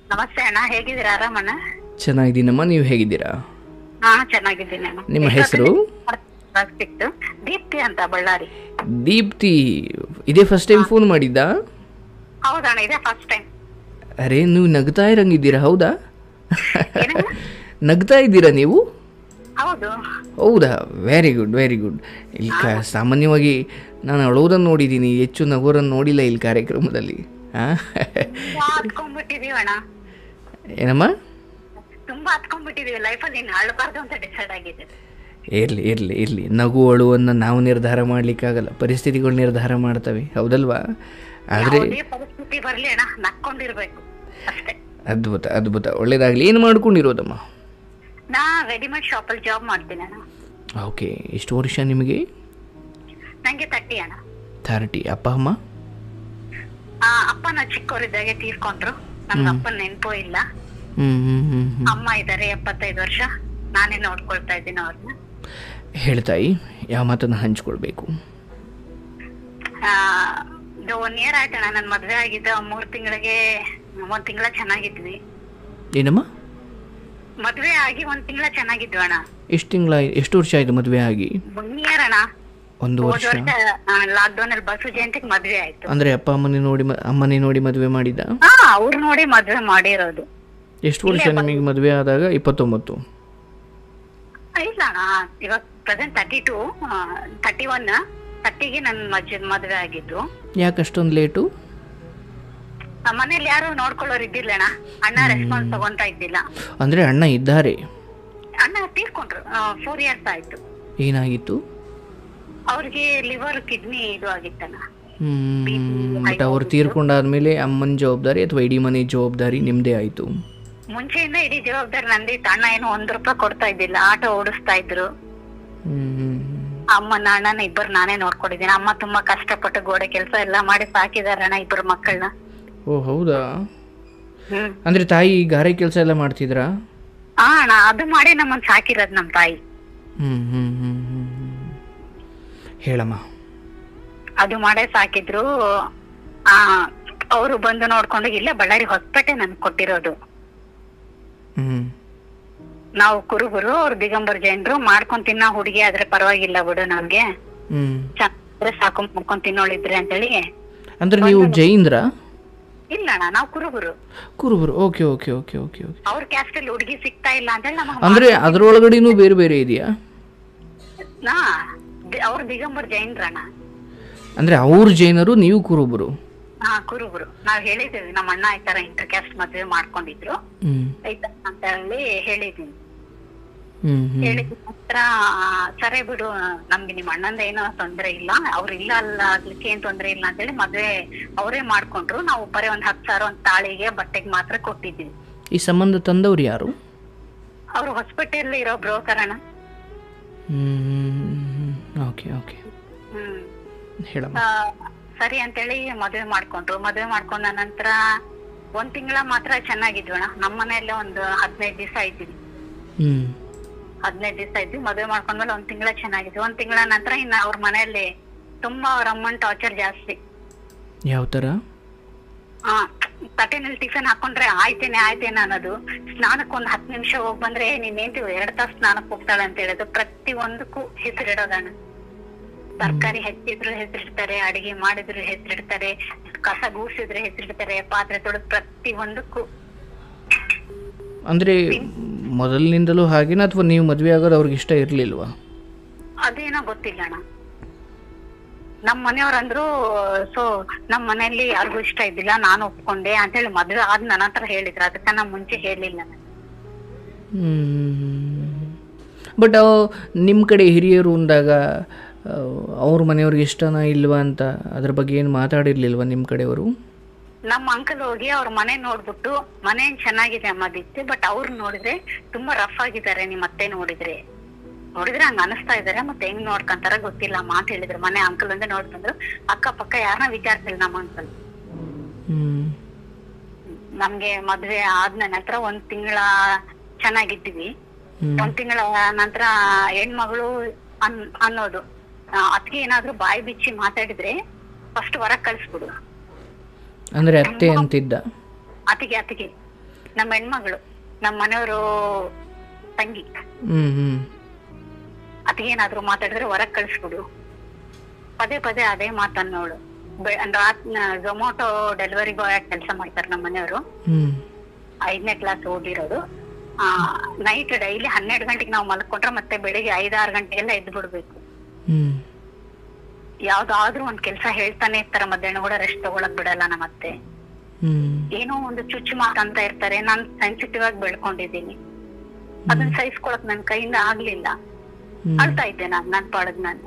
ನಮಸ್ತೆ ಅಣ್ಣ ಹೇಗಿದ್ದೀರಾ ಆರಾಮಣ್ಣ ಚೆನ್ನಾಗಿದ್ದೀನಮ್ಮ ನೀವು ಹೇಗಿದ್ದೀರಾ ಹಾ ಚೆನ್ನಾಗಿದ್ದೀನಿ ಅಣ್ಣ ನಿಮ್ಮ ಹೆಸರು ಸಿಕ್ತು ದೀಪ್ತಿ ಅಂತ ಬಳ್ಳಾರಿ ದೀಪ್ತಿ ಇದೇ ಫಸ್ಟ್ ಟೈಮ್ ಫೋನ್ ಮಾಡಿದ್ದಾ ಹೌದಣ್ಣ ಇದೇ ಫಸ್ಟ್ ಟೈಮ್ ಅರೆ ನೀವು ನಗ್ತಾ ಇರಂಗಿದ್ದೀರಾ ಹೌದಾ ನಗ್ತಾ ಇದ್ದೀರಾ ನೀವು ಹೌದು ಹೌದಾ ವೆರಿ ಗುಡ್ ವೆರಿ ಗುಡ್ ಇಲ್ಲಿ ಕ ಸಾಮಾನ್ಯವಾಗಿ ನಾನು ಅಳೋದನ್ನು ನೋಡಿದ್ದೀನಿ ಹೆಚ್ಚು ನಗೋರನ್ನು ನೋಡಿಲ್ಲ ಇಲ್ಲಿ ಕಾರ್ಯಕ್ರಮದಲ್ಲಿ ಹಾಂ ತುಂಬಾ ಹತ್ಕೊಂಡ್ಬಿಟ್ಟಿದೀವಿ ಅಣ್ಣ ಏನಮ್ಮ ತುಂಬಾ ಹತ್ಕೊಂಡ್ಬಿಟ್ಟಿದೀವಿ ಲೈಫಲ್ಲಿ ಇನ್ನು ಅಳ್ಬಾರ್ದು ಅಂತ ಡಿಸೈಡ್ ಆಗಿದೆ ಇರಲಿ ಇರಲಿ ಇರಲಿ ನಗು ಅಳುವನ್ನು ನಾವು ನಿರ್ಧಾರ ಮಾಡಲಿಕ್ಕಾಗಲ್ಲ ಪರಿಸ್ಥಿತಿಗಳು ನಿರ್ಧಾರ ಮಾಡ್ತವೆ ಹೌದಲ್ವಾ ಆದರೆ ಯಾವುದೇ ಪರಿಸ್ಥಿತಿ ಬರ್ಲಿ ಅಣ್ಣ ನಕ್ಕೊಂಡಿರ್ಬೇಕು ಅಷ್ಟೇ ಅದ್ಭುತ ಅದ್ಭುತ ಒಳ್ಳೇದಾಗಲಿ ಏನು ಮಾಡ್ಕೊಂಡಿರೋದಮ್ಮ ನಾ ರೆಡಿಮೇಡ್ ಶಾಪಲ್ಲಿ ಜಾಬ್ ಮಾಡ್ತೀನಿ ಅಣ್ಣ ಓಕೆ ಎಷ್ಟು ವರ್ಷ ನಿಮಗೆ ನಂಗೆ ತಟ್ಟಿ ಅಣ್ಣ ಥರ್ಟಿ ಅಪ್ಪ ಅಮ್ಮ ಆ, ಅಪ್ಪ ನಾ ಚಿಕ್ಕವರಿದ್ದಾಗೆ ತೀರ್ಕೊಂಡ್ರು ನಮ್ಗೆ ಅಪ್ಪನ ನೆನಪು ಇಲ್ಲ ಹ್ಞೂ ಹ್ಞೂ ಹ್ಞೂ ಹ್ಞೂ ಅಮ್ಮ ಇದ್ದಾರೆ ಎಪ್ಪತ್ತೈದು ವರ್ಷ ನಾನೇ ನೋಡ್ಕೊಳ್ತಾ ಇದ್ದೀನಿ ಅವ್ರನ್ನ ಹೇಳ್ತಾಯಿ ಯಾವ ಮಾತನ್ನು ಹಂಚ್ಕೊಳ್ಬೇಕು ಇದು ಒನ್ ಇಯರ್ ಆಯ್ತಣ್ಣ ನನ್ ಮದ್ವೆ ಆಗಿದ್ದ ಮೂರ್ ತಿಂಗಳಿಗೆ ಒಂದ್ ತಿಂಗಳ ಚೆನ್ನಾಗಿದ್ವಿ ಏನಮ್ಮ ಮದ್ವೆ ಆಗಿ ಒಂದ್ ತಿಂಗಳ ಚೆನ್ನಾಗಿದ್ವಿ ಅಣ್ಣ ಎಷ್ಟು ತಿಂಗಳ ಎಷ್ಟು ವರ್ಷ ಆಯಿತು ಮದುವೆ ಆಗಿ ಒನ್ ಇಯರ್ ಅಣ್ಣ ಒಂದು ಹೋದ್ ವರ್ಷ ವರ್ಷ ಲಾಕ್ಡೌನ್ ಅಲ್ಲಿ ಬಸು ಜಯಂತಿಗೆ ಮದ್ವೆ ಆಯ್ತು ಅಂದರೆ ಅಪ್ಪ ಅಮ್ಮನೇ ನೋಡಿ ಮ- ಅಮ್ಮನೇ ನೋಡಿ ಮದುವೆ ಮಾಡಿದ್ದ ಹಾ ಅವ್ರು ನೋಡಿ ಮದ್ವೆ ಮಾಡಿರೋದು ಎಷ್ಟು ವರ್ಷ ನಿಮಗೆ ಮದುವೆ ಆದಾಗ ಇಪ್ಪತ್ತೊಂಬತ್ತು ಇಲ್ಲ ಅಣ್ಣ ಇವಾಗ present thirty two thirty one ತರ್ಟಿಗೆ ನನ್ ಮಜ್ ಮದ್ವೆ ಆಗಿದ್ದು ಯಾಕೆ ಅಷ್ಟೊಂದು ಲೇಟು ನಮ್ಮ ಮನೇಲಿ ಯಾರು ನೋಡ್ಕೊಳ್ಳೋರು ಇದ್ದಿಲ್ಲ ಅಣ್ಣ ಅಣ್ಣ ರೆಸ್ಪಾನ್ಸ್ ತಗೊಂತಾ ಇದ್ದಿಲ್ಲ ಅಂದರೆ ಅಣ್ಣ ಇದ್ದಾರೆ ಅಣ್ಣ ತೀರ್ಕೊಂಡ್ರು ಫೋರ್ ಇಯರ್ಸ್ ಆಯ್ತು ಏನಾಗಿತ್ತು ಅವ್ರಿಗೆ ಲಿವರ್ ಕಿಡ್ನಿ ಇದು ಆಗಿತ್ತಣ್ಣ ಹ್ಮ್ ಬಟ್ ಅವ್ರು ತೀರ್ಕೊಂಡಾದ್ಮೇಲೆ ಅಮ್ಮನ ಜವಾಬ್ದಾರಿ ಅಥವಾ ಇಡೀ ಮನೆ ಜವಾಬ್ದಾರಿ ನಿಮ್ಮದೇ ಆಯಿತು ಮುಂಚೆಯಿಂದ ಇಡೀ ಜವಾಬ್ದಾರಿ ನಂದಿತ್ತು ಅಣ್ಣ ಏನು ಒಂದ್ ರೂಪಾಯಿ ಕೊಡ್ತಾ ಇದ್ದಿಲ್ಲ ಆಟೋ ಓಡಿಸ್ತಾ ಇದ್ರು ಅಮ್ಮನ ಅಣ್ಣನ ಇಬ್ಬರು ನಾನೇ ನೋಡ್ಕೊಂಡಿದ್ದೀನಿ ಅಮ್ಮ ತುಂಬಾ ಕಷ್ಟಪಟ್ಟು ಗೋಡೆ ಕೆಲಸ ಎಲ್ಲ ಮಾಡಿ ಸಾಕಿದಾರೆ ಅಣ್ಣ ಇಬ್ಬರು ಮಕ್ಕಳನ್ನ ಓ ಹೌದಾ ಹ್ಮ್ ಅಂದರೆ ತಾಯಿ ಗಾರೆ ಕೆಲಸ ಎಲ್ಲ ಮಾಡ್ತಿದ್ರಾ ಹಾ ಅಣ್ಣ ಅದು ಮಾಡಿ ನಮ್ಮನ್ ಸಾಕಿರೋದ್ ನಮ್ ತಾಯಿ ಹ್ಞೂ ಹ್ಞೂ ಹ್ಞೂ ಹ್ಞೂ ಹೇಳಮ್ಮ ಅದು ಮಾಡೇ ಸಾಕಿದ್ರು ಆ ಅವರು ಬಂದು ನೋಡ್ಕೊಂಡು ಇಲ್ಲೇ ಬಳ್ಳಾರಿ ಹೊಸಪೇಟೆ ನನ್ ಕೊಟ್ಟಿರೋದು ಹ್ಞೂ ನಾವು ಕುರುಬರು ಅವ್ರು ದಿಗಂಬರ್ ಜೈನರು ಮಾಡ್ಕೊಂಡ್ ತಿನ್ನೋ ಹುಡುಗಿ ಆದ್ರೆ ಪರವಾಗಿಲ್ಲ ಬಿಡು ನಮ್ಗೆ ಹ್ಞೂ ಚೆನ್ನಾಗಿದ್ರೆ ಸಾಕು ಮಾಡ್ಕೊಂಡ್ ತಿನ್ನೋಳಿದ್ರೆ ಅಂತೇಳಿ ಅಂದರೆ ನೀವು ಜೈನ್ರ ಇಲ್ಲ ಅಣ್ಣ ನಾವು ಕುರುಬರು ಕುರುಬರು okay okay okay okay okay ಅವ್ರ ಕ್ಯಾಸ್ಟ್ ಅಲ್ಲಿ ಹುಡುಗಿ ಸಿಗ್ತಾ ಇಲ್ಲ ಅಂತೇಳಿ ನಮಗ್ ಅಂದರೆ ಅದರೊಳಗಡೆನೂ ಬೇರೆ ಬೇರೆ ಇದೆಯಾ ನಾ ಅವ್ರ ದಿಗಂಬರ್ ಜೈನ್ರಣ್ಣ ಅಂದರೆ ಅವ್ರ ಜೈನರು ನೀವು ಕುರುಬರು ಹಾ ಕುರುಬರು ನಾವ್ ಹೇಳಿದ್ದೀವಿ ನಮ್ಮ ಅಣ್ಣ ಈ ತರ ಇಂಟರ್ ಕ್ಯಾಸ್ಟ್ ಮದ್ವೆ ಮಾಡ್ಕೊಂಡಿದ್ರು ಹ್ಞೂ ಆಯ್ತಾ ಅಂತ ಹೇಳಿ ಹೇಳಿದೀನಿ ಹ್ಞೂ ಹ್ಞೂ ಹೇಳಿದ ನಂತರ ಸರಿ ಬಿಡು ನಮ್ಗೆ ನಿಮ್ ಅಣ್ಣಂದ ಏನೋ ತೊಂದ್ರೆ ಇಲ್ಲ ಅವ್ರು ಇಲ್ಲ ಅಲ್ಲ ಆಗ್ಲಿಕ್ಕೆ ಏನ್ ತೊಂದ್ರೆ ಇಲ್ಲ ಅಂತೇಳಿ ಮದ್ವೆ ಅವರೇ ಮಾಡ್ಕೊಂಡ್ರು ನಾವು ಬರೀ ಒಂದ್ ಹತ್ತು ಸಾವಿರ ಒಂದ್ ತಾಳಿಗೆ ಬಟ್ಟೆಗೆ ಮಾತ್ರ ಕೊಟ್ಟಿದ್ದೀವಿ ಈ ಸಂಬಂಧ ತಂದವ್ರು ಯಾರು ಅವ್ರು ಹೊಸಪೇಟೆಯಲ್ಲಿ ಇರೋ ಬ್ರೋಕರ್ ಅಣ್ಣ ಹ್ಞೂ ಓಕೆ ಓಕೆ ಹ್ಮ್ ಹೇಳಮ್ಮ ಆ, ಸರಿ ಅಂತೇಳಿ ಮದ್ವೆ ಮಾಡ್ಕೊಂಡ್ರು ಮದ್ವೆ ಮಾಡ್ಕೊಂಡ ನಂತರ ಒಂದ್ ತಿಂಗಳ ಮಾತ್ರ ಚೆನ್ನಾಗಿದ್ವಿ ಅಣ್ಣ ನಮ್ಮ ಮನೆಯಲ್ಲೇ ಒಂದು ಹದಿನೈದು ದಿವಸ ಇದ್ವಿ ಹ್ಞೂ ಹದಿನೈದು ದಿವಸ ಇದ್ವಿ ಮದ್ವೆ ಮಾಡ್ಕೊಂಡ್ಮೇಲೆ ಒಂದ್ ತಿಂಗಳ ಚೆನ್ನಾಗಿದ್ವಿ ಒಂದ್ ತಿಂಗಳ ನಂತರ ಇನ್ನ ಅವ್ರ ಮನೆಯಲ್ಲಿ ತುಂಬಾ ಅವ್ರ ಅಮ್ಮನ್ ಟಾರ್ಚರ್ ಜಾಸ್ತಿ ಯಾವ ಥರ ಆ ತಟ್ಟೆನಲ್ಲಿ ಟಿಫನ್ ಹಾಕೊಂಡ್ರೆ ಆಯ್ತೇನೆ ಆಯ್ತೇನೆ ಅನ್ನೋದು ಸ್ನಾನಕ್ಕೆ ಒಂದ್ ಹತ್ತು ನಿಮಿಷ ಹೋಗ್ ಬಂದ್ರೆ ನೀನ್ ಏನ್ತಿ ಎರಡ್ ತಾಸು ಸ್ನಾನಕ್ಕೆ ಹೋಗ್ತಾಳೆ ಅಂತ ಹೇಳೋದು ಪ್ರತಿ ಒಂದಕ್ಕೂ ಹೆಸರಿಡೋದಣ್ಣ ತರಕಾರಿ ಹೆಚ್ಚಿದ್ರು ಹೆಸರಿಡ್ತಾರೆ ಅಡಿಗೆ ಮಾಡಿದ್ರು ಹೆಸರಿಡ್ತಾರೆ ಕಸ ಗೂಸಿದ್ರೆ ಹೆಸರಿಡ್ತಾರೆ ಪಾತ್ರೆ ತೊಳೆದ್ ಪ್ರತಿ ಒಂದಕ್ಕೂ ಅಂದರೆ ಮೊದಲಿನಿಂದಲೂ ಹಾಗೇನಾ ಅಥವಾ ನೀವು ಮದುವೆ ಆಗೋದು ಅವ್ರಿಗೆ ಇಷ್ಟ ಇರಲಿಲ್ವಾ ಅದೇನೋ ಗೊತ್ತಿಲ್ಲ ಅಣ್ಣ ನಮ್ ಮನೆಯವ್ರಂದ್ರು ಸೊ ನಮ್ ಮನೆಯಲ್ಲಿ ಯಾರಿಗೂ ಇಷ್ಟ ಇದ್ದಿಲ್ಲ ನಾನು ಒಪ್ಕೊಂಡೆ ಅಂತೇಳಿ ಮದ್ವೆ ಆದ್ ನನ್ನ ಹತ್ರ ಹೇಳಿದ್ರು ಅದಕ್ಕ ನಾ ಮುಂಚೆ ಹೇಳಿಲ್ಲ ನಾನು ಬಟ್ ನಿಮ್ಮ ಕಡೆ ಹಿರಿಯರು ಅಂದಾಗ ಆ, ಅವ್ರ ಮನೆಯವ್ರಿಗೆ ಇಷ್ಟನಾ ಇಲ್ವಾ ಅಂತ ಅದ್ರ ಬಗ್ಗೆ ಏನು ಮಾತಾಡಿರ್ಲಿಲ್ವಾ ನಿಮ್ಮ ಕಡೆಯವರು ನಮ್ಮ ಅಂಕಲ್ ಹೋಗಿ ಅವ್ರ ಮನೆ ನೋಡ್ಬಿಟ್ಟು ಮನೆ ಏನ್ ಚೆನ್ನಾಗಿದೆ ಅಮ್ಮದಿತ್ತು ಬಟ್ ಅವ್ರು ನೋಡಿದ್ರೆ ತುಂಬಾ ರಫ್ ಆಗಿದ್ದಾರೆ ನಿಮ್ ಅತ್ತೆ ನೋಡಿದ್ರೆ ನೋಡಿದ್ರೆ ಹಂಗ ಅನಿಸ್ತಾ ಇದಾರೆ ಮತ್ತೆ ಹೆಂಗ್ ನೋಡ್ಕೊಂತಾರ ಗೊತ್ತಿಲ್ಲ ಅಮ್ಮ ಅಂತ ಹೇಳಿದ್ರು ಮನೆ ಅಂಕಲ್ ಒಂದೇ ನೋಡ್ಕೊಂಡ್ರು ಅಕ್ಕ ಪಕ್ಕ ಯಾರನ್ನ ವಿಚಾರಿಸಿಲ್ಲ ನಮ್ಮ ಅಂಕಲ್ ಹ್ಞೂ ನಮ್ಗೆ ಮದ್ವೆ ಆದ ನಂತರ ಒಂದ್ ತಿಂಗಳ ಚೆನ್ನಾಗಿದ್ವಿ ಹ್ಞೂ ಒಂದ್ ತಿಂಗಳ ನಂತರ ಹೆಣ್ಮಗಳು ಅನ್ ಅನ್ನೋದು ಅದ್ಕೆ ಏನಾದ್ರೂ ಬಾಯಿ ಬಿಚ್ಚಿ ಮಾತಾಡಿದ್ರೆ ಫಸ್ಟ್ ಹೊರಗ್ ಕಳ್ಸ್ಬಿಡು ಅಂದರೆ ಅತ್ತೆ ಅಂತಿದ್ದ ಅತಿಗೆ ಅತಿಗೆ ನಮ್ಮ ಹೆಣ್ಮಗಳು ನಮ್ಮ ಮನೆಯವರು ತಂಗಿ ಹ್ಞೂ ಹ್ಞೂ ಅದೇನಾದ್ರೂ ಮಾತಾಡಿದ್ರೆ ಹೊರಗ್ ಕಳಿಸ್ಬಿಡು ಪದೇ ಪದೇ ಅದೇ ಮಾತನ್ನೋಳು ಝೊಮ್ಯಾಟೊ ಡೆಲಿವರಿ ಬಾಯ್ ಆಗಿ ಕೆಲಸ ಮಾಡ್ತಾರೆ ನಮ್ಮ ಮನೆಯವರು ಹ್ಞೂ ಐದನೇ ಕ್ಲಾಸ್ ಓದಿರೋದು ಆ ನೈಟ್ ಡೈಲಿ ಹನ್ನೆರಡು ಗಂಟೆಗೆ ನಾವು ಮಲ್ಕೊಂಡ್ರೆ ಮತ್ತೆ ಬೆಳಿಗ್ಗೆ ಐದಾರು ಗಂಟೆಗೆಲ್ಲ ಎದ್ದು ಬಿಡ್ಬೇಕು ಹ್ಞೂ ಯಾವ್ದಾದ್ರೂ ಒಂದ್ ಕೆಲಸ ಹೇಳ್ತಾನೆ ಇರ್ತಾರ ಮಧ್ಯಾಹ್ನ ಕೂಡ ರೆಸ್ಟ್ ತಗೊಳಕ್ ಬಿಡಲ್ಲ ನಮ್ಮ ಅತ್ತೆ ಹ್ಞೂ ಏನೋ ಒಂದು ಚುಚ್ಚು ಮಾತಂತ ಇರ್ತಾರೆ ನಾನ್ ಸೆನ್ಸಿಟಿವ್ ಆಗಿ ಬೆಳ್ಕೊಂಡಿದ್ದೀನಿ ಅದನ್ನ ಸಹಿಸ್ಕೊಳಕ್ ನನ್ ಕೈಯಿಂದ ಆಗ್ಲಿಲ್ಲ ಹ್ಞೂ ಅಳ್ತಾ ಇದ್ದೆ ನಾನ್ ನನ್ ಪಾಡಗ್ ನಾನು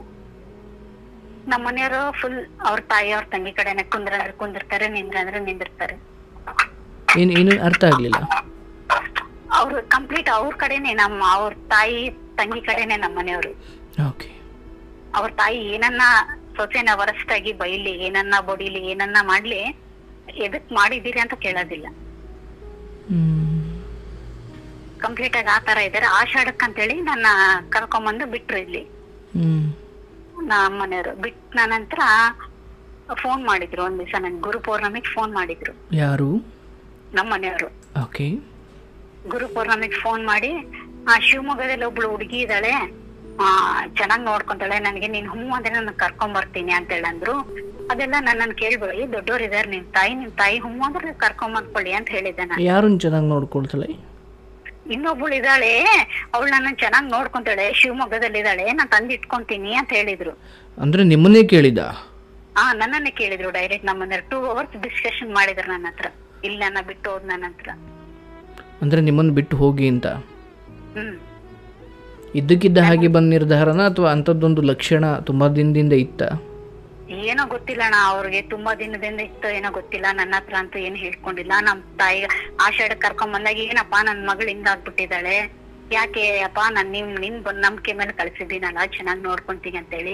ನಮ್ಮ ಮನೆಯವರು ಫುಲ್ ಅವ್ರ ತಾಯಿ ಅವ್ರ ತಂಗಿ ಕಡೆನೆ ಕುಂದ್ರ ಕುಂದಿರ್ತಾರೆ ನಿಂದ್ರ ಅಂದ್ರೆ ನಿಂದಿರ್ತಾರೆ ಏನು ಏನು ಅರ್ಥ ಆಗಲಿಲ್ಲ ಅವ್ರು ಕಂಪ್ಲೀಟ್ ಅವ್ರ ಕಡೆನೆ ನಮ್ಮ ಅವ್ರ ತಾಯಿ ತಂಗಿ ಕಡೆನೆ ನಮ್ಮ ಮನೆಯವರು ಓಕೆ ಅವ್ರ ತಾಯಿ ಏನನ್ನ ಸೊಸೆನ ವರಸ್ಟಾಗಿ ಬೈಲಿ ಏನನ್ನ ಬೊಡಿಲಿ ಏನನ್ನ ಮಾಡ್ಲಿ ಎದಕ್ ಮಾಡಿದೀರಿ ಅಂತ ಕೇಳೋದಿಲ್ಲ ಹ್ಞೂ ಕಂಪ್ಲೀಟ್ ಆಗಿ ಆ ತರ ಇದಾರೆ ಆಷಾಢಕ್ ಅಂತೇಳಿ ನನ್ನ ಕರ್ಕೊಂಬಂದು ಬಿಟ್ರು ಇಲ್ಲಿ ಹ್ಞೂ ನಮ್ಮ ಮನೆಯವರು ಬಿಟ್ಟ ನಂತರ ಫೋನ್ ಮಾಡಿದ್ರು ಒಂದ್ ದಿವಸ ನನ್ ಗುರು ಪೌರ್ಣಮಿಗ್ ಫೋನ್ ಮಾಡಿದ್ರು ಯಾರು ನಮ್ಮ ಮನೆಯವರು ಓಕೆ ಗುರು ಪೌರ್ಣಮಿಗ್ ಫೋನ್ ಮಾಡಿ ಆ ಶಿವಮೊಗ್ಗದಲ್ಲಿ ಒಬ್ಳು ಹುಡುಗಿ ಇದ್ದಾಳೆ ಆ ಚೆನ್ನಾಗ್ ನೋಡ್ಕೊಂತಾಳೆ ನನಗೆ ನೀನ್ ಹ್ಞೂ ಅಂದ್ರೆ ನಾನು ಕರ್ಕೊಂಡ್ ಬರ್ತೀನಿ ಅಂತ ಹೇಳಂದ್ರು ಅದೆಲ್ಲ ನನ್ನನ್ನು ಕೇಳ್ಬೇಡಿ ದೊಡ್ಡೋರ್ ಇದಾರೆ ನಿಮ್ ತಾಯಿ ನಿಮ್ ತಾಯಿ ಹ್ಞೂ ಅಂದ್ರೆ ಕರ್ಕೊಂಡ್ ಬಂದ್ಕೊಳ್ಳಿ ಅಂತ ಹೇಳಿದ್ದೆ ನಾನು ಯಾರನ್ನು ಚೆನ್ನಾಗಿ ನೋಡ್ಕೊಳ್ತಾಳೆ ಇನ್ನೊಬ್ಳು ಇದ್ದಾಳೆ ಅವಳು ನನ್ನ ಚೆನ್ನಾಗ್ ನೋಡ್ಕೊಂತಾಳೆ ಶಿವಮೊಗ್ಗದಲ್ಲಿ ಇದ್ದಾಳೆ ನಾನ್ ತಂದು ಇಟ್ಕೊಂತೀನಿ ಅಂತ ಹೇಳಿದ್ರು ಅಂದರೆ ನಿಮ್ಮನ್ನೇ ಕೇಳಿದ ಆ ನನ್ನನ್ನೇ ಕೇಳಿದ್ರು ಡೈರೆಕ್ಟ್ ನಮ್ಮನ್ನ ಟೂ ಅವರ್ಸ್ ಡಿಸ್ಕಷನ್ ಮಾಡಿದ್ರು ನನ್ನ ಹತ್ರ ಇಲ್ಲಿ ನನ್ನ ಬಿಟ್ಟು ಹೋದ್ ನನ್ನ ಹತ್ರ ಅಂದರೆ ನಿಮ್ಮನ್ನು ಬಿಟ್ಟು ಹೋಗಿ ಅಂತ ಹ್ಮ್ ಇದ್ದಕ್ಕಿದ್ದ ಹಾಗೆ ಬಂದ ನಿರ್ಧಾರನ ಅಥವಾ ಅಂಥದ್ದೊಂದು ಲಕ್ಷಣ ತುಂಬ ದಿನದಿಂದ ಇತ್ತ ಏನೋ ಗೊತ್ತಿಲ್ಲ ಅಣ್ಣ ಅವ್ರಿಗೆ ತುಂಬಾ ದಿನದಿಂದ ಇತ್ತು ಏನೋ ಗೊತ್ತಿಲ್ಲ ನನ್ನ ಹತ್ರ ಅಂತೂ ಏನು ಹೇಳ್ಕೊಂಡಿಲ್ಲ ನಮ್ ತಾಯಿ ಆಷಾಢ ಕರ್ಕೊಂಡ್ ಬಂದಾಗ ಏನಪ್ಪಾ ನನ್ ಮಗಳು ಹಿಂಗಾಗ್ಬಿಟ್ಟಿದ್ದಾಳೆ ಯಾಕೆ ಅಪ್ಪ ನಾನ್ ನಿಮ್ ನಿನ್ ಬಂದ್ ನಂಬಿಕೆ ಮೇಲೆ ಕಳ್ಸಿದ್ದೀನಲ್ಲ ಚೆನ್ನಾಗ್ ನೋಡ್ಕೊಂತೀನಿ ಅಂತೇಳಿ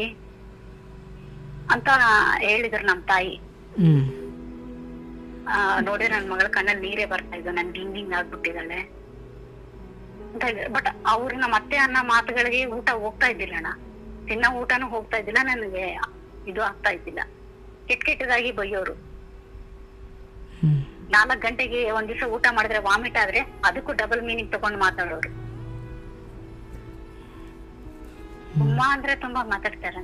ಅಂತ ಹೇಳಿದ್ರು ನಮ್ ತಾಯಿ ಹ್ಞೂ ಆ, ನೋಡಿ ನನ್ ಮಗಳ ಕಣ್ಣಲ್ಲಿ ನೀರೇ ಬರ್ತಾ ಇದ್ದು ನನ್ಗೆ ಹಿಂಗ್ ಹಿಂಗ್ ಆಗ್ಬಿಟ್ಟಿದ್ದಾಳೆ ಅಂತ ಬಟ್ ಅವ್ರು ನಮ್ಮ ಅತ್ತೆ ಅನ್ನ ಮಾತುಗಳಿಗೆ ಊಟ ಹೋಗ್ತಾ ಇದ್ದಿಲ್ಲ ಅಣ್ಣ ತಿನ್ನೋ ಊಟನೂ ಹೋಗ್ತಾ ಇದ್ದಿಲ್ಲ ನನಗೆ ಇದು ಆಗ್ತಾ ಇದ್ದಿಲ್ಲ ಕೆಟ್ಟ ಕೆಟ್ಟದಾಗಿ ಬೈಯೋರು ಹ್ಞೂ ನಾಲ್ಕ್ ಗಂಟೆಗೆ ಒಂದ್ ದಿವಸ ಊಟ ಮಾಡಿದ್ರೆ ವಾಮಿಟ್ ಆದ್ರೆ ಅದಕ್ಕೂ ಡಬಲ್ ಮೀನಿಂಗ್ ತಗೊಂಡು ಮಾತಾಡೋರು ತುಂಬಾ ಅಂದ್ರೆ ತುಂಬಾ ಮಾತಾಡ್ತಾರೆ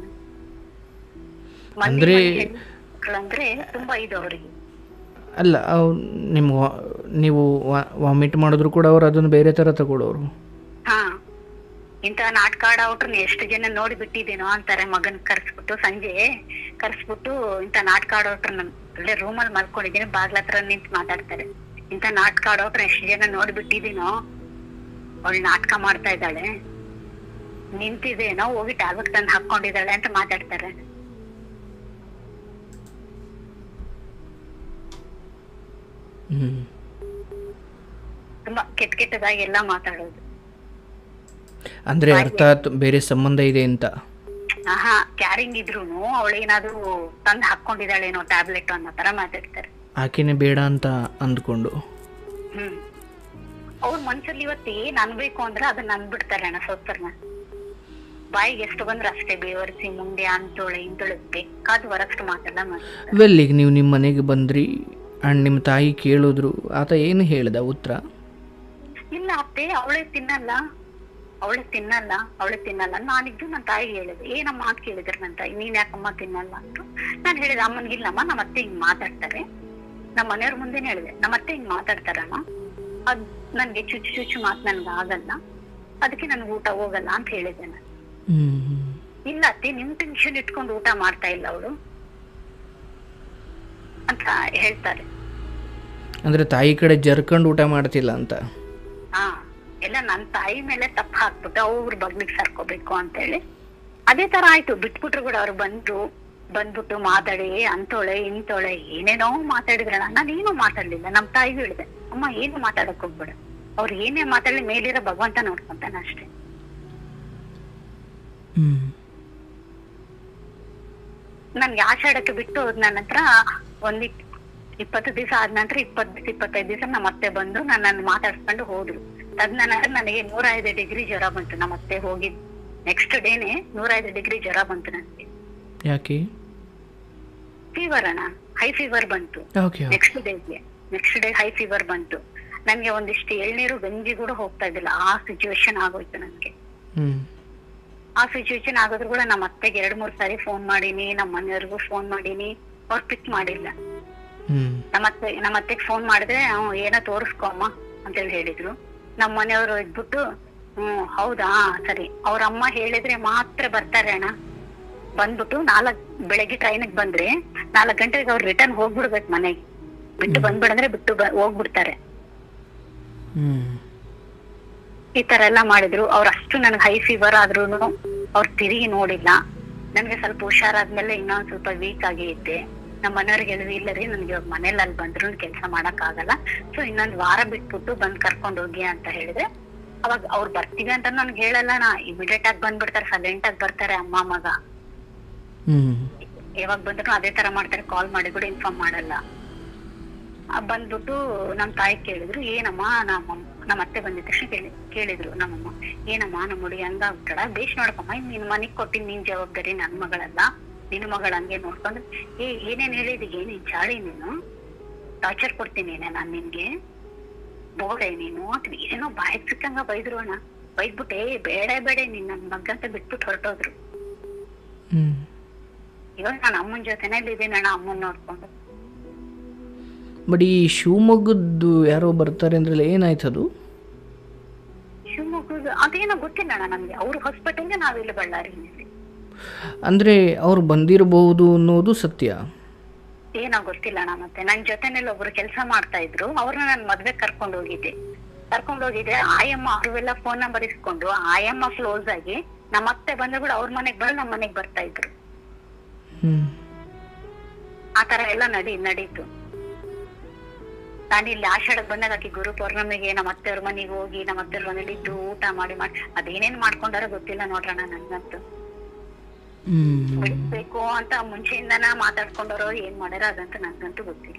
ಅಂದ್ರೆ- ಅಂದ್ರೆ ತುಂಬಾ ಇದು ಅವ್ರಿಗೆ ಅಲ್ಲ ಅವ್ ನಿಮ್ಮ ವಾ- ನೀವು ವಾಮಿಟ್ ಮಾಡಿದ್ರು ಕೂಡ ಅವ್ರು ಅದನ್ನು ಬೇರೆ ಥರ ತಗೊಳ್ಳೋರು ಹಾ ಇಂತ ನಾಟಕ ಆಡೋಟ್ರನ್ನ ಎಷ್ಟು ಜನ ನೋಡಿ ಬಿಟ್ಟಿದ್ದೀನೋ ಅಂತಾರೆ ಮಗನ್ ಕರ್ಸ್ಬಿಟ್ಟು ಸಂಜೆ ಕರ್ಸ್ಬಿಟ್ಟು ಇಂತ ನಾಟಕ ಆಡೋಟ್ರನ್ನ ಅಲ್ಲೇ ರೂಮಲ್ಲಿ ಮಲ್ಕೊಂಡಿದ್ದೀನಿ ಬಾಗ್ಲ ಹತ್ರ ನಿಂತ್ ಮಾತಾಡ್ತಾರೆ ಇಂತ ನಾಟಕ ಆಡೋಟ್ರ ಎಷ್ಟು ಜನ ನೋಡಿ ಬಿಟ್ಟಿದ್ದೀನೋ ಅವಳು ನಾಟಕ ಮಾಡ್ತಾ ಇದ್ದಾಳೆ ನಿಂತಿದೇನೋ ಹೋಗಿ ಟ್ಯಾಬ್ಲೆಟ್ ತಂದು ಹಾಕೊಂಡಿದ್ದಾಳೆ ಅಂತ ಮಾತಾಡ್ತಾರೆ ಹ್ಞೂ ತುಂಬಾ ಕೆಟ್ಟ ಕೆಟ್ಟದಾಗಿ ಎಲ್ಲ ಮಾತಾಡೋದು ಅಂದರೆ ಅರ್ಥಾತ್ ಬೇರೆ ಸಂಬಂಧ ಇದೆ ಅಂತ ಆಹಾ ಕ್ಯಾರಿಂಗ್ ಇದ್ರೂನು ಅವಳೇನಾದ್ರೂ ತಂದು ಹಾಕೊಂಡಿದ್ದಾಳೇನೋ ಟ್ಯಾಬ್ಲೆಟ್ ಅನ್ನೋ ತರ ಮಾತಾಡ್ತಾರೆ ಆಕೆನೇ ಬೇಡ ಅಂತ ಅಂದ್ಕೊಂಡು ಹ್ಮ್ ಅವ್ರ ಮನ್ಸಲ್ಲಿ ಇವತ್ತು ಏನ್ ಅನ್ಬೇಕು ಅಂದ್ರೆ ಅದನ್ನ ಅನ್ಬಿಡ್ತಾರೆ ಅಣ್ಣ ಸೋತ್ತರ್ನ ಬಾಯಿಗೆ ಎಷ್ಟು ಬಂದ್ರೆ ಅಷ್ಟೇ ಬೇವರಿಸಿ ಮುಂದೆ ಅಂತೋಳೆ ಇಂತೋಳೆ ಬೇಕಾದ ಹೊರಷ್ಟು ಮಾತೆಲ್ಲ ಮಾಡ್ತಾರೆ ವೆಲ್ ಈಗ ನೀವು ನಿಮ್ಮ ಮನೆಗೆ ಬಂದ್ರಿ ಆ್ಯಂಡ್ ನಿಮ್ಮ ತಾಯಿ ಕೇಳಿದ್ರು ಆತ ಏನು ಹೇಳ್ದ ಉತ್ತರ ಇಲ್ಲ ಅತ್ತೆ ಅವಳೇ ತಿನ್ನಲ್ಲ ಅವಳೇ ತಿನ್ನಲ್ಲ ಅವಳೇ ತಿನ್ನಲ್ಲ ನಾನಿದ್ದು ನನ್ನ ತಾಯಿಗೆ ಹೇಳಿದೆ ಏನಮ್ಮ ಮಾತು ಕೇಳಿದ್ರು ನನ್ನ ತಾಯಿ ನೀನ್ ಯಾಕಮ್ಮ ತಿನ್ನಲ್ಲ ಅಂತ ನಾನು ಹೇಳಿದೆ ಅಮ್ಮನ್ಗಿಲ್ಲಮ್ಮ ನಮ್ಮ ಅತ್ತೆ ಹಿಂಗ್ ಮಾತಾಡ್ತಾರೆ ನಮ್ಮ ಮನೆಯವ್ರ ಮುಂದೆನೆ ಹೇಳಿದೆ ನಮ್ಮ ಅತ್ತೆ ಹಿಂಗ್ ಮಾತಾಡ್ತಾರಮ್ಮ ಅದ್ ನನ್ಗೆ ಚುಚ್ಚು ಚುಚ್ಚು ಮಾತು ನನ್ಗೆ ಆಗಲ್ಲ ಅದಕ್ಕೆ ನನ್ಗೆ ಊಟ ಹೋಗಲ್ಲ ಅಂತ ಹೇಳಿದೆ ನಾನು ಹ್ಞೂ ಇಲ್ಲ ಅತ್ತೆ ನಿಮ್ ಟೆನ್ಷನ್ ಇಟ್ಕೊಂಡು ಊಟ ಮಾಡ್ತಾ ಇಲ್ಲ ಅವಳು ಅಂತ ಹೇಳ್ತಾರೆ ಅಂದರೆ ತಾಯಿ ಕಡೆ ಜರ್ಕೊಂಡು ಊಟ ಮಾಡ್ತಿಲ್ಲ ಅಂತ ಹಾ ಎಲ್ಲ ನನ್ ತಾಯಿ ಮೇಲೆ ತಪ್ಪ ಹಾಕ್ಬಿಟ್ಟು ಅವ್ರ ಬಗ್ಲಿಗ್ ಸರ್ಕೋಬೇಕು ಅಂತ ಹೇಳಿ ಅದೇ ತರ ಆಯ್ತು ಬಿಟ್ಬಿಟ್ರು ಕೂಡ ಅವ್ರು ಬಂದ್ರು ಬಂದ್ಬಿಟ್ಟು ಮಾತಾಡಿ ಅಂತೋಳೆ ಇಂತೋಳೆ ಏನೇನೋ ಮಾತಾಡಿದ್ರಣ ನಾನೇನು ಮಾತಾಡ್ಲಿಲ್ಲ ನಮ್ ತಾಯಿಗೂ ಹೇಳಿದೆ ಅಮ್ಮ ಏನು ಮಾತಾಡಕ್ ಹೋಗ್ಬೇಡ ಅವ್ರು ಏನೇ ಮಾತಾಡ್ಲಿ ಮೇಲಿರೋ ಭಗವಂತ ನೋಡ್ಕೊಂತಾನ ಅಷ್ಟೇ ಹ್ಞೂ ನನ್ಗೆ ಆಷಾಢಕ್ಕೆ ಬಿಟ್ಟು ಹೋದ್ ನನ್ನ ಹತ್ರ ಒಂದ್ ಇಪ್- ಇಪ್ಪತ್ತು ದಿವಸ ಆದ ನಂತರ ಇಪ್ಪತ್ ಇಪ್ಪತ್ತೈದು ದಿವಸ ನಮ್ಮ ಅತ್ತೆ ಬಂದು ನನ್ನನ್ನು ಮಾತಾಡ್ಸ್ಕೊಂಡು ಹೋದ್ರು ಅದ್ ನಂತರ ನನಗೆ ನೂರೈದು ಡಿಗ್ರಿ ಜ್ವರ ಬಂತು ನಮ್ಮ ಅತ್ತೆ ಹೋಗಿದ್ ನೆಕ್ಸ್ಟ್ ಡೇನೆ ನೂರೈದು ಡಿಗ್ರಿ ಜ್ವರ ಬಂತು ನನಗೆ ಯಾಕೆ ಫೀವರ್ ಅಣ್ಣ ಹೈ ಫೀವರ್ ಬಂತು ಓಕೆ ನೆಕ್ಸ್ಟ್ ಡೇಗೆ ನೆಕ್ಸ್ಟ್ ಡೇ ಹೈ ಫೀವರ್ ಬಂತು ನನ್ಗೆ ಒಂದಿಷ್ಟು ಎಳ್ನೀರು ಗಂಜಿ ಕೂಡ ಹೋಗ್ತಾ ಇದ್ದಿಲ್ಲ ಆ ಸಿಚುವೇಶನ್ ಆಗೋಯ್ತು ನನ್ಗೆ ಹ್ಞೂ ಆ ಸಿಚುವೇಶನ್ ಆಗೋದ್ರು ಕೂಡ ನಮ್ಮ ಅತ್ತೆಗೆ ಎರಡ್ ಮೂರ್ ಸಾರಿ ಫೋನ್ ಮಾಡೀನಿ ನಮ್ಮ ಮನೆಯವ್ರಿಗೂ ಫೋನ್ ಮಾಡೀನಿ ಅವ್ರು ಪಿಕ್ ಮಾಡಿಲ್ಲ ಹ್ಞೂ ನಮ್ಮ ಅತ್ತೆ ನಮ್ಮ ಅತ್ತೆಗೆ ಫೋನ್ ಮಾಡಿದ್ರೆ ಹ್ಮ್ ಏನೋ ತೋರಿಸ್ಕೊ ಅಮ್ಮ ಅಂತೇಳಿ ಹೇಳಿದ್ರು ನಮ್ಮ ಮನೆಯವರು ಇದ್ಬಿಟ್ಟು ಹ್ಮ್ ಹೌದಾ ಸರಿ ಅವ್ರ ಅಮ್ಮ ಹೇಳಿದ್ರೆ ಮಾತ್ರ ಬರ್ತಾರೆ ಅಣ್ಣ ಬಂದ್ಬಿಟ್ಟು ನಾಲ್ಕ್ ಬೆಳಗ್ಗೆ ಟ್ರೈನಿಗೆ ಬಂದ್ರೆ ನಾಲ್ಕ್ ಗಂಟೆಗೆ ಅವ್ರು ರಿಟರ್ನ್ ಹೋಗ್ಬಿಡ್ಬೇಕು ಮನೆಗೆ ಬಿಟ್ಟು ಬಂದ್ಬಿಡಂದ್ರೆ ಬಿಟ್ಟು ಬ- ಹೋಗ್ಬಿಡ್ತಾರೆ ಹ್ಞೂ ಈ ತರ ಎಲ್ಲ ಮಾಡಿದ್ರು ಅವ್ರ ಅಷ್ಟು ನನ್ಗೆ ಹೈ ಫೀವರ್ ಆದ್ರೂನು ಅವ್ರು ತಿರುಗಿ ನೋಡಿಲ್ಲ ನನ್ಗೆ ಸ್ವಲ್ಪ ಹುಷಾರಾದ್ಮೇಲೆ ಇನ್ನೊಂದ್ ಸ್ವಲ್ಪ ವೀಕ್ ಆಗಿ ಇದ್ದೆ ನಮ್ಮ ಮನೆಯವ್ರಿಗೆ ಹೇಳಿದ್ವಿ ಇಲ್ಲ ರೀ ನನ್ಗೆ ಇವಾಗ ಮನೇಲಿ ಅಲ್ಲಿ ಬಂದ್ರು ಕೆಲಸ ಮಾಡಕ್ ಆಗಲ್ಲ ಸೊ ಇನ್ನೊಂದ್ ವಾರ ಬಿಟ್ಬಿಟ್ಟು ಬಂದ್ ಕರ್ಕೊಂಡ್ ಹೋಗಿ ಅಂತ ಹೇಳಿದ್ರೆ ಅವಾಗ ಅವ್ರು ಬರ್ತೀವಿ ಅಂತ ನನ್ಗೆ ಹೇಳಲ್ಲ ನಾ ಇಮಿಡಿಯೇಟ್ ಆಗಿ ಬಂದ್ಬಿಡ್ತಾರೆ ಸೈಲೆಂಟ್ ಆಗಿ ಬರ್ತಾರೆ ಅಮ್ಮ ಮಗ ಹ್ಞೂ ಯಾವಾಗ ಬಂದ್ರು ಅದೇ ತರ ಮಾಡ್ತಾರೆ ಕಾಲ್ ಮಾಡಿ ಕೂಡ ಇನ್ಫಾರ್ಮ್ ಮಾಡಲ್ಲ ಆ, ಬಂದ್ಬಿಟ್ಟು ನಮ್ ತಾಯಿ ಕೇಳಿದ್ರು ಏನಮ್ಮ ನಮ್ಮ ನಮ್ಮ ಅತ್ತೆ ಬಂದಿದ ತಕ್ಷಣ ಕೇಳಿ ಕೇಳಿದ್ರು ನಮ್ಮಮ್ಮ ಏನಮ್ಮ ನಮ್ಮ ಹುಡುಗಿ ಹಂಗ ಆಗ್ಬಿಟ್ಟಡ ಬೇಷ್ ನೋಡ್ಕಮ್ಮ ನಿನ್ ಮನೆಗ್ ಕೊಟ್ಟಿನ್ ನಿನ್ ಜವಾಬ್ದಾರಿ ನನ್ ಮಗಳಲ್ಲ ನಿನ್ ಮಗಳ ಹಂಗೆ ನೋಡ್ಕೊಂಡು ಏ ಏನೇನ್ ಹೇಳಿದೀಗೆ ನೀನ್ ಚಾಳಿ ನೀನು ಟಾರ್ಚರ್ ಕೊಡ್ತೀನಿ ನಾನ್ ನಿನ್ಗೆ ಬೋಡೆ ನೀನು ಅಂತ ಏನೋ ಬಾಯಿಗೆ ಸಿಕ್ಕಂಗ ಬೈದ್ರು ಅಣ್ಣ ಬೈದ್ಬಿಟ್ಟು ಏ ಬೇಡ ಬೇಡ ನೀನ್ ನನ್ ಮಗ್ಗ ಅಂತ ಬಿಟ್ಬಿಟ್ಟು ಹೊರಟೋದ್ರು ಹ್ಞೂ ಇವಾಗ ನಾನು ಅಮ್ಮನ ಜೊತೆನೇ ಇದ್ದೀನಿ ಅಣ್ಣ ಅಮ್ಮನ್ ನೋಡ್ಕೊಂಡು ಬಟ್ ಈ ಶಿವಮೊಗ್ಗದ್ದು ಯಾರೋ ಬರ್ತಾರೆ ಅಂದ್ರಲ್ಲ ಏನಾಯ್ತು ಅದು ಶಿವಮೊಗ್ಗದ ಅದೇನೋ ಗೊತ್ತಿಲ್ಲ ಅಣ್ಣ ನಮ್ಗೆ ಅವ್ರ ಹಾಸ್ಪಿಟಲ್ಗೆ ನಾವಿಲ್ಲಿ ಬಳ್ಳಾರಿನಲ್ಲಿ ಅಂದರೆ ಅವ್ರು ಬಂದಿರಬಹುದು ಅನ್ನೋದು ಸತ್ಯ ಏನೋ ಗೊತ್ತಿಲ್ಲ ಅಣ್ಣ ಮತ್ತೆ ನನ್ ಜೊತೆನಲ್ಲಿ ಒಬ್ರು ಕೆಲಸ ಮಾಡ್ತಾ ಇದ್ರು ಅವ್ರನ್ನ ನಾನು ಮದ್ವೆ ಕರ್ಕೊಂಡು ಹೋಗಿದ್ದೆ ಕರ್ಕೊಂಡು ಹೋಗಿದ್ದೆ ಆಯಮ್ಮ ಅವ್ರೆಲ್ಲ ಫೋನ್ ನಂಬರ್ ಇಸ್ಕೊಂಡು ಆಯಮ್ಮ ಕ್ಲೋಸ್ ಆಗಿ ನಮ್ಮ ಅತ್ತೆ ಬಂದ್ರು ಕೂಡ ಅವ್ರ ಮನೆಗ್ ಬಂದು ನಮ್ಮ ಮನೆಗ್ ಬರ್ತಾ ಇದ್ರು ಹ್ಞೂ ಆ ತರ ಎಲ್ಲ ನಡಿ ನಡೀತು ನಾನು ಇಲ್ಲಿ ಆಷಾಢಕ್ ಬಂದಾಗ ಆಕಿ ಗುರು ಪೌರ್ಣಮಿಗೆ ನಮ್ಮ ಅತ್ತೆಯವ್ರ ಮನೆಗೆ ಹೋಗಿ ನಮ್ಮ ಅತ್ತೆಯವ್ರ ಮನೇಲಿ ಇದ್ದು ಊಟ ಮಾಡಿ ಮಾಡಿ ಅದೇನೇನ್ ಮಾಡ್ಕೊಂಡಾರೋ ಗೊತ್ತಿಲ್ಲ ನೋಡ್ರಣ ನನ್ಗಂತೂ ಹ್ಞೂ ಬಿಡ್ಬೇಕು ಅಂತ ಮುಂಚೆಯಿಂದನ ಮಾತಾಡ್ಕೊಂಡವ್ರು ಏನ್ ಮಾಡ್ಯಾರ ಅದಂತೂ ನನ್ಗಂತೂ ಗೊತ್ತಿಲ್ಲ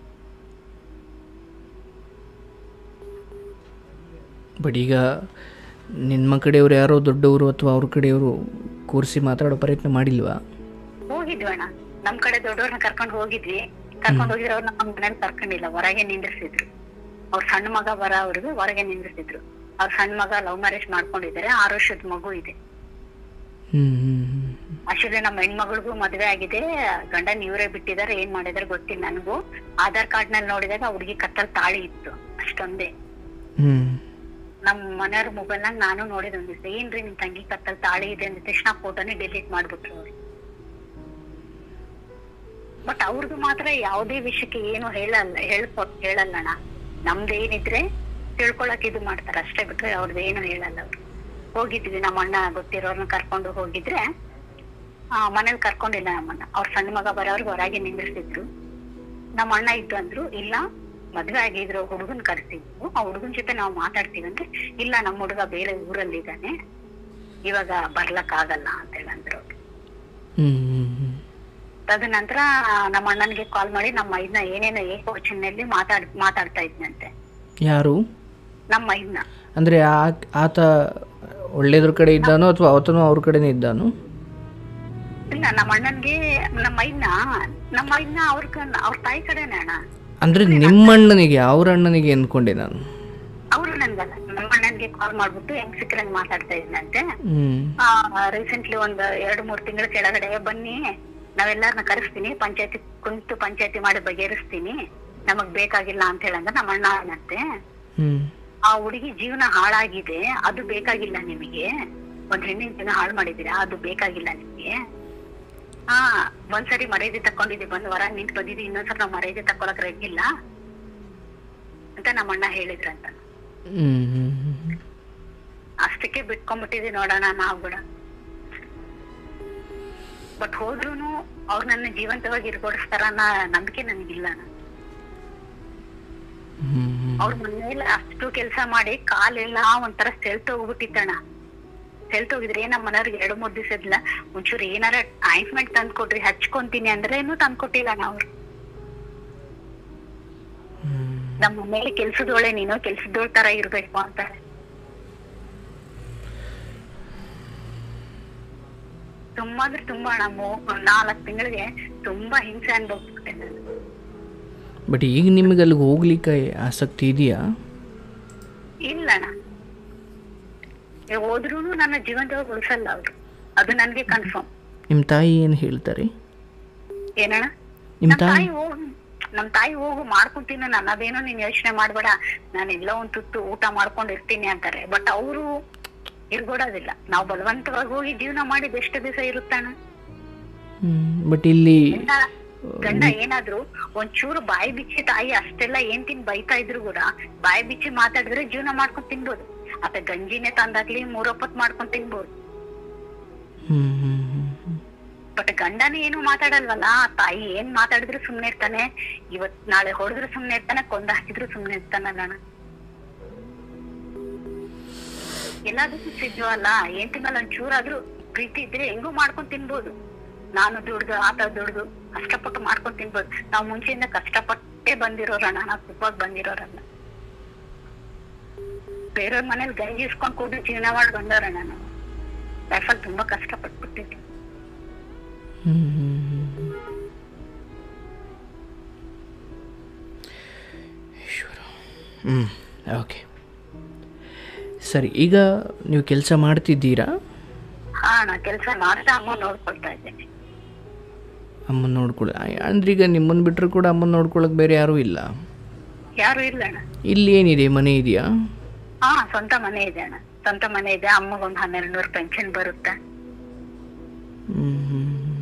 ಬಟ್ ಈಗ ನಿಮ್ಮ ಕಡೆಯವರು ಯಾರೋ ದೊಡ್ಡವರು ಅಥವಾ ಅವ್ರ ಕಡೆಯವರು ಕೂರಿಸಿ ಮಾತಾಡೋ ಪ್ರಯತ್ನ ಮಾಡಿಲ್ವಾ ಹೋಗಿದ್ವಿ ಅಣ್ಣ ನಮ್ ಕಡೆ ದೊಡ್ಡವ್ರನ್ನ ಕರ್ಕೊಂಡ್ ಹೋಗಿದ್ವಿ ಕರ್ಕೊಂಡ್ ಹೋಗಿದ್ರೆ ಅವ್ರನ್ನ ನಮ್ಮ ಮನೇಲಿ ಕರ್ಕೊಂಡಿಲ್ಲ ಹೊರಗೆ ನಿಂದಿರ್ಸಿದ್ರು ಅವ್ರ ಸಣ್ಣ ಮಗ ಬರ ಅವ್ರಿಗೆ ಹೊರಗೆ ನಿಂದಿರ್ಸಿದ್ರು ಅವ್ರ ಸಣ್ಣ ಮಗ ಲವ್ ಮ್ಯಾರೇಜ್ ಮಾಡ್ಕೊಂಡಿದ್ದಾರೆ ಆರು ವರ್ಷದ ಮಗು ಇದೆ ಹ್ಞೂ ಹ್ಞೂ ಹ್ಞೂ ಅಷ್ಟೇ ನಮ್ಮ ಹೆಣ್ಮಗಳಿಗೂ ಮದ್ವೆ ಆಗಿದೆ ಗಂಡನ್ ಇವರೇ ಬಿಟ್ಟಿದ್ದಾರೆ ಏನ್ ಮಾಡಿದಾರೆ ಗೊತ್ತಿಲ್ಲ ನನಗೂ ಆಧಾರ್ ಕಾರ್ಡ್ ನಲ್ಲಿ ನೋಡಿದಾಗ ಹುಡುಗಿ ಕತ್ತಲ್ ತಾಳಿ ಇತ್ತು ಅಷ್ಟೊಂದೇ ಹ್ಞೂ ನಮ್ ಮನೆಯವ್ರ ಮೊಬೈಲ್ ನಾಗ ನಾನು ನೋಡಿದ ಒಂದ್ ದಿವಸ ಏನ್ರಿ ನಿಮ್ ತಂಗಿ ಕತ್ತಲ್ ತಾಳಿ ಇದೆ ಅಂದ ತಕ್ಷಣ ಫೋಟೋನೇ ಡಿಲೀಟ್ ಮಾಡ್ಬಿಟ್ರು ಅವ್ರು ಬಟ್ ಅವ್ರದ್ದು ಮಾತ್ರ ಯಾವುದೇ ವಿಷಯಕ್ಕೆ ಏನು ಹೇಳಲ್ಲ ಹೇಳ್ಕೊ ಹೇಳಲ್ಲಣ್ಣ ನಮ್ದೇನಿದ್ರೆ ತಿಳ್ಕೊಳಕ್ ಇದು ಮಾಡ್ತಾರ ಅಷ್ಟೇ ಬಿಟ್ರೆ ಅವ್ರದ್ದು ಏನು ಹೇಳಲ್ಲ ಅವ್ರು ಹೋಗಿದ್ವಿ ನಮ್ಮ ಅಣ್ಣ ಗೊತ್ತಿರೋರ್ನ ಕರ್ಕೊಂಡು ಹೋಗಿದ್ರೆ ಆ ಮನೇಲಿ ಕರ್ಕೊಂಡಿಲ್ಲ ನಮ್ಮನ್ನ ಅವ್ರ ಸಣ್ಣ ಮಗ ಬರೋರ್ಗೆ ಹೊರಗೆ ನಿಂದಿರ್ಸಿದ್ರು ನಮ್ಮ ಅಣ್ಣ ಇದ್ದು ಅಂದ್ರು ಇಲ್ಲ ಮದ್ವೆ ಆಗಿದ್ರು ಹುಡುಗನ್ ಕರ್ಸಿದ್ರು ಆ ಹುಡುಗನ್ ಜೊತೆ ನಾವು ಮಾತಾಡ್ತೀವಿ ಅಂದ್ರೆ ಇಲ್ಲ ನಮ್ಮ ಹುಡುಗ ಬೇರೆ ಊರಲ್ಲಿ ಇದ್ದಾನೆ ಇವಾಗ ಬರ್ಲಕ್ ಆಗಲ್ಲ ಅಂತ ಹೇಳಂದ್ರು ಅವ್ರು. ಹ್ಞೂ ಹ್ಞೂ ಹ್ಞೂ ತದನಂತರ ನಮ್ಮ ಅಣ್ಣನಿಗೆ ಕಾಲ್ ಮಾಡಿ ನಮ್ಮ ಇದನ್ನ ಏನೇನೋ ಏಕವಚನಲ್ಲಿ ಮಾತಾಡ್ ಮಾತಾಡ್ತಾ ಇದ್ನಂತೆ ಯಾರು ನಮ್ಮ ಇದನ್ನ ಅಂದರೆ ಆ ಆತ ಒಳ್ಳೇದ್ರ ಕಡೆ ಇದ್ದಾನೋ ಅಥವಾ ಅವತನೂ ಅವ್ರ ಕಡೆನೇ ಇದ್ದಾನೋ ಇಲ್ಲ ನಮ್ಮ ಅಣ್ಣನ್ಗೆ ನಮ್ಮ ಐದ್ನ ನಮ್ಮ ಐದ್ನ ಅವ್ರ ಕನ್- ಅವ್ರ ತಾಯಿ ಕಡೆನೇ ಅಣ್ಣ ಅಂದರೆ ನಿಮ್ಮ ಅಣ್ಣನಿಗೆ ಅವ್ರ ಅಣ್ಣನಿಗೆ ಅಂದ್ಕೊಂಡೆ ನಾನು ಅವ್ರು ನನ್ಗಲ್ಲ ನಮ್ಮ ಅಣ್ಣನ್ಗೆ ಕಾಲ್ ಮಾಡ್ಬಿಟ್ಟು ಹೆಂಗ್ ಸಿಕ್ಕರಂಗ್ ಮಾತಾಡ್ತಾ ಇದ್ನಂತೆ ಹ್ಞೂ ರೀಸೆಂಟ್ಲಿ ಒಂದ್ ಎರಡ್ ಮೂರ್ ತಿಂಗಳ ಕೆಳಗಡೆ ಬನ್ನಿ ನಾವೆಲ್ಲಾರನ್ನ ಕರೆಸ್ತೀನಿ ಪಂಚಾಯತಿ ಕುಂತು ಪಂಚಾಯತಿ ಮಾಡಿ ಬಗೆಹರಿಸ್ತೀನಿ ನಮಗ್ ಬೇಕಾಗಿಲ್ಲ ಅಂತ ಹೇಳಂಗ ನಮ್ಮ ಅಣ್ಣ ಅನ್ನತ್ತೆ ಹ್ಞೂ ಆ ಹುಡುಗಿ ಜೀವನ ಹಾಳಾಗಿದೆ ಅದು ಬೇಕಾಗಿಲ್ಲ ನಿಮಗೆ ಒಂದ್ ಹೆಣ್ಣಿನ ಜೀವನ ಹಾಳು ಮಾಡಿದೀರಾ ಅದು ಬೇಕಾಗಿಲ್ಲ ನಿಮಗೆ ಹಾ ಒಂದ್ಸರಿ ಮರ್ಯಾದೆ ತಕೊಂಡಿದ್ವಿ ಬಂದ್ ಹೊರ ನಿಂತ್ ಬಂದಿದ್ವಿ ಇನ್ನೊಂದ್ಸರಿ ನಾವ್ ಮರ್ಯಾದೆ ತಕೊಳಕ್ ರೆಗ್ಗಿಲ್ಲ ಅಂತ ನಮ್ಮ ಅಣ್ಣ ಹೇಳಿದ್ರಂತ ಹ್ಞೂ ಹ್ಞೂ ಹ್ಞೂ ಅಷ್ಟಕ್ಕೆ ಬಿಟ್ಕೊಂಡ್ಬಿಟ್ಟಿದ್ವಿ ನೋಡೋಣ ನಾವ್ ಕೂಡ ಬಟ್ ಹೋದ್ರುನು ಅವ್ರು ನನ್ನ ಜೀವಂತವಾಗಿ ಇರ್ಕೊಡಿಸ್ತಾರ ಅನ್ನೋ ನಂಬಿಕೆ ನನಗಿಲ್ಲ ಹ್ಞೂ ಅವ್ರ ಮನೇಲಿ ಅಷ್ಟು ಕೆಲಸ ಮಾಡಿ ಕಾಲೆಲ್ಲ ಒಂಥರ ಸೆಳ್ತೋಗ್ಬಿಟ್ಟಿತ್ತಣ್ಣ ಸೆಳ್ತೋಗಿದ್ರೆ ನಮ್ಮ ಮನೆಯವ್ರಿಗೆ ಎರಡು ಮೂರ್ ದಿವಸ ಇದ್ಲ ಒಂಚೂರು ಏನಾರ ಆಯಿಂಟ್ಮೆಂಟ್ ತಂದ್ ಕೊಟ್ರಿ ಹಚ್ಕೊಂತೀನಿ ಅಂದ್ರೆ ಏನು ತಂದ್ ಕೊಟ್ಟಿಲ್ಲ ಅವ್ರು ನಮ್ಮ ಮನೇಲಿ ಕೆಲ್ಸದೋಳೆ ನೀನು ಕೆಲ್ಸದೋಳ್ ತರ ಇರ್ಬೇಕು ಅಂತ ತುಂಬಾ ಅಂದ್ರೆ ತುಂಬಾ ಅಣ್ಣ ಮೂ- ನಾಲ್ಕ್ ತಿಂಗಳಿಗೆ ತುಂಬಾ ಹಿಂಸೆ ಅನ್ಭವಿಸ್ಬಿಟ್ಟೆ ನಾನು ಬಟ್ ಈಗ ನಿಮಗೆ ಅಲ್ಲಿಗೆ ಹೋಗ್ಲಿಕ್ಕೆ ಆಸಕ್ತಿ ಇದೆಯಾ ಹೋದ್ರೂ ನನ್ನ ಜೀವನದೊಳಗೆ ಉಳಿಸಲ್ಲ ಅವ್ರು ಅದು ನನ್ಗೆ ಕನ್ಫರ್ಮ್ ನಿಮ್ಮ ತಾಯಿ ಏನು ಹೇಳ್ತಾರೆ ಏನಣ್ಣ ನಿಮ್ಮ ನಮ್ ತಾಯಿ ತಾಯಿ ಹೋಗು ನಮ್ ತಾಯಿ ಹೋಗು ಮಾಡ್ಕೊಂತೀನಿ ನಾನು ಅದೇನೋ ನೀನ್ ಯೋಚನೆ ಮಾಡ್ಬೇಡ ನಾನು ಎಲ್ಲ ಒಂದ್ ತುತ್ತು ಊಟ ಮಾಡ್ಕೊಂಡ್ ಇರ್ತೀನಿ ಅಂತಾರೆ ಬಟ್ ಅವರು ಇರ್ಗೊಡೋದಿಲ್ಲ ನಾವು ಬಲವಂತವಾಗಿ ಹೋಗಿ ಜೀವನ ಮಾಡಿದ ಎಷ್ಟು ದಿವಸ ಇರುತ್ತಾನ ಬಟ್ ಇಲ್ಲಿ ಗಂಡ ಗಂಡ ಏನಾದ್ರು ಒಂಚೂರು ಬಾಯಿ ಬಿಚ್ಚಿ ತಾಯಿ ಅಷ್ಟೆಲ್ಲ ಏನ್ ತಿನ್ ಬೈತಾ ಇದ್ರು ಕೂಡ ಬಾಯಿ ಬಿಚ್ಚಿ ಮಾತಾಡಿದ್ರೆ ಜೀವನ ಮಾಡ್ಕೊಂಡ್ ತಿನ್ಬೋದು ಮತ್ತೆ ಗಂಜಿನೇ ತಂದಾಗ್ಲಿ ಮೂರೊಪ್ಪತ್ ಮಾಡ್ಕೊಂಡ್ ತಿನ್ಬೋದು ಹ್ಮ್, ಹ್ಮ್, ಹ್ಮ್, ಹ್ಮ್. ಬಟ್ ಗಂಡನೇ ಏನು ಮಾತಾಡಲ್ವಲ್ಲ ತಾಯಿ ಏನ್ ಮಾತಾಡಿದ್ರು ಸುಮ್ನೆ ಇರ್ತಾನೆ ಇವತ್ ನಾಳೆ ಹೊಡೆದ್ರು ಸುಮ್ನೆ ಇರ್ತಾನೆ ಕೊಂದ ಹಾಕಿದ್ರು ಸುಮ್ನೆ ಇರ್ತಾನಲ್ಲ ಎಲ್ಲದಕ್ಕೂ ಸಿದ್ಧವಲ್ಲ ಏನ್ ತಿನ್ನಲ್ಲ ಒಂಚೂರಾದ್ರೂ ಪ್ರೀತಿ ಇದ್ರೆ ಹೆಂಗೂ ಮಾಡ್ಕೊಂಡ್ ತಿನ್ಬೋದು ನಾನು ದುಡ್ದು ಆತ ದುಡ್ದು ಕಷ್ಟಪಟ್ಟು ಮಾಡ್ಕೊಂಡ್ ತಿನ್ಬೋದು ನಾವ್ ಮುಂಚೆಯಿಂದ ಕಷ್ಟಪಟ್ಟೆ ಬಂದಿರೋರಣ್ಣ ನಾವು ಸುಖವಾಗಿ ಬಂದಿರೋರಲ್ಲ ಬೇರೆಯವ್ರ ಮನೇಲಿ ಗಂಜಿ ಇಸ್ಕೊಂಡ್ ಕೂಡಿ ಜೀವನ ಮಾಡಿ ಬಂದವ್ರಣ್ಣ ನಾವು ಲೈಫಲ್ಲಿ ತುಂಬಾ ಕಷ್ಟಪಟ್ಬಿಟ್ಟಿದ್ವಿ ಹ್ಮ್, ಹ್ಮ್, ಹ್ಮ್, ಹ್ಮ್. ಈಶ್ವರ ಹ್ಞೂ ಓಕೆ ಸರಿ ಈಗ ನೀವು ಕೆಲಸ ಮಾಡ್ತಿದ್ದೀರಾ ಹಾ ನಾ ಕೆಲಸ ಮಾಡ್ತಾ ಅಮ್ಮ ನೋಡ್ಕೊಳ್ತಾ ಇದ್ದೇನೆ ಅಮ್ಮನ ನೋಡ್ಕೊಳ್ಳಿ ಅಂದ್ರೆ ಈಗ ನಿಮ್ಮನ್ನು ಬಿಟ್ಟರು ಕೂಡ ಅಮ್ಮನ ನೋಡ್ಕೊಳ್ಳೋಕೆ ಬೇರೆ ಯಾರೂ ಇಲ್ಲ ಯಾರು ಇಲ್ಲ ಅಣ್ಣ ಇಲ್ಲಿ ಏನಿದೆ ಮನೆ ಇದೆಯಾ ಹಾ ಸ್ವಂತ ಮನೆ ಇದೆ ಅಣ್ಣ ಸ್ವಂತ ಮನೆ ಇದೆ ಅಮ್ಮಗೊಂದು ಹನ್ನೆರಡು ನೂರು ಪೆನ್ಷನ್ ಬರುತ್ತೆ ಹ್ಮ್, ಹ್ಮ್, ಹ್ಮ್.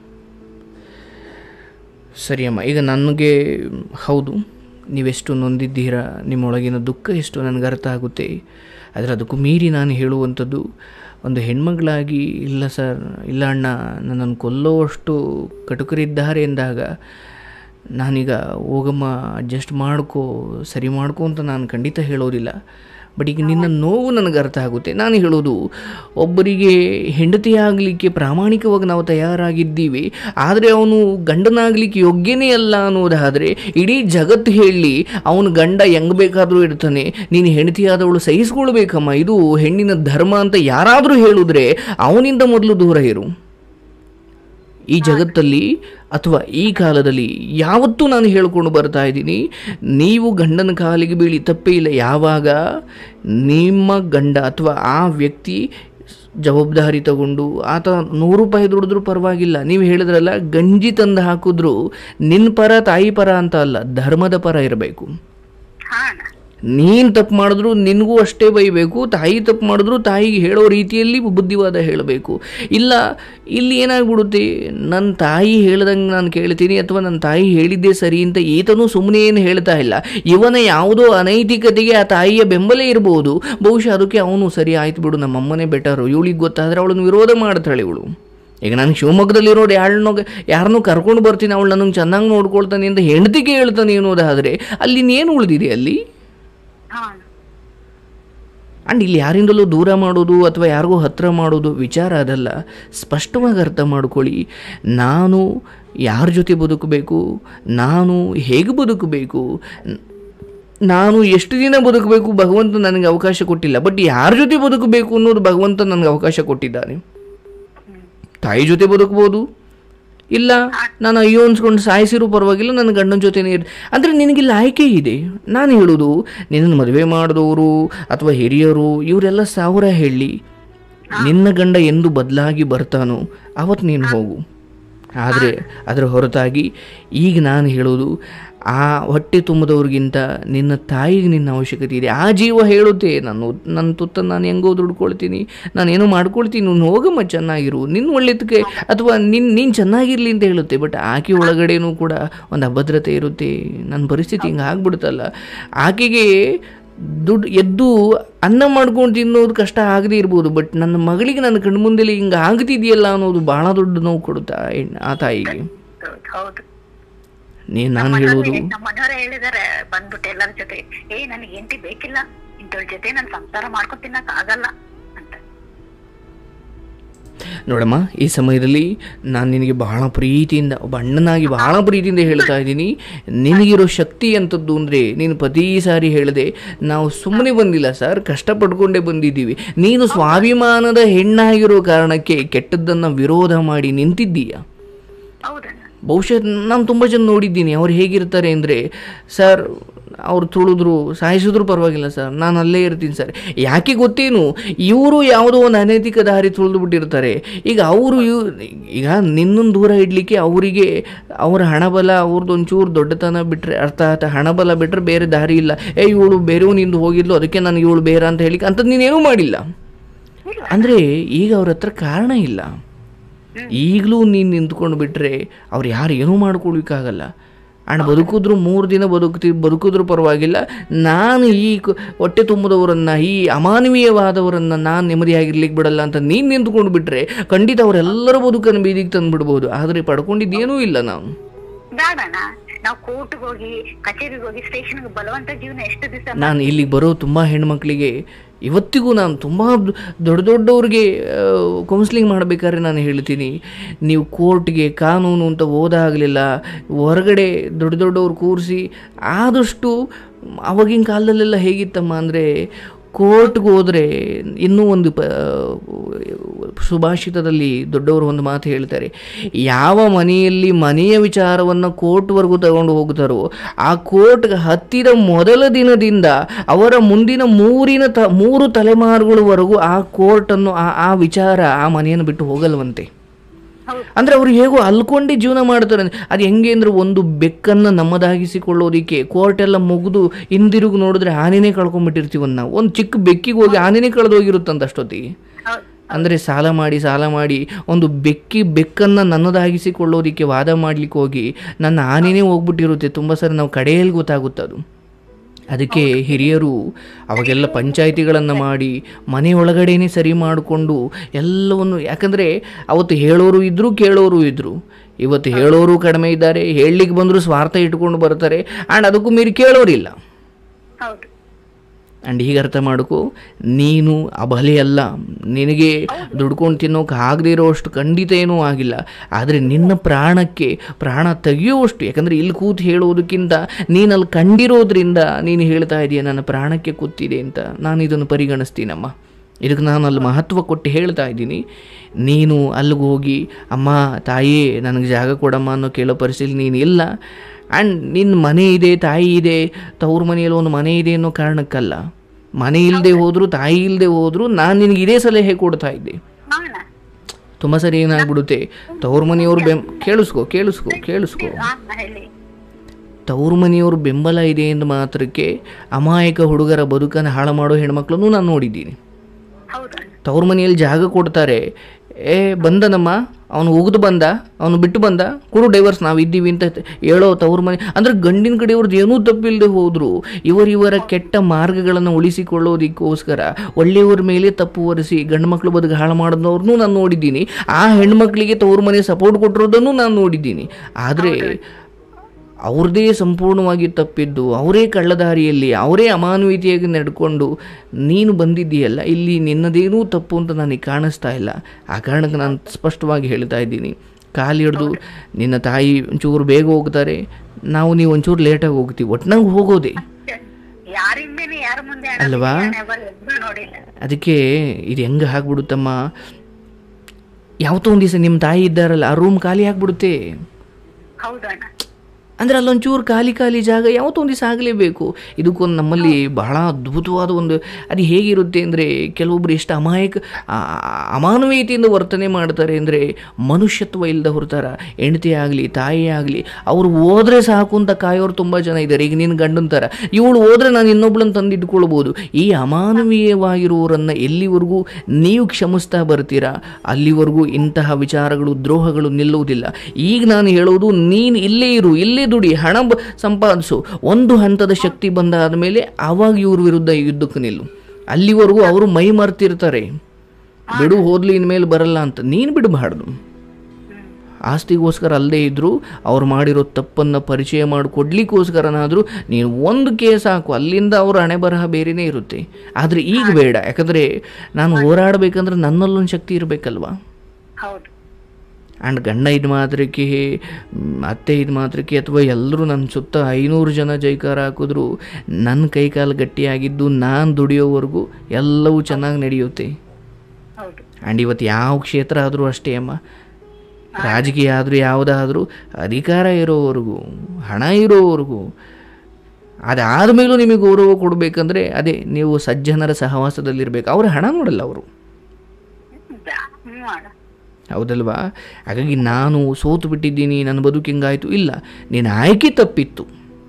ಸರಿ ಅಮ್ಮ ಈಗ ನನಗೆ ಹೌದು ನೀವೆಷ್ಟು ನೊಂದಿದ್ದೀರಾ ನಿಮ್ಮೊಳಗಿನ ದುಃಖ ಎಷ್ಟು ನನಗೆ ಅರ್ಥ ಆಗುತ್ತೆ ಆದರೆ ಅದಕ್ಕೂ ಮೀರಿ ನಾನು ಹೇಳುವಂಥದ್ದು ಒಂದು ಹೆಣ್ಮಗಳಾಗಿ ಇಲ್ಲ ಸರ್ ಇಲ್ಲ ಅಣ್ಣ ನನ್ನನ್ನು ಕೊಲ್ಲೋವಷ್ಟು ಕಟುಕರಿದ್ದಾರೆ ಎಂದಾಗ ನಾನೀಗ ಹೋಗಮ್ಮ ಅಡ್ಜಸ್ಟ್ ಮಾಡ್ಕೋ ಸರಿ ಮಾಡ್ಕೋ ಅಂತ ನಾನು ಖಂಡಿತ ಹೇಳೋದಿಲ್ಲ ಬಟ್ ಈಗ ನಿನ್ನ ನೋವು ನನಗೆ ಅರ್ಥ ಆಗುತ್ತೆ ನಾನು ಹೇಳೋದು ಒಬ್ಬರಿಗೆ ಹೆಂಡತಿಯಾಗಲಿಕ್ಕೆ ಪ್ರಾಮಾಣಿಕವಾಗಿ ನಾವು ತಯಾರಾಗಿದ್ದೀವಿ ಆದರೆ ಅವನು ಗಂಡನಾಗಲಿಕ್ಕೆ ಯೋಗ್ಯನೇ ಅಲ್ಲ ಅನ್ನೋದಾದರೆ ಇಡೀ ಜಗತ್ತು ಹೇಳಿ ಅವನು ಗಂಡ ಹೆಂಗ್ ಬೇಕಾದರೂ ಇರ್ತಾನೆ ನೀನು ಹೆಂಡತಿಯಾದವಳು ಸಹಿಸ್ಕೊಳ್ಬೇಕಮ್ಮ ಇದು ಹೆಣ್ಣಿನ ಧರ್ಮ ಅಂತ ಯಾರಾದರೂ ಹೇಳಿದ್ರೆ ಅವನಿಂದ ಮೊದಲು ದೂರ ಇರು ಈ ಜಗತ್ತಲ್ಲಿ ಅಥವಾ ಈ ಕಾಲದಲ್ಲಿ ಯಾವತ್ತೂ ನಾನು ಹೇಳ್ಕೊಂಡು ಬರ್ತಾ ಇದ್ದೀನಿ ನೀವು ಗಂಡನ ಕಾಲಿಗೆ ಬೀಳಿ ತಪ್ಪೇ ಇಲ್ಲ ಯಾವಾಗ ನಿಮ್ಮ ಗಂಡ ಅಥವಾ ಆ ವ್ಯಕ್ತಿ ಜವಾಬ್ದಾರಿ ತಗೊಂಡು ಆತ ನೂರು ರೂಪಾಯಿ ದುಡಿದ್ರೂ ಪರವಾಗಿಲ್ಲ ನೀವು ಹೇಳಿದ್ರಲ್ಲ ಗಂಜಿ ತಂದು ಹಾಕಿದ್ರು ನಿನ್ನ ಪರ ತಾಯಿ ಪರ ಅಂತ ಅಲ್ಲ ಧರ್ಮದ ಪರ ಇರಬೇಕು ಹಾ ಅಣ್ಣ ನೀನು ತಪ್ಪು ಮಾಡಿದ್ರು ನಿನಗೂ ಅಷ್ಟೇ ಬೈಬೇಕು ತಾಯಿ ತಪ್ಪು ಮಾಡಿದ್ರು ತಾಯಿಗೆ ಹೇಳೋ ರೀತಿಯಲ್ಲಿ ಬುದ್ಧಿವಾದ ಹೇಳಬೇಕು ಇಲ್ಲ ಇಲ್ಲಿ ಏನಾಗ್ಬಿಡುತ್ತೆ ನನ್ನ ತಾಯಿ ಹೇಳ್ದಂಗೆ ನಾನು ಕೇಳ್ತೀನಿ ಅಥವಾ ನನ್ನ ತಾಯಿ ಹೇಳಿದ್ದೇ ಸರಿ ಅಂತ ಈತನೂ ಸುಮ್ಮನೆ ಏನು ಹೇಳ್ತಾ ಇಲ್ಲ ಇವನ ಯಾವುದೋ ಅನೈತಿಕತೆಗೆ ಆ ತಾಯಿಯ ಬೆಂಬಲ ಇರ್ಬೋದು ಬಹುಶಃ ಅದಕ್ಕೆ ಅವನು ಸರಿ ಆಯ್ತು ಬಿಡು ನಮ್ಮ ಅಮ್ಮನೇ ಬೆಟರು ಇವಳಿಗೆ ಗೊತ್ತಾದರೆ ಅವಳನ್ನು ವಿರೋಧ ಮಾಡ್ತಾಳೆ ಇವಳು ಈಗ ನಾನು ಶಿವಮೊಗ್ಗದಲ್ಲಿರೋರು ಯಾರನ್ನೋ ಯಾರನ್ನೂ ಕರ್ಕೊಂಡು ಬರ್ತೀನಿ ಅವಳು ನನಗೆ ಚೆನ್ನಾಗಿ ನೋಡ್ಕೊಳ್ತಾನೆ ಅಂತ ಹೆಂಡತಿಗೆ ಹೇಳ್ತಾನೆ ಅನ್ನೋದಾದರೆ ಅಲ್ಲಿ ಇನ್ನೇನು ಉಳಿದಿದೆ ಅಲ್ಲಿ ಹಾ ಅಣ್ಣ ಆ್ಯಂಡ್ ಇಲ್ಲಿ ಯಾರಿಂದಲೂ ದೂರ ಮಾಡೋದು ಅಥವಾ ಯಾರಿಗೂ ಹತ್ತಿರ ಮಾಡೋದು ವಿಚಾರ ಅದಲ್ಲ ಸ್ಪಷ್ಟವಾಗಿ ಅರ್ಥ ಮಾಡ್ಕೊಳ್ಳಿ ನಾನು ಯಾರ ಜೊತೆ ಬದುಕಬೇಕು ನಾನು ಹೇಗೆ ಬದುಕಬೇಕು ನ್- ನಾನು ಎಷ್ಟು ದಿನ ಬದುಕಬೇಕು ಭಗವಂತ ನನಗೆ ಅವಕಾಶ ಕೊಟ್ಟಿಲ್ಲ ಬಟ್ ಯಾರ ಜೊತೆ ಬದುಕಬೇಕು ಅನ್ನೋದು ಭಗವಂತ ನನಗೆ ಅವಕಾಶ ಕೊಟ್ಟಿದ್ದಾನೆ ತಾಯಿ ಜೊತೆ ಬದುಕ್ಬೋದು ಇಲ್ಲ ನಾನು ಅಯ್ಯೋ ಅನ್ಸ್ಕೊಂಡು ಸಾಯಿಸಿರೋ ಪರವಾಗಿಲ್ಲ ನನ್ನ ಗಂಡನ ಜೊತೆನೇ ಇರ್ ಅಂದರೆ ನಿನಗಿಲ್ಲ ಆಯ್ಕೆ ಇದೆ ನಾನು ಹೇಳೋದು ನಿನ್ನನ್ನು ಮದುವೆ ಮಾಡಿದವರು ಅಥವಾ ಹಿರಿಯರು ಇವರೆಲ್ಲ ಸಾವಿರ ಹೇಳಿ ನಿನ್ನ ಗಂಡ ಎಂದು ಬದಲಾಗಿ ಬರ್ತಾನೋ ಅವತ್ತು ನೀನು ಹೋಗು ಆದರೆ ಅದರ ಹೊರತಾಗಿ ಈಗ ನಾನು ಹೇಳೋದು ಆ ಹೊಟ್ಟೆ ತುಂಬದವ್ರಿಗಿಂತ ನಿನ್ನ ತಾಯಿಗೆ ನಿನ್ನ ಅವಶ್ಯಕತೆ ಇದೆ ಆ ಜೀವ ಹೇಳುತ್ತೆ ನಾನು ನನ್ನ ತುತ್ತನ್ನು ನಾನು ಹೆಂಗೋ ದುಡ್ಕೊಳ್ತೀನಿ ನಾನೇನೋ ಮಾಡ್ಕೊಳ್ತೀನಿ ನೀನು ಹೋಗಮ್ಮ ಚೆನ್ನಾಗಿರು ನಿನ್ನ ಒಳ್ಳೆದಕ್ಕೆ ಅಥವಾ ನಿನ್ನ ನೀನು ಚೆನ್ನಾಗಿರಲಿ ಅಂತ ಹೇಳುತ್ತೆ ಬಟ್ ಆಕೆ ಒಳಗಡೆನೂ ಕೂಡ ಒಂದು ಅಭದ್ರತೆ ಇರುತ್ತೆ ನನ್ನ ಪರಿಸ್ಥಿತಿ ಹಿಂಗೆ ಆಗ್ಬಿಡುತ್ತಲ್ಲ ಆಕೆಗೆ ದುಡ್ಡು ಎದ್ದು ಅನ್ನ ಮಾಡ್ಕೊಂಡು ತಿನ್ನೋದು ಕಷ್ಟ ಆಗದೇ ಇರ್ಬೋದು ಬಟ್ ನನ್ನ ಮಗಳಿಗೆ ನನ್ನ ಕಣ್ಮುಂದೆಲಿ ಹಿಂಗೆ ಆಗ್ತಿದೆಯಲ್ಲ ಅನ್ನೋದು ಭಾಳ ದೊಡ್ಡ ನೋವು ಕೊಡುತ್ತಾ ಹೆಣ್- ಆ ತಾಯಿಗೆ ಹೌದು ಹೌದು ನೀನು ನಾನು ಹೇಳೋದು ನಮ್ಮ ಮನೆಯವರೇ ಹೇಳಿದಾರೆ ಬಂದ್ಬಿಟ್ಟು ಎಲ್ಲರ ಜೊತೆ ಏ ನನಗೆ ಎಂಟಿ ಬೇಕಿಲ್ಲ ಇಂಥವ್ರ ಜೊತೆ ನಾನು ಸಂಸಾರ ಮಾಡ್ಕೊಂಡ್ ತಿನ್ನಕ್ ಆಗಲ್ಲ ಅಂತ ನೋಡಮ್ಮ ಈ ಸಮಯದಲ್ಲಿ ನಾನು ನಿನಗೆ ಬಹಳ ಪ್ರೀತಿಯಿಂದ ಒಬ್ಬ ಅಣ್ಣನಾಗಿ ಬಹಳ ಪ್ರೀತಿಯಿಂದ ಹೇಳ್ತಾ ಇದ್ದೀನಿ ನಿನಗಿರೋ ಶಕ್ತಿ ಅಂಥದ್ದು ಅಂದರೆ ನೀನು ಪ್ರತಿ ಸಾರಿ ಹೇಳಿದೆ ನಾವು ಸುಮ್ಮನೆ ಬಂದಿಲ್ಲ ಸರ್ ಕಷ್ಟಪಡ್ಕೊಂಡೇ ಬಂದಿದ್ದೀವಿ ನೀನು ಸ್ವಾಭಿಮಾನದ ಹೆಣ್ಣಾಗಿರೋ ಕಾರಣಕ್ಕೆ ಕೆಟ್ಟದ್ದನ್ನು ವಿರೋಧ ಮಾಡಿ ನಿಂತಿದ್ದೀಯ ಹೌದಣ್ಣ ಬಹುಶಃ ನಾನು ತುಂಬ ಜನ ನೋಡಿದ್ದೀನಿ ಅವ್ರು ಹೇಗಿರ್ತಾರೆ ಅಂದರೆ ಸರ್ ಅವ್ರು ತುಳಿದ್ರು ಸಾಯಿಸಿದ್ರು ಪರವಾಗಿಲ್ಲ ಸರ್ ನಾನು ಅಲ್ಲೇ ಇರ್ತೀನಿ ಸರ್ ಯಾಕೆ ಗೊತ್ತೇನು ಇವರು ಯಾವುದೋ ಒಂದು ಅನೈತಿಕ ದಾರಿ ತುಳಿದು ಬಿಟ್ಟಿರ್ತಾರೆ ಈಗ ಅವರು ಇವ್ ಈಗ ನಿನ್ನನ್ನು ದೂರ ಇಡಲಿಕ್ಕೆ ಅವರಿಗೆ ಅವರ ಹಣಬಲ ಅವ್ರದ್ದು ಒಂಚೂರು ದೊಡ್ಡತನ ಬಿಟ್ಟರೆ ಅರ್ಥಾತ್ ಹಣಬಲ ಬಿಟ್ಟರೆ ಬೇರೆ ದಾರಿ ಇಲ್ಲ ಏ ಇವಳು ಬೇರೆಯವನಿಂದ ಹೋಗಿದ್ಲು ಅದಕ್ಕೆ ನನಗೆ ಇವಳು ಬೇರೆ ಅಂತ ಹೇಳಿಕ್ಕೆ ಅಂತ ನೀನೇನೂ ಮಾಡಿಲ್ಲ ಅಂದರೆ ಈಗ ಅವ್ರ ಹತ್ರ ಕಾರಣ ಇಲ್ಲ ಈಗಲೂ ನೀನು ನಿಂತ್ಕೊಂಡು ಬಿಟ್ಟರೆ ಅವ್ರು ಯಾರು ಏನೂ ಮಾಡ್ಕೊಳ್ಲಿಕ್ಕಾಗಲ್ಲ ಅಣ್ಣ ಬದುಕಿದ್ರು ಮೂರು ದಿನ ಬದುಕ್ತಿ ಬದುಕಿದ್ರು ಪರವಾಗಿಲ್ಲ ನಾನು ಈ ಕ- ಹೊಟ್ಟೆ ತುಂಬದವರನ್ನು ಈ ಅಮಾನವೀಯವಾದವರನ್ನು ನಾನು ನೆಮ್ಮದಿಯಾಗಿರ್ಲಿಕ್ಕೆ ಬಿಡಲ್ಲ ಅಂತ ನೀನು ನಿಂತ್ಕೊಂಡು ಬಿಟ್ಟರೆ ಖಂಡಿತ ಅವರೆಲ್ಲರ ಬದುಕನ್ನು ಬೀದಿಗೆ ತಂದುಬಿಡ್ಬೋದು ಆದರೆ ಪಡ್ಕೊಂಡಿದ್ದೇನೂ ಇಲ್ಲ ನಾವು ಬೇಡಣ್ಣ ನಾವು ಕೋರ್ಟ್ಗೆ ಹೋಗಿ ಕಚೇರಿಗೆ ಹೋಗಿ ಸ್ಟೇಷನ್ಗೆ ಬಲವಂತ ಜೀವನ ಎಷ್ಟು ದಿವಸ ನಾನು ಇಲ್ಲಿಗೆ ಬರೋ ತುಂಬ ಹೆಣ್ಮಕ್ಳಿಗೆ ಇವತ್ತಿಗೂ ನಾನು ತುಂಬ ದೊಡ್ಡ ದೊಡ್ಡವ್ರಿಗೆ ಕೌನ್ಸ್ಲಿಂಗ್ ಮಾಡಬೇಕಾದ್ರೆ ನಾನು ಹೇಳ್ತೀನಿ ನೀವು ಕೋರ್ಟ್ಗೆ ಕಾನೂನು ಅಂತ ಓದಾಗಲಿಲ್ಲ ಹೊರಗಡೆ ದೊಡ್ಡ ದೊಡ್ಡವ್ರು ಕೂರಿಸಿ ಆದಷ್ಟು ಅವಾಗಿನ ಕಾಲದಲ್ಲೆಲ್ಲ ಹೇಗಿತ್ತಮ್ಮ ಅಂದರೆ ಕೋರ್ಟ್ಗೆ ಹೋದರೆ ಇನ್ನೂ ಒಂದು ಪ ಸುಭಾಷಿತದಲ್ಲಿ ದೊಡ್ಡವರು ಒಂದು ಮಾತು ಹೇಳ್ತಾರೆ ಯಾವ ಮನೆಯಲ್ಲಿ ಮನೆಯ ವಿಚಾರವನ್ನು ಕೋರ್ಟ್ವರೆಗೂ ತಗೊಂಡು ಹೋಗ್ತಾರೋ ಆ ಕೋರ್ಟ್ಗೆ ಹತ್ತಿದ ಮೊದಲ ದಿನದಿಂದ ಅವರ ಮುಂದಿನ ಮೂರಿನ ತ ಮೂರು ತಲೆಮಾರುಗಳವರೆಗೂ ಆ ಕೋರ್ಟನ್ನು ಆ ಆ ವಿಚಾರ ಆ ಮನೆಯನ್ನು ಬಿಟ್ಟು ಹೋಗಲ್ವಂತೆ ಹೌದು ಅಂದರೆ ಅವರು ಹೇಗೋ ಅಲ್ಕೊಂಡೇ ಜೀವನ ಮಾಡ್ತಾರೆ ಅದು ಹೆಂಗೆ ಅಂದ್ರೆ ಒಂದು ಬೆಕ್ಕನ್ನು ನಮ್ಮದಾಗಿಸಿಕೊಳ್ಳೋದಕ್ಕೆ ಕೋರ್ಟ್ ಎಲ್ಲ ಮುಗಿದು ಹಿಂದಿರುಗಿ ನೋಡಿದ್ರೆ ಆನೆನೇ ಕಳ್ಕೊಂಡ್ಬಿಟ್ಟಿರ್ತೀವನ್ನ ನಾವು ಒಂದು ಚಿಕ್ಕ ಬೆಕ್ಕಿಗೆ ಹೋಗಿ ಆನೆನೇ ಕಳೆದೋಗಿರುತ್ತಂತ ಅಷ್ಟೊತ್ತಿಗೆ ಹೌದು ಅಂದರೆ ಸಾಲ ಮಾಡಿ ಸಾಲ ಮಾಡಿ ಒಂದು ಬೆಕ್ಕಿ ಬೆಕ್ಕನ್ನು ನನ್ನದಾಗಿಸಿಕೊಳ್ಳೋದಕ್ಕೆ ವಾದ ಮಾಡ್ಲಿಕ್ಕೆ ಹೋಗಿ ನನ್ನ ಆನೆನೇ ಹೋಗ್ಬಿಟ್ಟಿರುತ್ತೆ ತುಂಬ ಸರಿ ನಾವು ಕಡೆಯಲ್ಲಿ ಗೊತ್ತಾಗುತ್ತೆ ಅದು ಅದಕ್ಕೆ ಹಿರಿಯರು ಅವಾಗೆಲ್ಲ ಪಂಚಾಯಿತಿಗಳನ್ನು ಮಾಡಿ ಮನೆಯೊಳಗಡೆನೇ ಸರಿ ಮಾಡಿಕೊಂಡು ಎಲ್ಲವನ್ನು ಯಾಕಂದರೆ ಅವತ್ತು ಹೇಳೋರು ಇದ್ದರು ಕೇಳೋರು ಇದ್ದರು ಇವತ್ತು ಹೇಳೋರು ಕಡಿಮೆ ಇದ್ದಾರೆ ಹೇಳಲಿಕ್ಕೆ ಬಂದರೂ ಸ್ವಾರ್ಥ ಇಟ್ಕೊಂಡು ಬರ್ತಾರೆ ಆ್ಯಂಡ್ ಅದಕ್ಕೂ ಮೀರಿ ಕೇಳೋರಿಲ್ಲ ಹೌದು ಆ್ಯಂಡ್ ಈಗ ಅರ್ಥ ಮಾಡ್ಕೊ ನೀನು ಅಬಲೆ ಅಲ್ಲ ನಿನಗೆ ದುಡ್ಕೊಂಡು ತಿನ್ನೋಕೆ ಆಗದೇ ಇರೋಷ್ಟು ಖಂಡಿತ ಏನೂ ಆಗಿಲ್ಲ ಆದರೆ ನಿನ್ನ ಪ್ರಾಣಕ್ಕೆ ಪ್ರಾಣ ತೆಗೆಯುವಷ್ಟು ಯಾಕಂದರೆ ಇಲ್ಲಿ ಕೂತು ಹೇಳೋದಕ್ಕಿಂತ ನೀನು ಅಲ್ಲಿ ಕಂಡಿರೋದ್ರಿಂದ ನೀನು ಹೇಳ್ತಾ ಇದೀಯ ನನ್ನ ಪ್ರಾಣಕ್ಕೆ ಕೂತಿದೆ ಅಂತ ನಾನು ಇದನ್ನು ಪರಿಗಣಿಸ್ತೀನಮ್ಮ ಇದಕ್ಕೆ ನಾನು ಅಲ್ಲಿ ಮಹತ್ವ ಕೊಟ್ಟು ಹೇಳ್ತಾ ಇದ್ದೀನಿ ನೀನು ಅಲ್ಲಿಗೆ ಹೋಗಿ ಅಮ್ಮ ತಾಯಿ ನನಗೆ ಜಾಗ ಕೊಡಮ್ಮ ಅನ್ನೋ ಕೇಳೋ ಪರಿಸ್ಥಿತಿ ನೀನು ಇಲ್ಲ ಆ್ಯಂಡ್ ನಿನ್ನ ಮನೆ ಇದೆ ತಾಯಿ ಇದೆ ತವ್ರ ಮನೆಯಲ್ಲಿ ಒಂದು ಮನೆ ಇದೆ ಅನ್ನೋ ಕಾರಣಕ್ಕಲ್ಲ ಮನೆ ಇಲ್ಲದೆ ಹೋದರೂ ತಾಯಿ ಇಲ್ಲದೆ ಹೋದರೂ ನಾನು ನಿನಗೆ ಇದೇ ಸಲಹೆ ಕೊಡ್ತಾ ಇದ್ದೆ ಅಣ್ಣ ತುಂಬ ಸರಿ ಏನಾಗ್ಬಿಡುತ್ತೆ ತವ್ರ ಮನೆಯವರು ಬೆಂ ಕೇಳಿಸ್ಕೊ ಕೇಳಿಸ್ಕೊ ಕೇಳಿಸ್ಕೊ ಹಾ ಹೇಳಿ ತವ್ರ ಮನೆಯವ್ರ ಬೆಂಬಲ ಇದೆ ಎಂದು ಮಾತ್ರಕ್ಕೆ ಅಮಾಯಕ ಹುಡುಗರ ಬದುಕನ್ನು ಹಾಳು ಮಾಡೋ ಹೆಣ್ಮಕ್ಳನ್ನು ನಾನು ನೋಡಿದ್ದೀನಿ ಹೌದಣ್ಣ ತವ್ರ ಮನೆಯಲ್ಲಿ ಜಾಗ ಕೊಡ್ತಾರೆ ಏ ಬಂದನಮ್ಮ ಅವನು ಉಗಿದು ಬಂದ ಅವನು ಬಿಟ್ಟು ಬಂದ ಕೊಡು ಡೈವರ್ಸ್ ನಾವು ಇದ್ದೀವಿ ಅಂತ ಹೇಳೋ ತವ್ರ ಮನೆ ಅಂದರೆ ಗಂಡಿನ ಕಡೆಯವ್ರದ್ದು ಏನೂ ತಪ್ಪಿಲ್ಲದೆ ಹೋದರು ಇವರಿವರ ಕೆಟ್ಟ ಮಾರ್ಗಗಳನ್ನು ಉಳಿಸಿಕೊಳ್ಳೋದಕ್ಕೋಸ್ಕರ ಒಳ್ಳೆಯವ್ರ ಮೇಲೆ ತಪ್ಪು ಹೊರಿಸಿ ಗಂಡು ಮಕ್ಕಳು ಬದುಕು ಹಾಳು ಮಾಡೋದವ್ರನ್ನೂ ನಾನು ನೋಡಿದ್ದೀನಿ ಆ ಹೆಣ್ಮಕ್ಳಿಗೆ ತವ್ರ ಮನೆ ಸಪೋರ್ಟ್ ಕೊಟ್ಟಿರೋದನ್ನು ನಾನು ನೋಡಿದ್ದೀನಿ ಆದರೆ ಅವ್ರದ್ದೇ ಸಂಪೂರ್ಣವಾಗಿ ತಪ್ಪಿದ್ದು ಅವರೇ ಕಳ್ಳದಾರಿಯಲ್ಲಿ ಅವರೇ ಅಮಾನವೀಯತೆಯಾಗಿ ನಡ್ಕೊಂಡು ನೀನು ಬಂದಿದ್ದೀಯಲ್ಲ ಇಲ್ಲಿ ನಿನ್ನದೇನೂ ತಪ್ಪು ಅಂತ ನನಗೆ ಕಾಣಿಸ್ತಾ ಇಲ್ಲ ಆ ಕಾರಣಕ್ಕೆ ನಾನು ಸ್ಪಷ್ಟವಾಗಿ ಹೇಳ್ತಾ ಇದ್ದೀನಿ ಕಾಲು ಹಿಡ್ದು ನಿನ್ನ ತಾಯಿ ಒಂಚೂರು ಬೇಗ ಹೋಗ್ತಾರೆ ನಾವು ನೀವು ಒಂಚೂರು ಲೇಟಾಗಿ ಹೋಗ್ತೀವಿ ಒಟ್ನಾಗ ಹೋಗೋದೆ ಯಾರಿಂದೇನೆ ಯಾರ ಮುಂದೆ ಅಣ್ಣ ಅಲ್ವಾ? ಹಣೆ ಬರ ಎದ್ದು ನೋಡಿಲ್ಲ ಅದಕ್ಕೆ ಇದು ಹೆಂಗೆ ಆಗ್ಬಿಡುತ್ತಮ್ಮ ಯಾವತ್ತೋ ಒಂದು ದಿವಸ ನಿಮ್ಮ ತಾಯಿ ಇದ್ದಾರಲ್ಲ ಆ ರೂಮ್ ಖಾಲಿ ಆಗ್ಬಿಡುತ್ತೆ ಹೌದಣ್ಣ ಅಂದರೆ ಅಲ್ಲೊಂಚೂರು ಖಾಲಿ ಖಾಲಿ ಜಾಗ ಯಾವತ್ತೋ ಒಂದು ದಿವಸ ಆಗಲೇಬೇಕು ಇದಕ್ಕೊಂದು ನಮ್ಮಲ್ಲಿ ಬಹಳ ಅದ್ಭುತವಾದ ಒಂದು ಅದು ಹೇಗಿರುತ್ತೆ ಅಂದರೆ ಕೆಲವೊಬ್ರು ಎಷ್ಟು ಅಮಾಯಕ ಆ- ಆ- ಅಮಾನವೀಯತೆಯಿಂದ ವರ್ತನೆ ಮಾಡ್ತಾರೆ ಅಂದರೆ ಮನುಷ್ಯತ್ವ ಇಲ್ಲದ ಹೊರತಾರ ಹೆಂಡತಿ ಆಗಲಿ ತಾಯಿ ಆಗಲಿ ಅವ್ರು ಹೋದ್ರೆ ಸಾಕು ಅಂತ ಕಾಯೋರು ತುಂಬ ಜನ ಇದ್ದಾರೆ ಈಗ ನಿನ್ನ ಗಂಡನ ಥರ ಇವಳು ಹೋದ್ರೆ ನಾನು ಇನ್ನೊಬ್ಳನ್ನ ತಂದಿಟ್ಕೊಳ್ಬೋದು ಈ ಅಮಾನವೀಯವಾಗಿರುವವರನ್ನು ಎಲ್ಲಿವರೆಗೂ ನೀವು ಕ್ಷಮಿಸ್ತಾ ಬರ್ತೀರಾ ಅಲ್ಲಿವರೆಗೂ ಇಂತಹ ವಿಚಾರಗಳು ದ್ರೋಹಗಳು ನಿಲ್ಲುವುದಿಲ್ಲ ಈಗ ನಾನು ಹೇಳೋದು ನೀನು ಇಲ್ಲೇ ಇರು ಇಲ್ಲೇ ದುಡಿ ಹಣ ಬ- ಸಂಪಾದಿಸು ಒಂದು ಹಂತದ ಶಕ್ತಿ ಬಂದಾದ ಮೇಲೆ ಆವಾಗ ಇವ್ರ ವಿರುದ್ಧ ಯುದ್ಧಕ್ಕೆ ನಿಲ್ಲು ಅಲ್ಲಿವರೆಗೂ ಅವರು ಮೈ ಮರ್ತಿರ್ತಾರೆ ಬಿಡು ಹೋದ್ಲು ಇನ್ಮೇಲೆ ಬರಲ್ಲ ಅಂತ ನೀನು ಬಿಡಬಾರ್ದು ಆಸ್ತಿಗೋಸ್ಕರ ಅಲ್ಲದೆ ಇದ್ದರೂ ಅವ್ರು ಮಾಡಿರೋ ತಪ್ಪನ್ನು ಪರಿಚಯ ಮಾಡಿಕೊಡ್ಲಿಕ್ಕೋಸ್ಕರನಾದರೂ ನೀನು ಒಂದು ಕೇಸ್ ಹಾಕು ಅಲ್ಲಿಂದ ಅವ್ರ ಹಣೆ ಬರಹ ಬೇರೆಯೇ ಇರುತ್ತೆ ಆದರೆ ಈಗ ಬೇಡ ಯಾಕಂದರೆ ನಾನು ಹೋರಾಡಬೇಕಂದ್ರೆ ನನ್ನಲ್ಲೊಂದು ಶಕ್ತಿ ಇರಬೇಕಲ್ವಾ ಹೌದು ಆ್ಯಂಡ್ ಗಂಡ ಇದು ಮಾತ್ರಕ್ಕೆ ಮ್, ಅತ್ತೆ ಇದು ಮಾತ್ರಕ್ಕೆ ಅಥವಾ ಎಲ್ಲರೂ ನನ್ನ ಸುತ್ತ ಐನೂರು ಜನ ಜೈಕಾರ ಹಾಕಿದ್ರು ನನ್ನ ಕೈಕಾಲು ಗಟ್ಟಿಯಾಗಿದ್ದು ನಾನು ದುಡಿಯೋವರೆಗೂ ಎಲ್ಲವೂ ಚೆನ್ನಾಗಿ ನಡೆಯುತ್ತೆ ಹೌದು ಆ್ಯಂಡ್ ಇವತ್ತು ಯಾವ ಕ್ಷೇತ್ರ ಆದರೂ ಅಷ್ಟೇ ಅಮ್ಮ ರಾಜಕೀಯ ಆದರೂ ಯಾವುದಾದ್ರೂ ಅಧಿಕಾರ ಇರೋವರೆಗೂ ಹಣ ಇರೋವರೆಗೂ ಅದಾದಮೇಲೂ ನಿಮಗೆ ಗೌರವ ಕೊಡಬೇಕಂದ್ರೆ ಅದೇ ನೀವು ಸಜ್ಜನರ ಸಹವಾಸದಲ್ಲಿರಬೇಕು ಅವ್ರ ಹಣ ನೋಡಲ್ಲ ಅವರು ಹ್ಮ್ ಅಣ್ಣ ಹೌದಲ್ವಾ ಹಾಗಾಗಿ ನಾನು ಸೋತು ಬಿಟ್ಟಿದ್ದೀನಿ ನನ್ನ ಬದುಕು ಹಿಂಗಾಯ್ತು ಇಲ್ಲ ನಿನ್ನ ಆಯ್ಕೆ ತಪ್ಪಿತ್ತು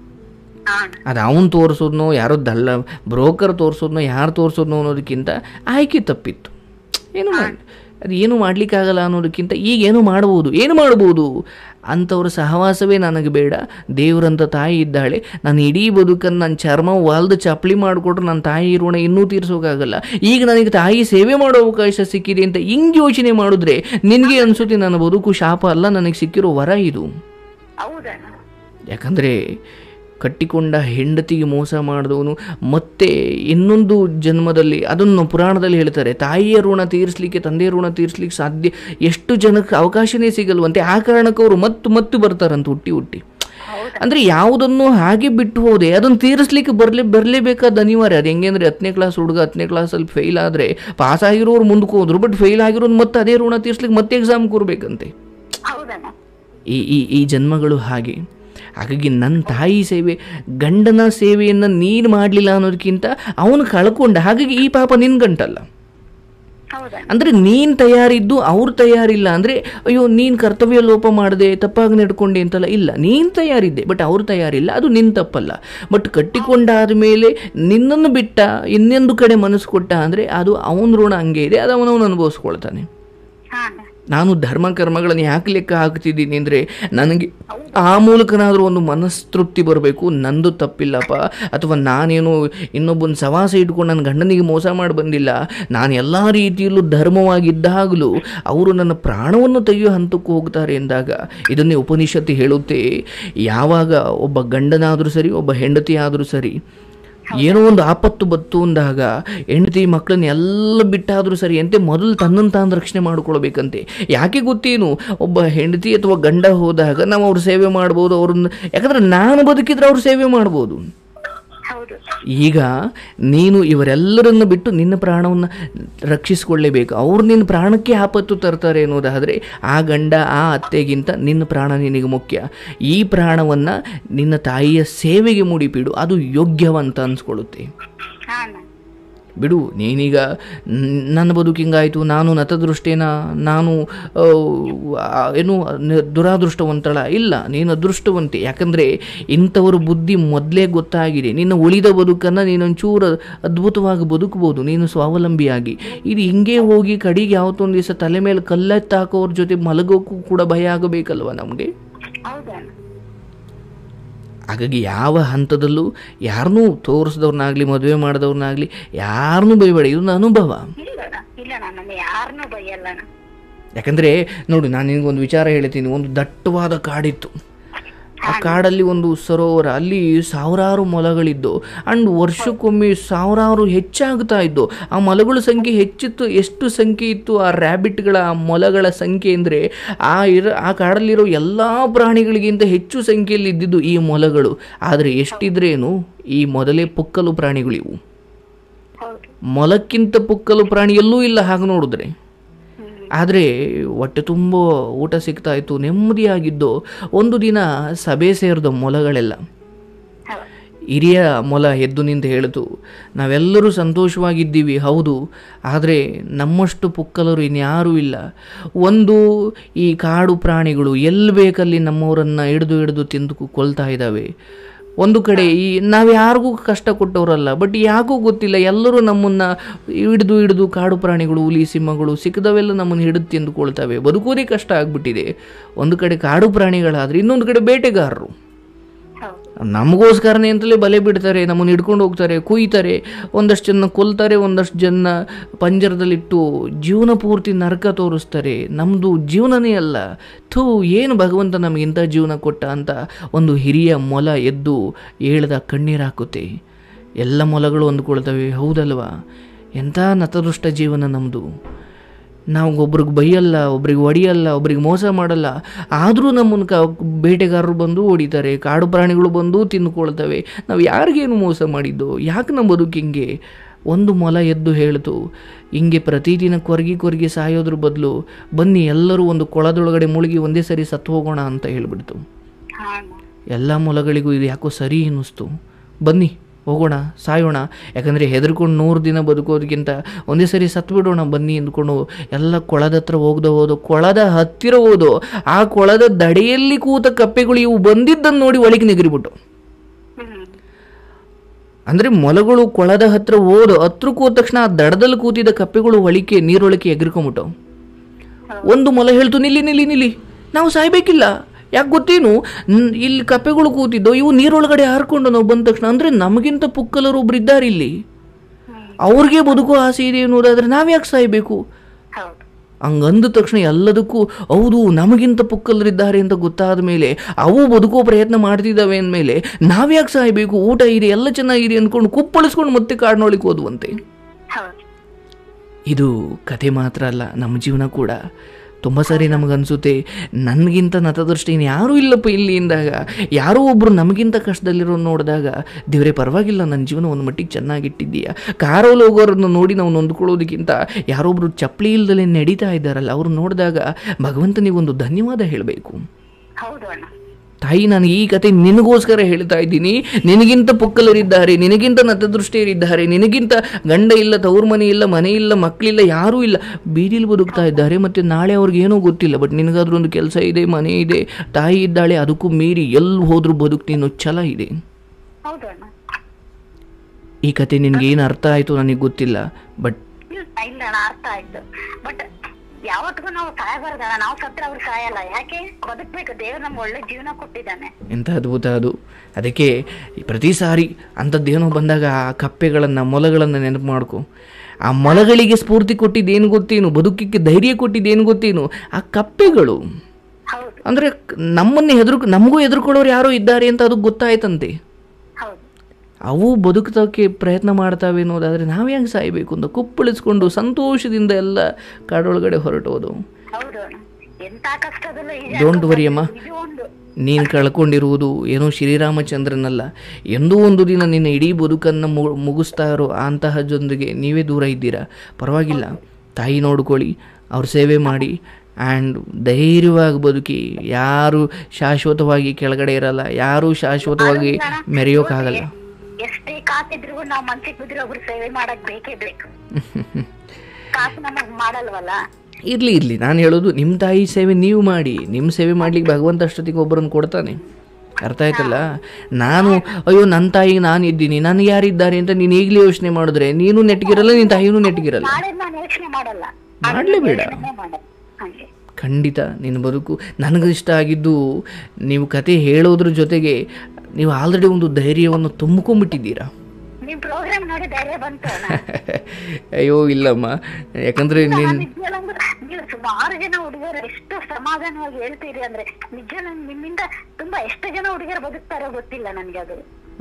ಹಾ ಅಣ್ಣ ಅದು ಅವನು ತೋರಿಸೋದ್ನೋ ಯಾರೋ ದಲ್ಲ ಬ್ರೋಕರ್ ತೋರಿಸೋದ್ನೋ ಯಾರು ತೋರಿಸೋದ್ನೋ ಅನ್ನೋದಕ್ಕಿಂತ ಆಯ್ಕೆ ತಪ್ಪಿತ್ತು ಏನು ಮಾಡಿ ಅದು ಏನು ಮಾಡಲಿಕ್ಕಾಗಲ್ಲ ಅನ್ನೋದಕ್ಕಿಂತ ಈಗ ಏನು ಮಾಡ್ಬೋದು ಏನು ಮಾಡ್ಬೋದು ಅಂಥವ್ರ ಸಹವಾಸವೇ ನನಗೆ ಬೇಡ ದೇವರಂತ ತಾಯಿ ಇದ್ದಾಳೆ ನಾನು ಇಡೀ ಬದುಕನ್ನು ನನ್ನ ಚರ್ಮ ವಾಲ್ದು ಚಪ್ಪಲಿ ಮಾಡಿಕೊಟ್ರೆ ನನ್ನ ತಾಯಿ ಋಣ ಇನ್ನೂ ತೀರ್ಸೋಕ್ಕಾಗಲ್ಲ ಈಗ ನನಗೆ ತಾಯಿ ಸೇವೆ ಮಾಡೋ ಅವಕಾಶ ಸಿಕ್ಕಿದೆ ಅಂತ ಹಿಂಗೆ ಯೋಚನೆ ಮಾಡಿದ್ರೆ ನಿನಗೆ ಅನಿಸುತ್ತೆ ನನ್ನ ಬದುಕು ಶಾಪ ಅಲ್ಲ ನನಗೆ ಸಿಕ್ಕಿರೋ ವರ ಇದು ಹೌದಣ್ಣ ಯಾಕಂದರೆ ಕಟ್ಟಿಕೊಂಡ ಹೆಂಡತಿಗೆ ಮೋಸ ಮಾಡಿದವನು ಮತ್ತೆ ಇನ್ನೊಂದು ಜನ್ಮದಲ್ಲಿ ಅದನ್ನು ಪುರಾಣದಲ್ಲಿ ಹೇಳ್ತಾರೆ ತಾಯಿಯ ಋಣ ತೀರಿಸ್ಲಿಕ್ಕೆ ತಂದೆಯ ಋಣ ತೀರಿಸ್ಲಿಕ್ಕೆ ಸಾಧ್ಯ ಎಷ್ಟು ಜನಕ್ಕೆ ಅವಕಾಶನೇ ಸಿಗಲ್ವಂತೆ ಆ ಕಾರಣಕ್ಕೆ ಅವರು ಮತ್ತು ಮತ್ತು ಬರ್ತಾರಂತ ಹುಟ್ಟಿ ಹುಟ್ಟಿ ಹೌದಾ ಅಂದರೆ ಯಾವುದನ್ನು ಹಾಗೆ ಬಿಟ್ಟು ಹೋದೆ ಅದನ್ನು ತೀರಿಸ್ಲಿಕ್ಕೆ ಬರಲೇ ಬರಲೇಬೇಕಾದ ಅನಿವಾರ್ಯ ಅದು ಹೆಂಗೆ ಅಂದರೆ ಹತ್ತನೇ ಕ್ಲಾಸ್ ಹುಡುಗ ಹತ್ತನೇ ಕ್ಲಾಸಲ್ಲಿ ಫೇಲ್ ಆದರೆ ಪಾಸ್ ಆಗಿರೋರು ಮುಂದಕ್ಕೆ ಹೋದ್ರು ಬಟ್ ಫೇಲ್ ಆಗಿರೋದು ಮತ್ತೆ ಅದೇ ಋಣ ತೀರಿಸ್ಲಿಕ್ಕೆ ಮತ್ತೆ ಎಕ್ಸಾಮ್ ಕೂರ್ಬೇಕಂತೆ ಹೌದಣ್ಣ ಈ ಈ ಈ ಜನ್ಮಗಳು ಹಾಗೆ ಹಾಗಾಗಿ ನನ್ನ ತಾಯಿ ಸೇವೆ ಗಂಡನ ಸೇವೆಯನ್ನು ನೀನು ಮಾಡಲಿಲ್ಲ ಅನ್ನೋದಕ್ಕಿಂತ ಅವನು ಕಳ್ಕೊಂಡ ಹಾಗಾಗಿ ಈ ಪಾಪ ನಿನ್ನ ಗಂಟಲ್ಲ ಹೌದಣ್ಣ ಅಂದರೆ ನೀನು ತಯಾರಿದ್ದು ಅವ್ರು ತಯಾರಿಲ್ಲ ಅಂದರೆ ಅಯ್ಯೋ ನೀನು ಕರ್ತವ್ಯ ಲೋಪ ಮಾಡಿದೆ ತಪ್ಪಾಗಿ ನಡ್ಕೊಂಡೆ ಅಂತಲ್ಲ ಇಲ್ಲ ನೀನು ತಯಾರಿದ್ದೆ ಬಟ್ ಅವ್ರು ತಯಾರಿಲ್ಲ ಅದು ನಿನ್ನ ತಪ್ಪಲ್ಲ ಬಟ್ ಕಟ್ಟಿಕೊಂಡಾದ ಮೇಲೆ ನಿನ್ನನ್ನು ಬಿಟ್ಟ ಇನ್ನೊಂದು ಕಡೆ ಮನಸ್ಸು ಕೊಟ್ಟ ಅಂದರೆ ಅದು ಅವನ ಋಣ ಹಂಗೆ ಇದೆ ಅದು ಅವನವನು ಅನುಭವಿಸ್ಕೊಳ್ತಾನೆ ಹಾ ಅಣ್ಣ ನಾನು ಧರ್ಮ ಕರ್ಮಗಳನ್ನು ಯಾಕೆ ಲೆಕ್ಕ ಹಾಕ್ತಿದ್ದೀನಿ ಅಂದರೆ ನನಗೆ ಆ ಮೂಲಕನಾದರೂ ಒಂದು ಮನಸ್ತೃಪ್ತಿ ಬರಬೇಕು ನಂದು ತಪ್ಪಿಲ್ಲಪ್ಪ ಅಥವಾ ನಾನೇನು ಇನ್ನೊಬ್ಬನ ಸವಾಸ ಇಟ್ಕೊಂಡು ನನ್ನ ಗಂಡನಿಗೆ ಮೋಸ ಮಾಡಿ ಬಂದಿಲ್ಲ ನಾನು ಎಲ್ಲ ರೀತಿಯಲ್ಲೂ ಧರ್ಮವಾಗಿದ್ದಾಗಲೂ ಅವರು ನನ್ನ ಪ್ರಾಣವನ್ನು ತೆಗೆಯೋ ಹಂತಕ್ಕೆ ಹೋಗ್ತಾರೆ ಎಂದಾಗ ಇದನ್ನೇ ಉಪನಿಷತ್ತು ಹೇಳುತ್ತೆ ಯಾವಾಗ ಒಬ್ಬ ಗಂಡನಾದರೂ ಸರಿ ಒಬ್ಬ ಹೆಂಡತಿ ಆದರೂ ಸರಿ ಏನೋ ಒಂದು ಆಪತ್ತು ಬತ್ತು ಅಂದಾಗ ಹೆಂಡತಿ ಮಕ್ಕಳನ್ನ ಎಲ್ಲ ಬಿಟ್ಟಾದರೂ ಸರಿ ಅಂತೆ ಮೊದಲು ತನ್ನನ್ನು ತಾನು ರಕ್ಷಣೆ ಮಾಡ್ಕೊಳ್ಬೇಕಂತೆ ಯಾಕೆ ಗೊತ್ತೇನು ಒಬ್ಬ ಹೆಂಡತಿ ಅಥವಾ ಗಂಡ ಹೋದಾಗ ನಾವು ಅವ್ರ ಸೇವೆ ಮಾಡ್ಬೋದು ಅವ್ರನ್ನ ಯಾಕಂದ್ರೆ ನಾನು ಬದುಕಿದ್ರೆ ಅವ್ರ ಸೇವೆ ಮಾಡ್ಬೋದು ಹೌದು ಈಗ ನೀನು ಇವರೆಲ್ಲರನ್ನು ಬಿಟ್ಟು ನಿನ್ನ ಪ್ರಾಣವನ್ನು ರಕ್ಷಿಸಿಕೊಳ್ಳೇಬೇಕು ಅವ್ರು ನಿನ್ನ ಪ್ರಾಣಕ್ಕೆ ಆಪತ್ತು ತರ್ತಾರೆ ಅನ್ನೋದಾದರೆ ಆ ಗಂಡ ಆ ಅತ್ತೆಗಿಂತ ನಿನ್ನ ಪ್ರಾಣ ನಿನಗೆ ಮುಖ್ಯ ಈ ಪ್ರಾಣವನ್ನು ನಿನ್ನ ತಾಯಿಯ ಸೇವೆಗೆ ಮುಡಿಪಿಡು ಅದು ಯೋಗ್ಯವಂತ ಅನ್ಸ್ಕೊಳ್ಳುತ್ತೆ ಹಾ ಅಣ್ಣ ಬಿಡು ನೀನೀಗ ನ್- ನನ್ನ ಬದುಕು ಹಿಂಗಾಯಿತು ನಾನು ನತದೃಷ್ಟೇನ ನಾನು ಆ, ಆ, ಏನು ನ- ದುರಾದೃಷ್ಟವಂತಳ ಇಲ್ಲ ನೀನು ಅದೃಷ್ಟವಂತೆ ಯಾಕಂದರೆ ಇಂಥವ್ರ ಬುದ್ಧಿ ಮೊದಲೇ ಗೊತ್ತಾಗಿದೆ ನಿನ್ನ ಉಳಿದ ಬದುಕನ್ನು ನೀನೊಂಚೂರು ಅದ್ಭುತವಾಗಿ ಬದುಕ್ಬೋದು ನೀನು ಸ್ವಾವಲಂಬಿಯಾಗಿ ಇದು ಹಿಂಗೆ ಹೋಗಿ ಕಡೆಗೆ ಯಾವತ್ತೊಂದು ದಿವಸ ತಲೆ ಮೇಲೆ ಕಲ್ಲೆತ್ತಾಕೋರ ಜೊತೆ ಮಲಗೋಕ್ಕೂ ಕೂಡ ಭಯ ಆಗಬೇಕಲ್ವ ನಮಗೆ ಹೌದಣ್ಣ ಹಾಗಾಗಿ ಯಾವ ಹಂತದಲ್ಲೂ ಯಾರನ್ನೂ ತೋರಿಸಿದವ್ರನ್ನಾಗಲಿ ಮದುವೆ ಮಾಡಿದವ್ರನ್ನಾಗಲಿ ಯಾರನ್ನೂ ಬೈಬೇಡ ಇದೊಂದು ಅನುಭವ ಇಲ್ಲಣ್ಣ ಇಲ್ಲಣ್ಣ ನಾನು ಯಾರನ್ನೂ ಬೈಯಲ್ಲಣ್ಣ ಯಾಕಂದರೆ ನೋಡಿ ನಾನು ನಿನಗೊಂದು ವಿಚಾರ ಹೇಳ್ತೀನಿ ಒಂದು ದಟ್ಟವಾದ ಕಾಡಿತ್ತು ಆ ಕಾಡಲ್ಲಿ ಒಂದು ಸರೋವರ ಅಲ್ಲಿ ಸಾವಿರಾರು ಮೊಲಗಳಿದ್ದು ಆ್ಯಂಡ್ ವರ್ಷಕ್ಕೊಮ್ಮೆ ಸಾವಿರಾರು ಹೆಚ್ಚಾಗ್ತಾ ಇದ್ದು ಆ ಮೊಲಗಳ ಸಂಖ್ಯೆ ಹೆಚ್ಚಿತ್ತು ಎಷ್ಟು ಸಂಖ್ಯೆ ಇತ್ತು ಆ ರ್ಯಾಬಿಟ್ಗಳ ಆ ಮೊಲಗಳ ಸಂಖ್ಯೆ ಅಂದರೆ ಆ ಇರ ಆ ಕಾಡಲ್ಲಿರೋ ಎಲ್ಲ ಪ್ರಾಣಿಗಳಿಗಿಂತ ಹೆಚ್ಚು ಸಂಖ್ಯೆಯಲ್ಲಿ ಇದ್ದಿದ್ದು ಈ ಮೊಲಗಳು ಆದರೆ ಎಷ್ಟಿದ್ರೇನು ಈ ಮೊದಲೇ ಪುಕ್ಕಲು ಪ್ರಾಣಿಗಳಿವು ಹೌದು ಮೊಲಕ್ಕಿಂತ ಪುಕ್ಕಲು ಪ್ರಾಣಿ ಎಲ್ಲೂ ಇಲ್ಲ ಹಾಗೆ ನೋಡಿದ್ರೆ ಆದರೆ ಹೊಟ್ಟೆ ತುಂಬ ಊಟ ಸಿಗ್ತಾ ಇತ್ತು ನೆಮ್ಮದಿಯಾಗಿದ್ದು ಒಂದು ದಿನ ಸಭೆ ಸೇರಿದ ಮೊಲಗಳೆಲ್ಲ ಹೌದು ಹಿರಿಯ ಮೊಲ ಎದ್ದು ನಿಂತು ಹೇಳಿತು ನಾವೆಲ್ಲರೂ ಸಂತೋಷವಾಗಿದ್ದೀವಿ ಹೌದು ಆದರೆ ನಮ್ಮಷ್ಟು ಪುಕ್ಕಲರು ಇನ್ಯಾರೂ ಇಲ್ಲ ಒಂದು ಈ ಕಾಡು ಪ್ರಾಣಿಗಳು ಎಲ್ಲಿ ಬೇಕಲ್ಲಿ ನಮ್ಮವರನ್ನು ಹಿಡಿದು ಹಿಡಿದು ತಿಂದು ಕೊಲ್ತಾ ಇದ್ದಾವೆ ಒಂದು ಕಡೆ ಈ ನಾವು ಯಾರಿಗೂ ಕಷ್ಟ ಕೊಟ್ಟವರಲ್ಲ ಬಟ್ ಯಾಕೋ ಗೊತ್ತಿಲ್ಲ ಎಲ್ಲರೂ ನಮ್ಮನ್ನು ಹಿಡಿದು ಹಿಡಿದು ಕಾಡು ಪ್ರಾಣಿಗಳು ಹುಲಿ ಸಿಂಹಗಳು ಸಿಕ್ಕದವೆಲ್ಲ ನಮ್ಮನ್ನು ಹಿಡಿದು ತಿಂದುಕೊಳ್ತವೆ ಬದುಕೋದೇ ಕಷ್ಟ ಆಗ್ಬಿಟ್ಟಿದೆ ಒಂದು ಕಡೆ ಕಾಡು ಪ್ರಾಣಿಗಳಾದರೆ ಇನ್ನೊಂದು ಕಡೆ ಬೇಟೆಗಾರರು ಹೌದು ನಮಗೋಸ್ಕರನೇ ಅಂತಲೇ ಬಲೆ ಬಿಡ್ತಾರೆ ನಮ್ಮನ್ನು ಹಿಡ್ಕೊಂಡು ಹೋಗ್ತಾರೆ ಕುಯ್ತಾರೆ ಒಂದಷ್ಟು ಜನ ಕೊಲ್ತಾರೆ ಒಂದಷ್ಟು ಜನ ಪಂಜರದಲ್ಲಿಟ್ಟು ಜೀವನ ಪೂರ್ತಿ ನರಕ ತೋರಿಸ್ತಾರೆ ನಮ್ಮದು ಜೀವನನೇ ಅಲ್ಲ ಥೂ ಏನು ಭಗವಂತ ನಮಗೆ ಇಂಥ ಜೀವನ ಕೊಟ್ಟ ಅಂತ ಒಂದು ಹಿರಿಯ ಮೊಲ ಎದ್ದು ಹೇಳ್ದ ಕಣ್ಣೀರು ಹಾಕುತ್ತೆ ಎಲ್ಲ ಮೊಲಗಳು ಅಂದ್ಕೊಳ್ತವೆ ಹೌದಲ್ವಾ ಎಂಥ ನತದೃಷ್ಟ ಜೀವನ ನಮ್ಮದು ನಾವು ಒಬ್ರಿಗೆ ಬೈಯಲ್ಲ ಒಬ್ರಿಗೆ ಹೊಡಿಯಲ್ಲ ಒಬ್ರಿಗೆ ಮೋಸ ಮಾಡಲ್ಲ ಆದರೂ ನಮ್ಮನ್ನು ಕ ಬೇಟೆಗಾರರು ಬಂದು ಹೊಡಿತಾರೆ ಕಾಡು ಪ್ರಾಣಿಗಳು ಬಂದು ತಿಂದುಕೊಳ್ತವೆ ನಾವು ಯಾರಿಗೇನು ಮೋಸ ಮಾಡಿದ್ದು ಯಾಕೆ ನಮ್ಮ ಬದುಕು ಹಿಂಗೆ ಒಂದು ಮೊಲ ಎದ್ದು ಹೇಳ್ತು ಹಿಂಗೆ ಪ್ರತಿದಿನ ಕೊರಗಿ ಕೊರಗಿ ಸಾಯೋದ್ರ ಬದಲು ಬನ್ನಿ ಎಲ್ಲರೂ ಒಂದು ಕೊಳದೊಳಗಡೆ ಮುಳುಗಿ ಒಂದೇ ಸರಿ ಸತ್ತು ಹೋಗೋಣ ಅಂತ ಹೇಳ್ಬಿಡ್ತು ಹಾ ಅಣ್ಣ ಎಲ್ಲ ಮೊಲಗಳಿಗೂ ಇದು ಯಾಕೋ ಸರಿ ಅನ್ನಿಸ್ತು ಬನ್ನಿ ಹೋಗೋಣ ಸಾಯೋಣ ಯಾಕಂದರೆ ಹೆದರ್ಕೊಂಡು ನೂರು ದಿನ ಬದುಕೋದಕ್ಕಿಂತ ಒಂದೇ ಸರಿ ಸತ್ಬಿಡೋಣ ಬನ್ನಿ ಅಂದ್ಕೊಂಡು ಎಲ್ಲ ಕೊಳದ ಹತ್ರ ಹೋಗ್ದ ಹೋದು ಕೊಳದ ಹತ್ತಿರ ಹೋದು ಆ ಕೊಳದ ದಡೆಯಲ್ಲಿ ಕೂತ ಕಪ್ಪೆಗಳು ಇವು ಬಂದಿದ್ದನ್ನು ನೋಡಿ ಒಳಗೆ ನೆಗರಿಬಿಟ್ಟು ಹ್ಮ್ ಅಂದರೆ ಮೊಲಗಳು ಕೊಳದ ಹತ್ರ ಹೋದು ಹತ್ರಕ್ಕೆ ಹೋದ ತಕ್ಷಣ ಆ ದಡದಲ್ಲಿ ಕೂತಿದ್ದ ಕಪ್ಪೆಗಳು ಒಳಿಕೆ ನೀರೊಳಕ್ಕೆ ಎಗರ್ಕೊಂಬಿಟ್ಟು ಒಂದು ಮೊಲ ಹೇಳ್ತು ನಿಲ್ಲಿ ನಿಲ್ಲಿ ನಿಲ್ಲಿ ನಾವು ಸಾಯ್ಬೇಕಿಲ್ಲ ಯಾಕೆ ಗೊತ್ತೇನು ನ್- ಇಲ್ಲಿ ಕಪ್ಪೆಗಳು ಕೂತಿದ್ದೋ ಇವು ನೀರೊಳಗಡೆ ಹಾರ್ಕೊಂಡು ನಾವು ಬಂದ ತಕ್ಷಣ ಅಂದರೆ ನಮಗಿಂತ ಪುಕ್ಕಲರು ಒಬ್ರು ಇದ್ದಾರೆ ಇಲ್ಲಿ ಅವ್ರಿಗೆ ಬದುಕೋ ಆಸೆ ಇದೆ ಅನ್ನೋದಾದ್ರೆ ನಾವ್ಯಾಕೆ ಸಾಯ್ಬೇಕು ಹೌದು ಹಂಗಂದ ತಕ್ಷಣ ಎಲ್ಲದಕ್ಕೂ ಹೌದು ನಮಗಿಂತ ಪುಕ್ಕಲರಿದ್ದಾರೆ ಅಂತ ಗೊತ್ತಾದ ಮೇಲೆ ಅವು ಬದುಕೋ ಪ್ರಯತ್ನ ಮಾಡ್ತಿದ್ದಾವೆ ಅಂದಮೇಲೆ ನಾವ್ಯಾಕೆ ಸಾಯ್ಬೇಕು ಊಟ ಇದೆ ಎಲ್ಲ ಚೆನ್ನಾಗಿದೆ ಅಂದ್ಕೊಂಡು ಕುಪ್ಪಳಿಸ್ಕೊಂಡು ಮತ್ತೆ ಕಾಡಿನೊಳಗೆ ಹೋದ್ವಂತೆ ಹೌದು ಇದು ಕತೆ ಮಾತ್ರ ಅಲ್ಲ ನಮ್ಮ ಜೀವನ ಕೂಡ ತುಂಬ ಸಾರಿ ನಮಗನ್ಸುತ್ತೆ ನನಗಿಂತ ನತದೃಷ್ಟಿ ಇನ್ನು ಯಾರೂ ಇಲ್ಲಪ್ಪ ಇಲ್ಲಿ ಇಂದಾಗ ಯಾರೋ ಒಬ್ಬರು ನಮಗಿಂತ ಕಷ್ಟದಲ್ಲಿರೋ ನೋಡಿದಾಗ ದೇವರೇ ಪರವಾಗಿಲ್ಲ ನನ್ನ ಜೀವನ ಒಂದು ಮಟ್ಟಿಗೆ ಚೆನ್ನಾಗಿಟ್ಟಿದ್ದೀಯಾ ಕಾರಲ್ಲಿ ಹೋಗೋರನ್ನು ನೋಡಿ ನಾವು ನೊಂದ್ಕೊಳ್ಳೋದಕ್ಕಿಂತ ಯಾರೊಬ್ಬರು ಚಪ್ಪಲಿ ಇಲ್ದಲೇ ನಡೀತಾ ಇದ್ದಾರಲ್ಲ ಅವ್ರು ನೋಡಿದಾಗ ಭಗವಂತನಿಗೊಂದು ಧನ್ಯವಾದ ಹೇಳಬೇಕು ಹೌದು ಅಣ್ಣ ತಾಯಿ ನಾನು ಈ ಕತೆ ನಿನಗೋಸ್ಕರ ಹೇಳ್ತಾ ಇದ್ದೀನಿ ನಿನಗಿಂತ ಪುಕ್ಕಲರಿದ್ದಾರೆ ನಿನಗಿಂತ ನತದೃಷ್ಟಿಯರಿದ್ದಾರೆ ನಿನಗಿಂತ ಗಂಡ ಇಲ್ಲ ತವ್ರ ಮನೆ ಇಲ್ಲ ಮನೆ ಇಲ್ಲ ಮಕ್ಕಳಿಲ್ಲ ಯಾರೂ ಇಲ್ಲ ಬೀದಿಲಿ ಬದುಕ್ತಾ ಇದ್ದಾರೆ ಮತ್ತು ನಾಳೆ ಅವ್ರಿಗೆ ಏನೂ ಗೊತ್ತಿಲ್ಲ ಬಟ್ ನಿನಗಾದ್ರೂ ಒಂದು ಕೆಲಸ ಇದೆ ಮನೆ ಇದೆ ತಾಯಿ ಇದ್ದಾಳೆ ಅದಕ್ಕೂ ಮೀರಿ ಎಲ್ಲಿ ಹೋದ್ರೂ ಬದುಕ್ತೀನಿ ಅನ್ನೋ ಛಲ ಇದೆ ಹೌದು ಅಣ್ಣ ಈ ಕತೆ ನಿನಗೆ ಏನು ಅರ್ಥ ಆಯಿತು ನನಗೆ ಗೊತ್ತಿಲ್ಲ ಬಟ್ ಇಲ್ಲ ಇಲ್ಲ ಅಣ್ಣ ಅರ್ಥ ಆಯ್ತು ಬಟ್ ಯಾವತ್ತಿಗೂ ನಾವು ಸಾಯಬಾರ್ದಣ್ಣ ನಾವು ಸತ್ರ ಅವ್ರು ಸಾಯಲ್ಲ ಯಾಕೆ ಬದುಕ್ಬೇಕು ದೇವ್ರು ನಮ್ಗೆ ಒಳ್ಳೆ ಜೀವನ ಕೊಟ್ಟಿದ್ದಾನೆ ಎಂಥ ಅದ್ಭುತ ಅದು ಅದಕ್ಕೆ ಪ್ರತಿ ಸಾರಿ ಅಂಥದ್ದೇನೋ ಬಂದಾಗ ಆ ಕಪ್ಪೆಗಳನ್ನು ಮೊಲಗಳನ್ನು ನೆನಪು ಮಾಡ್ಕೊ ಆ ಮೊಲಗಳಿಗೆ ಸ್ಫೂರ್ತಿ ಕೊಟ್ಟಿದ್ದೇನು ಗೊತ್ತೇನು ಬದುಕಿಕ್ಕೆ ಧೈರ್ಯ ಕೊಟ್ಟಿದ್ದೇನು ಗೊತ್ತೇನು ಆ ಕಪ್ಪೆಗಳು ಹೌದು ಅಂದರೆ ನಮ್ಮನ್ನೇ ಹೆದರು ನಮಗೂ ಹೆದರ್ಕೊಳ್ಳೋರು ಯಾರೋ ಇದ್ದಾರೆ ಅಂತ ಅದು ಗೊತ್ತಾಯ್ತಂತೆ ಹೌದು ಅವು ಬದುಕೋಕ್ಕೆ ಪ್ರಯತ್ನ ಮಾಡ್ತಾವೆ ಅನ್ನೋದಾದರೆ ನಾವು ಹೆಂಗೆ ಸಾಯಬೇಕು ಅಂತ ಕುಪ್ಪಳಿಸ್ಕೊಂಡು ಸಂತೋಷದಿಂದ ಎಲ್ಲ ಕಾಡೊಳಗಡೆ ಹೊರಟೋದು ಹೌದು ಅಣ್ಣ ಎಂತ ಕಷ್ಟದಲ್ಲೂ ಈಜಾಡ್ಕೊಂಡು ಡೋಂಟ್ ವರಿ ಅಮ್ಮ ಇದು ಒಂದು ನೀನು ಕಳ್ಕೊಂಡಿರುವುದು ಏನೋ ಶ್ರೀರಾಮಚಂದ್ರನಲ್ಲ ಎಂದೋ ಒಂದು ದಿನ ನಿನ್ನ ಇಡೀ ಬದುಕನ್ನು ಮು- ಮುಗಿಸ್ತಾ ಇರೋ ಅಂತಹ ಜೊಂದಿಗೆ ನೀವೇ ದೂರ ಇದ್ದೀರಾ ಪರವಾಗಿಲ್ಲ ತಾಯಿ ನೋಡ್ಕೊಳ್ಳಿ ಅವ್ರ ಸೇವೆ ಮಾಡಿ ಆ್ಯಂಡ್ ಧೈರ್ಯವಾಗಿ ಬದುಕಿ ಯಾರು ಶಾಶ್ವತವಾಗಿ ಕೆಳಗಡೆ ಇರಲ್ಲ ಯಾರೂ ಶಾಶ್ವತವಾಗಿ ಮೆರೆಯೋಕ್ಕಾಗಲ್ಲ ಎಷ್ಟೇ ಕಾಸಿದ್ರು ನಾವು ಮನ್ಸಿಗೆ ಬಿದ್ರೆ ಒಬ್ರು ಸೇವೆ ಮಾಡಕ್ ಬೇಕೇ ಬೇಕು ಕಾಸು ನಮಗ್ ಮಾಡಲ್ವಲ್ಲ ಇರಲಿ ಇರಲಿ ನಾನು ಹೇಳೋದು ನಿಮ್ಮ ತಾಯಿ ಸೇವೆ ನೀವು ಮಾಡಿ ನಿಮ್ಮ ಸೇವೆ ಮಾಡ್ಲಿಕ್ಕೆ ಭಗವಂತ ಅಷ್ಟೊತ್ತಿಗೆ ಒಬ್ಬರನ್ನು ಕೊಡ್ತಾನೆ ಅರ್ಥ ಆಯ್ತಲ್ಲ ನಾನು ಅಯ್ಯೋ ನನ್ನ ತಾಯಿಗೆ ನಾನು ಇದ್ದೀನಿ ನನಗೆ ಯಾರಿದ್ದಾರೆ ಅಂತ ನೀನು ಈಗಲೇ ಯೋಚನೆ ಮಾಡಿದ್ರೆ ನೀನು ನೆಟ್ಗಿರಲ್ಲ ನಿನ್ನ ತಾಯಿನೂ ನೆಟ್ಗಿರಲ್ಲ ನಾಳೆ ನಾನು ಯೋಚನೆ ಮಾಡಲ್ಲ ಮಾಡಲೇಬೇಡ ಯೋಚ್ನೆ ಮಾಡಲ್ಲ ಹಾಗೆ ಖಂಡಿತ ನಿನ್ನ ಬದುಕು ನನಗೆ ಇಷ್ಟ ಆಗಿದ್ದು ನೀವು ಕತೆ ಹೇಳೋದ್ರ ಜೊತೆಗೆ ನೀವು ಆಲ್ರೆಡಿ ಒಂದು ಧೈರ್ಯವನ್ನು ತುಂಬಿಕೊಂಡ್ಬಿಟ್ಟಿದ್ದೀರಾ ನಿಮ್ ಪ್ರೋಗ್ರಾಮ್ ನೋಡಿ ಧೈರ್ಯ ಬಂತು ಅಣ್ಣ ಅಯ್ಯೋ ಇಲ್ಲಮ್ಮ ಯಾಕಂದರೆ ನೀನು ನಿಜ ಅಂದ್ರೆ ನೀವು ಸುಮಾರು ಜನ ಹುಡುಗರು ಎಷ್ಟು ಸಮಾಧಾನವಾಗಿ ಹೇಳ್ತೀರಿ ಅಂದ್ರೆ ನಿಜ ನನ್- ನಿಮ್ಮಿಂದ ತುಂಬಾ ಎಷ್ಟು ಜನ ಹುಡುಗರು ಬದುಕ್ತಾರೋ ಗೊತ್ತಿಲ್ಲ ನನ್ಗೆ ಅದು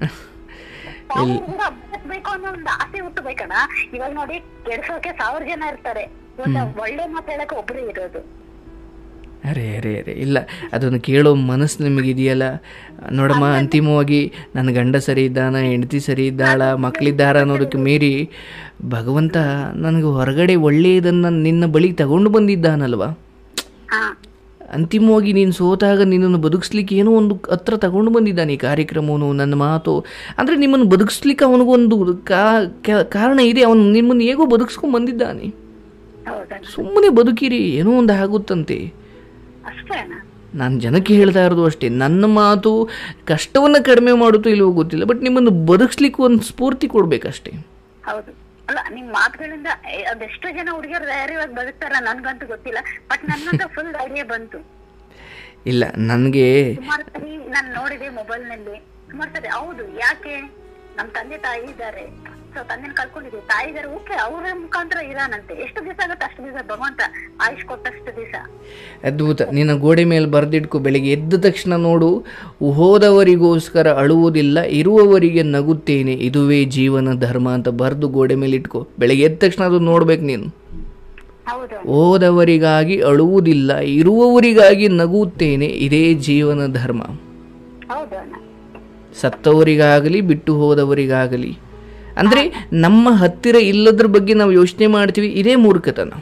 ಸಾವಿರ ಜನ ಬದುಕ್ಬೇಕು ಅನ್ನೋ ಒಂದು ಆಸೆ ಹುಟ್ಟಬೇಕಣ್ಣ ಇವಾಗ ನೋಡಿ ಕೆಡ್ಸೋಕೆ ಸಾವಿರ ಜನ ಇರ್ತಾರೆ ಒಂದು ಒಳ್ಳೆ ಮಾತು ಹೇಳಕ್ಕೆ ಒಬ್ರು ಇರೋದು ಅರೆ ಅರೆ ಅರೆ ಇಲ್ಲ ಅದನ್ನು ಕೇಳೋ ಮನಸ್ಸು ನಿಮಗಿದೆಯಲ್ಲ ನೋಡಮ್ಮ ಅಂತಿಮವಾಗಿ ನನ್ನ ಗಂಡ ಸರಿ ಇದ್ದಾನ ಹೆಂಡತಿ ಸರಿ ಇದ್ದಾಳ ಮಕ್ಕಳಿದ್ದಾರ ಅನ್ನೋದಕ್ಕೆ ಮೀರಿ ಭಗವಂತ ನನಗೆ ಹೊರಗಡೆ ಒಳ್ಳೆಯದನ್ನು ನಿನ್ನ ಬಳಿ ತಗೊಂಡು ಬಂದಿದ್ದಾನಲ್ವಾ ಹಾ ಅಂತಿಮವಾಗಿ ನೀನು ಸೋತಾಗ ನಿನ್ನನ್ನು ಬದುಕಿಸ್ಲಿಕ್ಕೆ ಏನೋ ಒಂದು ಹತ್ರ ತಗೊಂಡು ಬಂದಿದ್ದಾನೆ ಈ ಕಾರ್ಯಕ್ರಮವನು ನನ್ನ ಮಾತು ಅಂದರೆ ನಿಮ್ಮನ್ನು ಬದುಕಿಸ್ಲಿಕ್ಕೆ ಅವನಿಗೊಂದು ಕಾ ಕ- ಕಾರಣ ಇದೆ ಅವನು ನಿಮ್ಮನ್ನು ಹೇಗೋ ಬದುಕಿಸ್ಕೊಂಡು ಬಂದಿದ್ದಾನೆ ಹೌದಣ್ಣ ಸುಮ್ಮನೆ ಬದುಕಿರಿ ಏನೋ ಒಂದು ಆಗುತ್ತಂತೆ ಅಷ್ಟೇ ಅಣ್ಣ ನಾನು ಜನಕ್ಕೆ ಹೇಳ್ತಾ ಇರೋದು ಅಷ್ಟೇ ನನ್ನ ಮಾತು ಕಷ್ಟವನ್ನು ಕಡಿಮೆ ಮಾಡುತ್ತೋ ಇಲ್ವೋ ಗೊತ್ತಿಲ್ಲ ಬಟ್ ನಿಮ್ಮನ್ನು ಬದುಕಿಸ್ಲಿಕ್ಕೆ ಒಂದು ಸ್ಫೂರ್ತಿ ಕೊಡಬೇಕಷ್ಟೇ ಹೌದು ಅಲ್ಲ ನಿಮ್ ಮಾತುಗಳಿಂದ ಏ, ಅದೆಷ್ಟೋ ಜನ ಹುಡುಗಿಯರು ಧೈರ್ಯವಾಗಿ ಬದುಕ್ತಾರ ನನ್ಗಂತೂ ಗೊತ್ತಿಲ್ಲ ಬಟ್ ನನ್ಗಂತೂ ಫುಲ್ ಧೈರ್ಯ ಬಂತು ಇಲ್ಲ ನನಗೆ ಸುಮಾರು ಸರಿ ನಾನು ನೋಡಿದೆ ಮೊಬೈಲ್ ನಲ್ಲಿ ಸುಮಾರು ಸರಿ ಹೌದು ಯಾಕೆ ನಮ್ ತಂದೆ ತಾಯಿ ಇದ್ದಾರೆ ಸೊ ತಂದೆನ ಕಳ್ಕೊಂಡಿದ್ವಿ ತಾಯಿ ಇದಾರೆ ಓಕೆ ಅವರ ಮುಖಾಂತರ ಇರಾನಂತೆ ಎಷ್ಟು ದಿವಸ ಆಗುತ್ತೆ ಅಷ್ಟು ದಿವಸ ಭಗವಂತ ಆಯುಷ್ ಕೊಟ್ಟಷ್ಟು ದಿವಸ ಅದ್ಭುತ ನಿನ್ನ ಗೋಡೆ ಮೇಲೆ ಬರೆದಿಟ್ಕೊ ಬೆಳಿಗ್ಗೆ ಎದ್ದ ತಕ್ಷಣ ನೋಡು ಹೋದವರಿಗೋಸ್ಕರ ಅಳುವುದಿಲ್ಲ ಇರುವವರಿಗೆ ನಗುತ್ತೇನೆ ಇದುವೇ ಜೀವನ ಧರ್ಮ ಅಂತ ಬರೆದು ಗೋಡೆ ಮೇಲೆ ಇಟ್ಕೊ ಬೆಳಿಗ್ಗೆ ಎದ್ದ ತಕ್ಷಣ ಅದು ನೋಡ್ಬೇಕು ನೀನು ಹೌದು ಹೋದವರಿಗಾಗಿ ಅಳುವುದಿಲ್ಲ ಇರುವವರಿಗಾಗಿ ನಗುತ್ತೇನೆ ಇದೇ ಜೀವನ ಧರ್ಮ ಹೌದು ಅಣ್ಣ ಸತ್ತವರಿಗಾಗಲಿ ಬಿಟ್ಟು ಹೋದವರಿಗಾಗಲಿ ಅಂದರೆ ನಮ್ಮ ಹತ್ತಿರ ಇಲ್ಲದ್ರ ಬಗ್ಗೆ ನಾವು ಯೋಚನೆ ಮಾಡ್ತೀವಿ ಇದೇ ಮೂರ್ಖತನ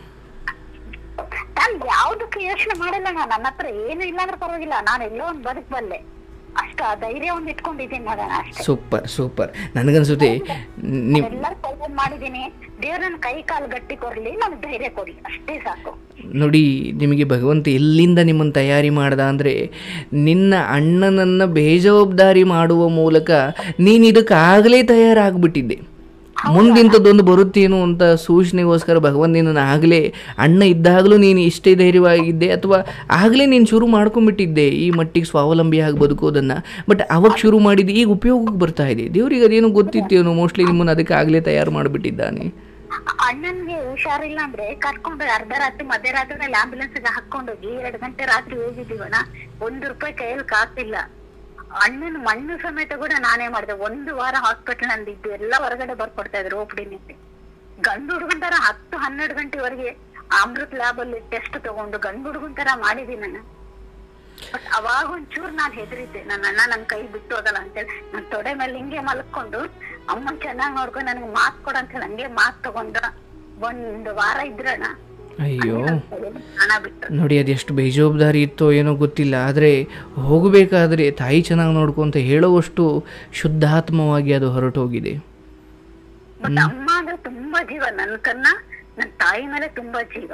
ನಾನು ಯಾವ್ದಕ್ಕೂ ಯೋಚನೆ ಮಾಡಲ್ಲ ಅಣ್ಣ ನನ್ನ ಹತ್ರ ಏನು ಇಲ್ಲ ಅಂದ್ರೆ ಪರವಾಗಿಲ್ಲ ನಾನು ಎಲ್ಲೋ ಒಂದ್ ಬದುಕ್ಬಲ್ಲೆ ಅಷ್ಟು ಆ ಧೈರ್ಯ ಒಂದು ಇಟ್ಕೊಂಡಿದ್ದೀನಿ ನೋಡೋಣ ಅಷ್ಟೇ ಸೂಪರ್ ಸೂಪರ್ ನನಗನ್ಸುತ್ತೆ ನೀವು ಎಲ್ಲರೂ ಕೈ ಮಾಡಿದೀನಿ ದೇವ್ರ ನನ್ನ ಕೈ ಕಾಲು ಗಟ್ಟಿ ಕೊಡ್ಲಿ ನನ್ಗೆ ಧೈರ್ಯ ಕೊಡಿ ಅಷ್ಟೇ ಸಾಕು ನೋಡಿ ನಿಮಗೆ ಭಗವಂತ ಎಲ್ಲಿಂದ ನಿಮ್ಮನ್ನು ತಯಾರಿ ಮಾಡ್ದ ಅಂದರೆ ನಿನ್ನ ಅಣ್ಣನನ್ನು ಬೇಜವಾಬ್ದಾರಿ ಮಾಡುವ ಮೂಲಕ ನೀನು ಇದಕ್ಕಾಗಲೇ ತಯಾರಾಗ್ಬಿಟ್ಟಿದ್ದೆ ಮುಂದಿಂಥದ್ದೊಂದು ಬರುತ್ತೇನೋ ಅಂತ ಸೂಚನೆಗೋಸ್ಕರ ಭಗವಂತ ನಿನ್ನನ್ನು ಆಗಲೇ ಅಣ್ಣ ಇದ್ದಾಗಲೂ ನೀನು ಇಷ್ಟೇ ಧೈರ್ಯವಾಗಿದ್ದೆ ಅಥವಾ ಆಗಲೇ ನೀನು ಶುರು ಮಾಡ್ಕೊಂಡ್ಬಿಟ್ಟಿದ್ದೆ ಈ ಮಟ್ಟಿಗೆ ಸ್ವಾವಲಂಬಿ ಆಗಿ ಬದುಕೋದನ್ನು ಬಟ್ ಅವಾಗ ಶುರು ಮಾಡಿದ್ದು ಈಗ ಉಪಯೋಗಕ್ಕೆ ಬರ್ತಾ ಇದೆ ದೇವ್ರಿಗೆ ಅದೇನೋ ಗೊತ್ತಿತ್ತೇನೋ ಮೋಸ್ಟ್ಲಿ ನಿಮ್ಮನ್ನು ಅದಕ್ಕೆ ಆಗಲೇ ತಯಾರು ಮಾಡಿಬಿಟ್ಟಿದ್ದಾನೆ ಅಣ್ಣನ್ಗೆ ಹುಷಾರಿಲ್ಲ ಅಂದ್ರೆ ಕರ್ಕೊಂಡು ಅರ್ಧ ರಾತ್ರಿ ಮಧ್ಯರಾತ್ರಿ ಆಂಬುಲೆನ್ಸ್ ಗೆ ಹಾಕೊಂಡೋಗಿ ಎರಡು ಗಂಟೆ ರಾತ್ರಿ ಹೋಗಿದ್ದೀವಣ್ಣ ಒಂದು ರೂಪಾಯಿ ಕೈಯಲ್ಲಿ ಕಾಸಿಲ್ಲ ಅಣ್ಣನ ಮಣ್ಣು ಸಮೇತ ಕೂಡ ನಾನೇ ಮಾಡಿದೆ ಒಂದು ವಾರ ಹಾಸ್ಪಿಟಲ್ ನಂದಿದ್ದು ಎಲ್ಲ ಹೊರಗಡೆ ಬರ್ಕೊಡ್ತಾ ಇದ್ರು ಓಪಿಡಿನಲ್ಲಿ ಗಂಡು ಹುಡುಗನ್ ತರ ಹತ್ತು ಹನ್ನೆರಡು ಗಂಟೆವರೆಗೆ ಅಮೃತ್ ಲ್ಯಾಬ್ ಅಲ್ಲಿ ಟೆಸ್ಟ್ ತಗೊಂಡು ಗಂಡು ಹುಡುಗನ್ ತರ ಮಾಡಿದೀನಿ ನಾನು ಬಟ್ ಅವಾಗ ಒಂಚೂರು ನಾನ್ ಹೆದರಿದ್ದೆ ನನ್ನ ಅಣ್ಣ ನನ್ ಕೈ ಬಿಟ್ಟು ಹೋಗಲ್ಲ ಅಂತೇಳಿ ನನ್ ತೊಡೆ ಮೇಲೆ ಹಿಂಗೆ ಮಲ್ಕೊಂಡು ಅಮ್ಮನ್ ಚೆನ್ನಾಗ್ ನೋಡ್ಕೊಂಡು ನನಗೆ ಮಾತ್ ಕೊಡ ಅಂತ ಹೇಳಿ ಹಂಗೆ ಮಾತ್ ತಗೊಂಡ ಒಂದ್ ವಾರ ಇದ್ರಣ್ಣ ಅಯ್ಯೋ ಹಣ ಬಿಟ್ಟು ನೋಡಿ ಅದೆಷ್ಟು ಬೇಜವಾಬ್ದಾರಿ ಇತ್ತೋ ಏನೋ ಗೊತ್ತಿಲ್ಲ ಆದರೆ ಹೋಗಬೇಕಾದ್ರೆ ತಾಯಿ ಚೆನ್ನಾಗಿ ನೋಡ್ಕೊಂತ ಹೇಳುವಷ್ಟು ಶುದ್ಧಾತ್ಮವಾಗಿ ಅದು ಹೊರಟೋಗಿದೆ ಬಟ್ ಅಮ್ಮ ಅಂದ್ರೆ ತುಂಬಾ ಜೀವ ನನ್ ಕನ್ನ ನನ್ ತಾಯಿ ಮೇಲೆ ತುಂಬಾ ಜೀವ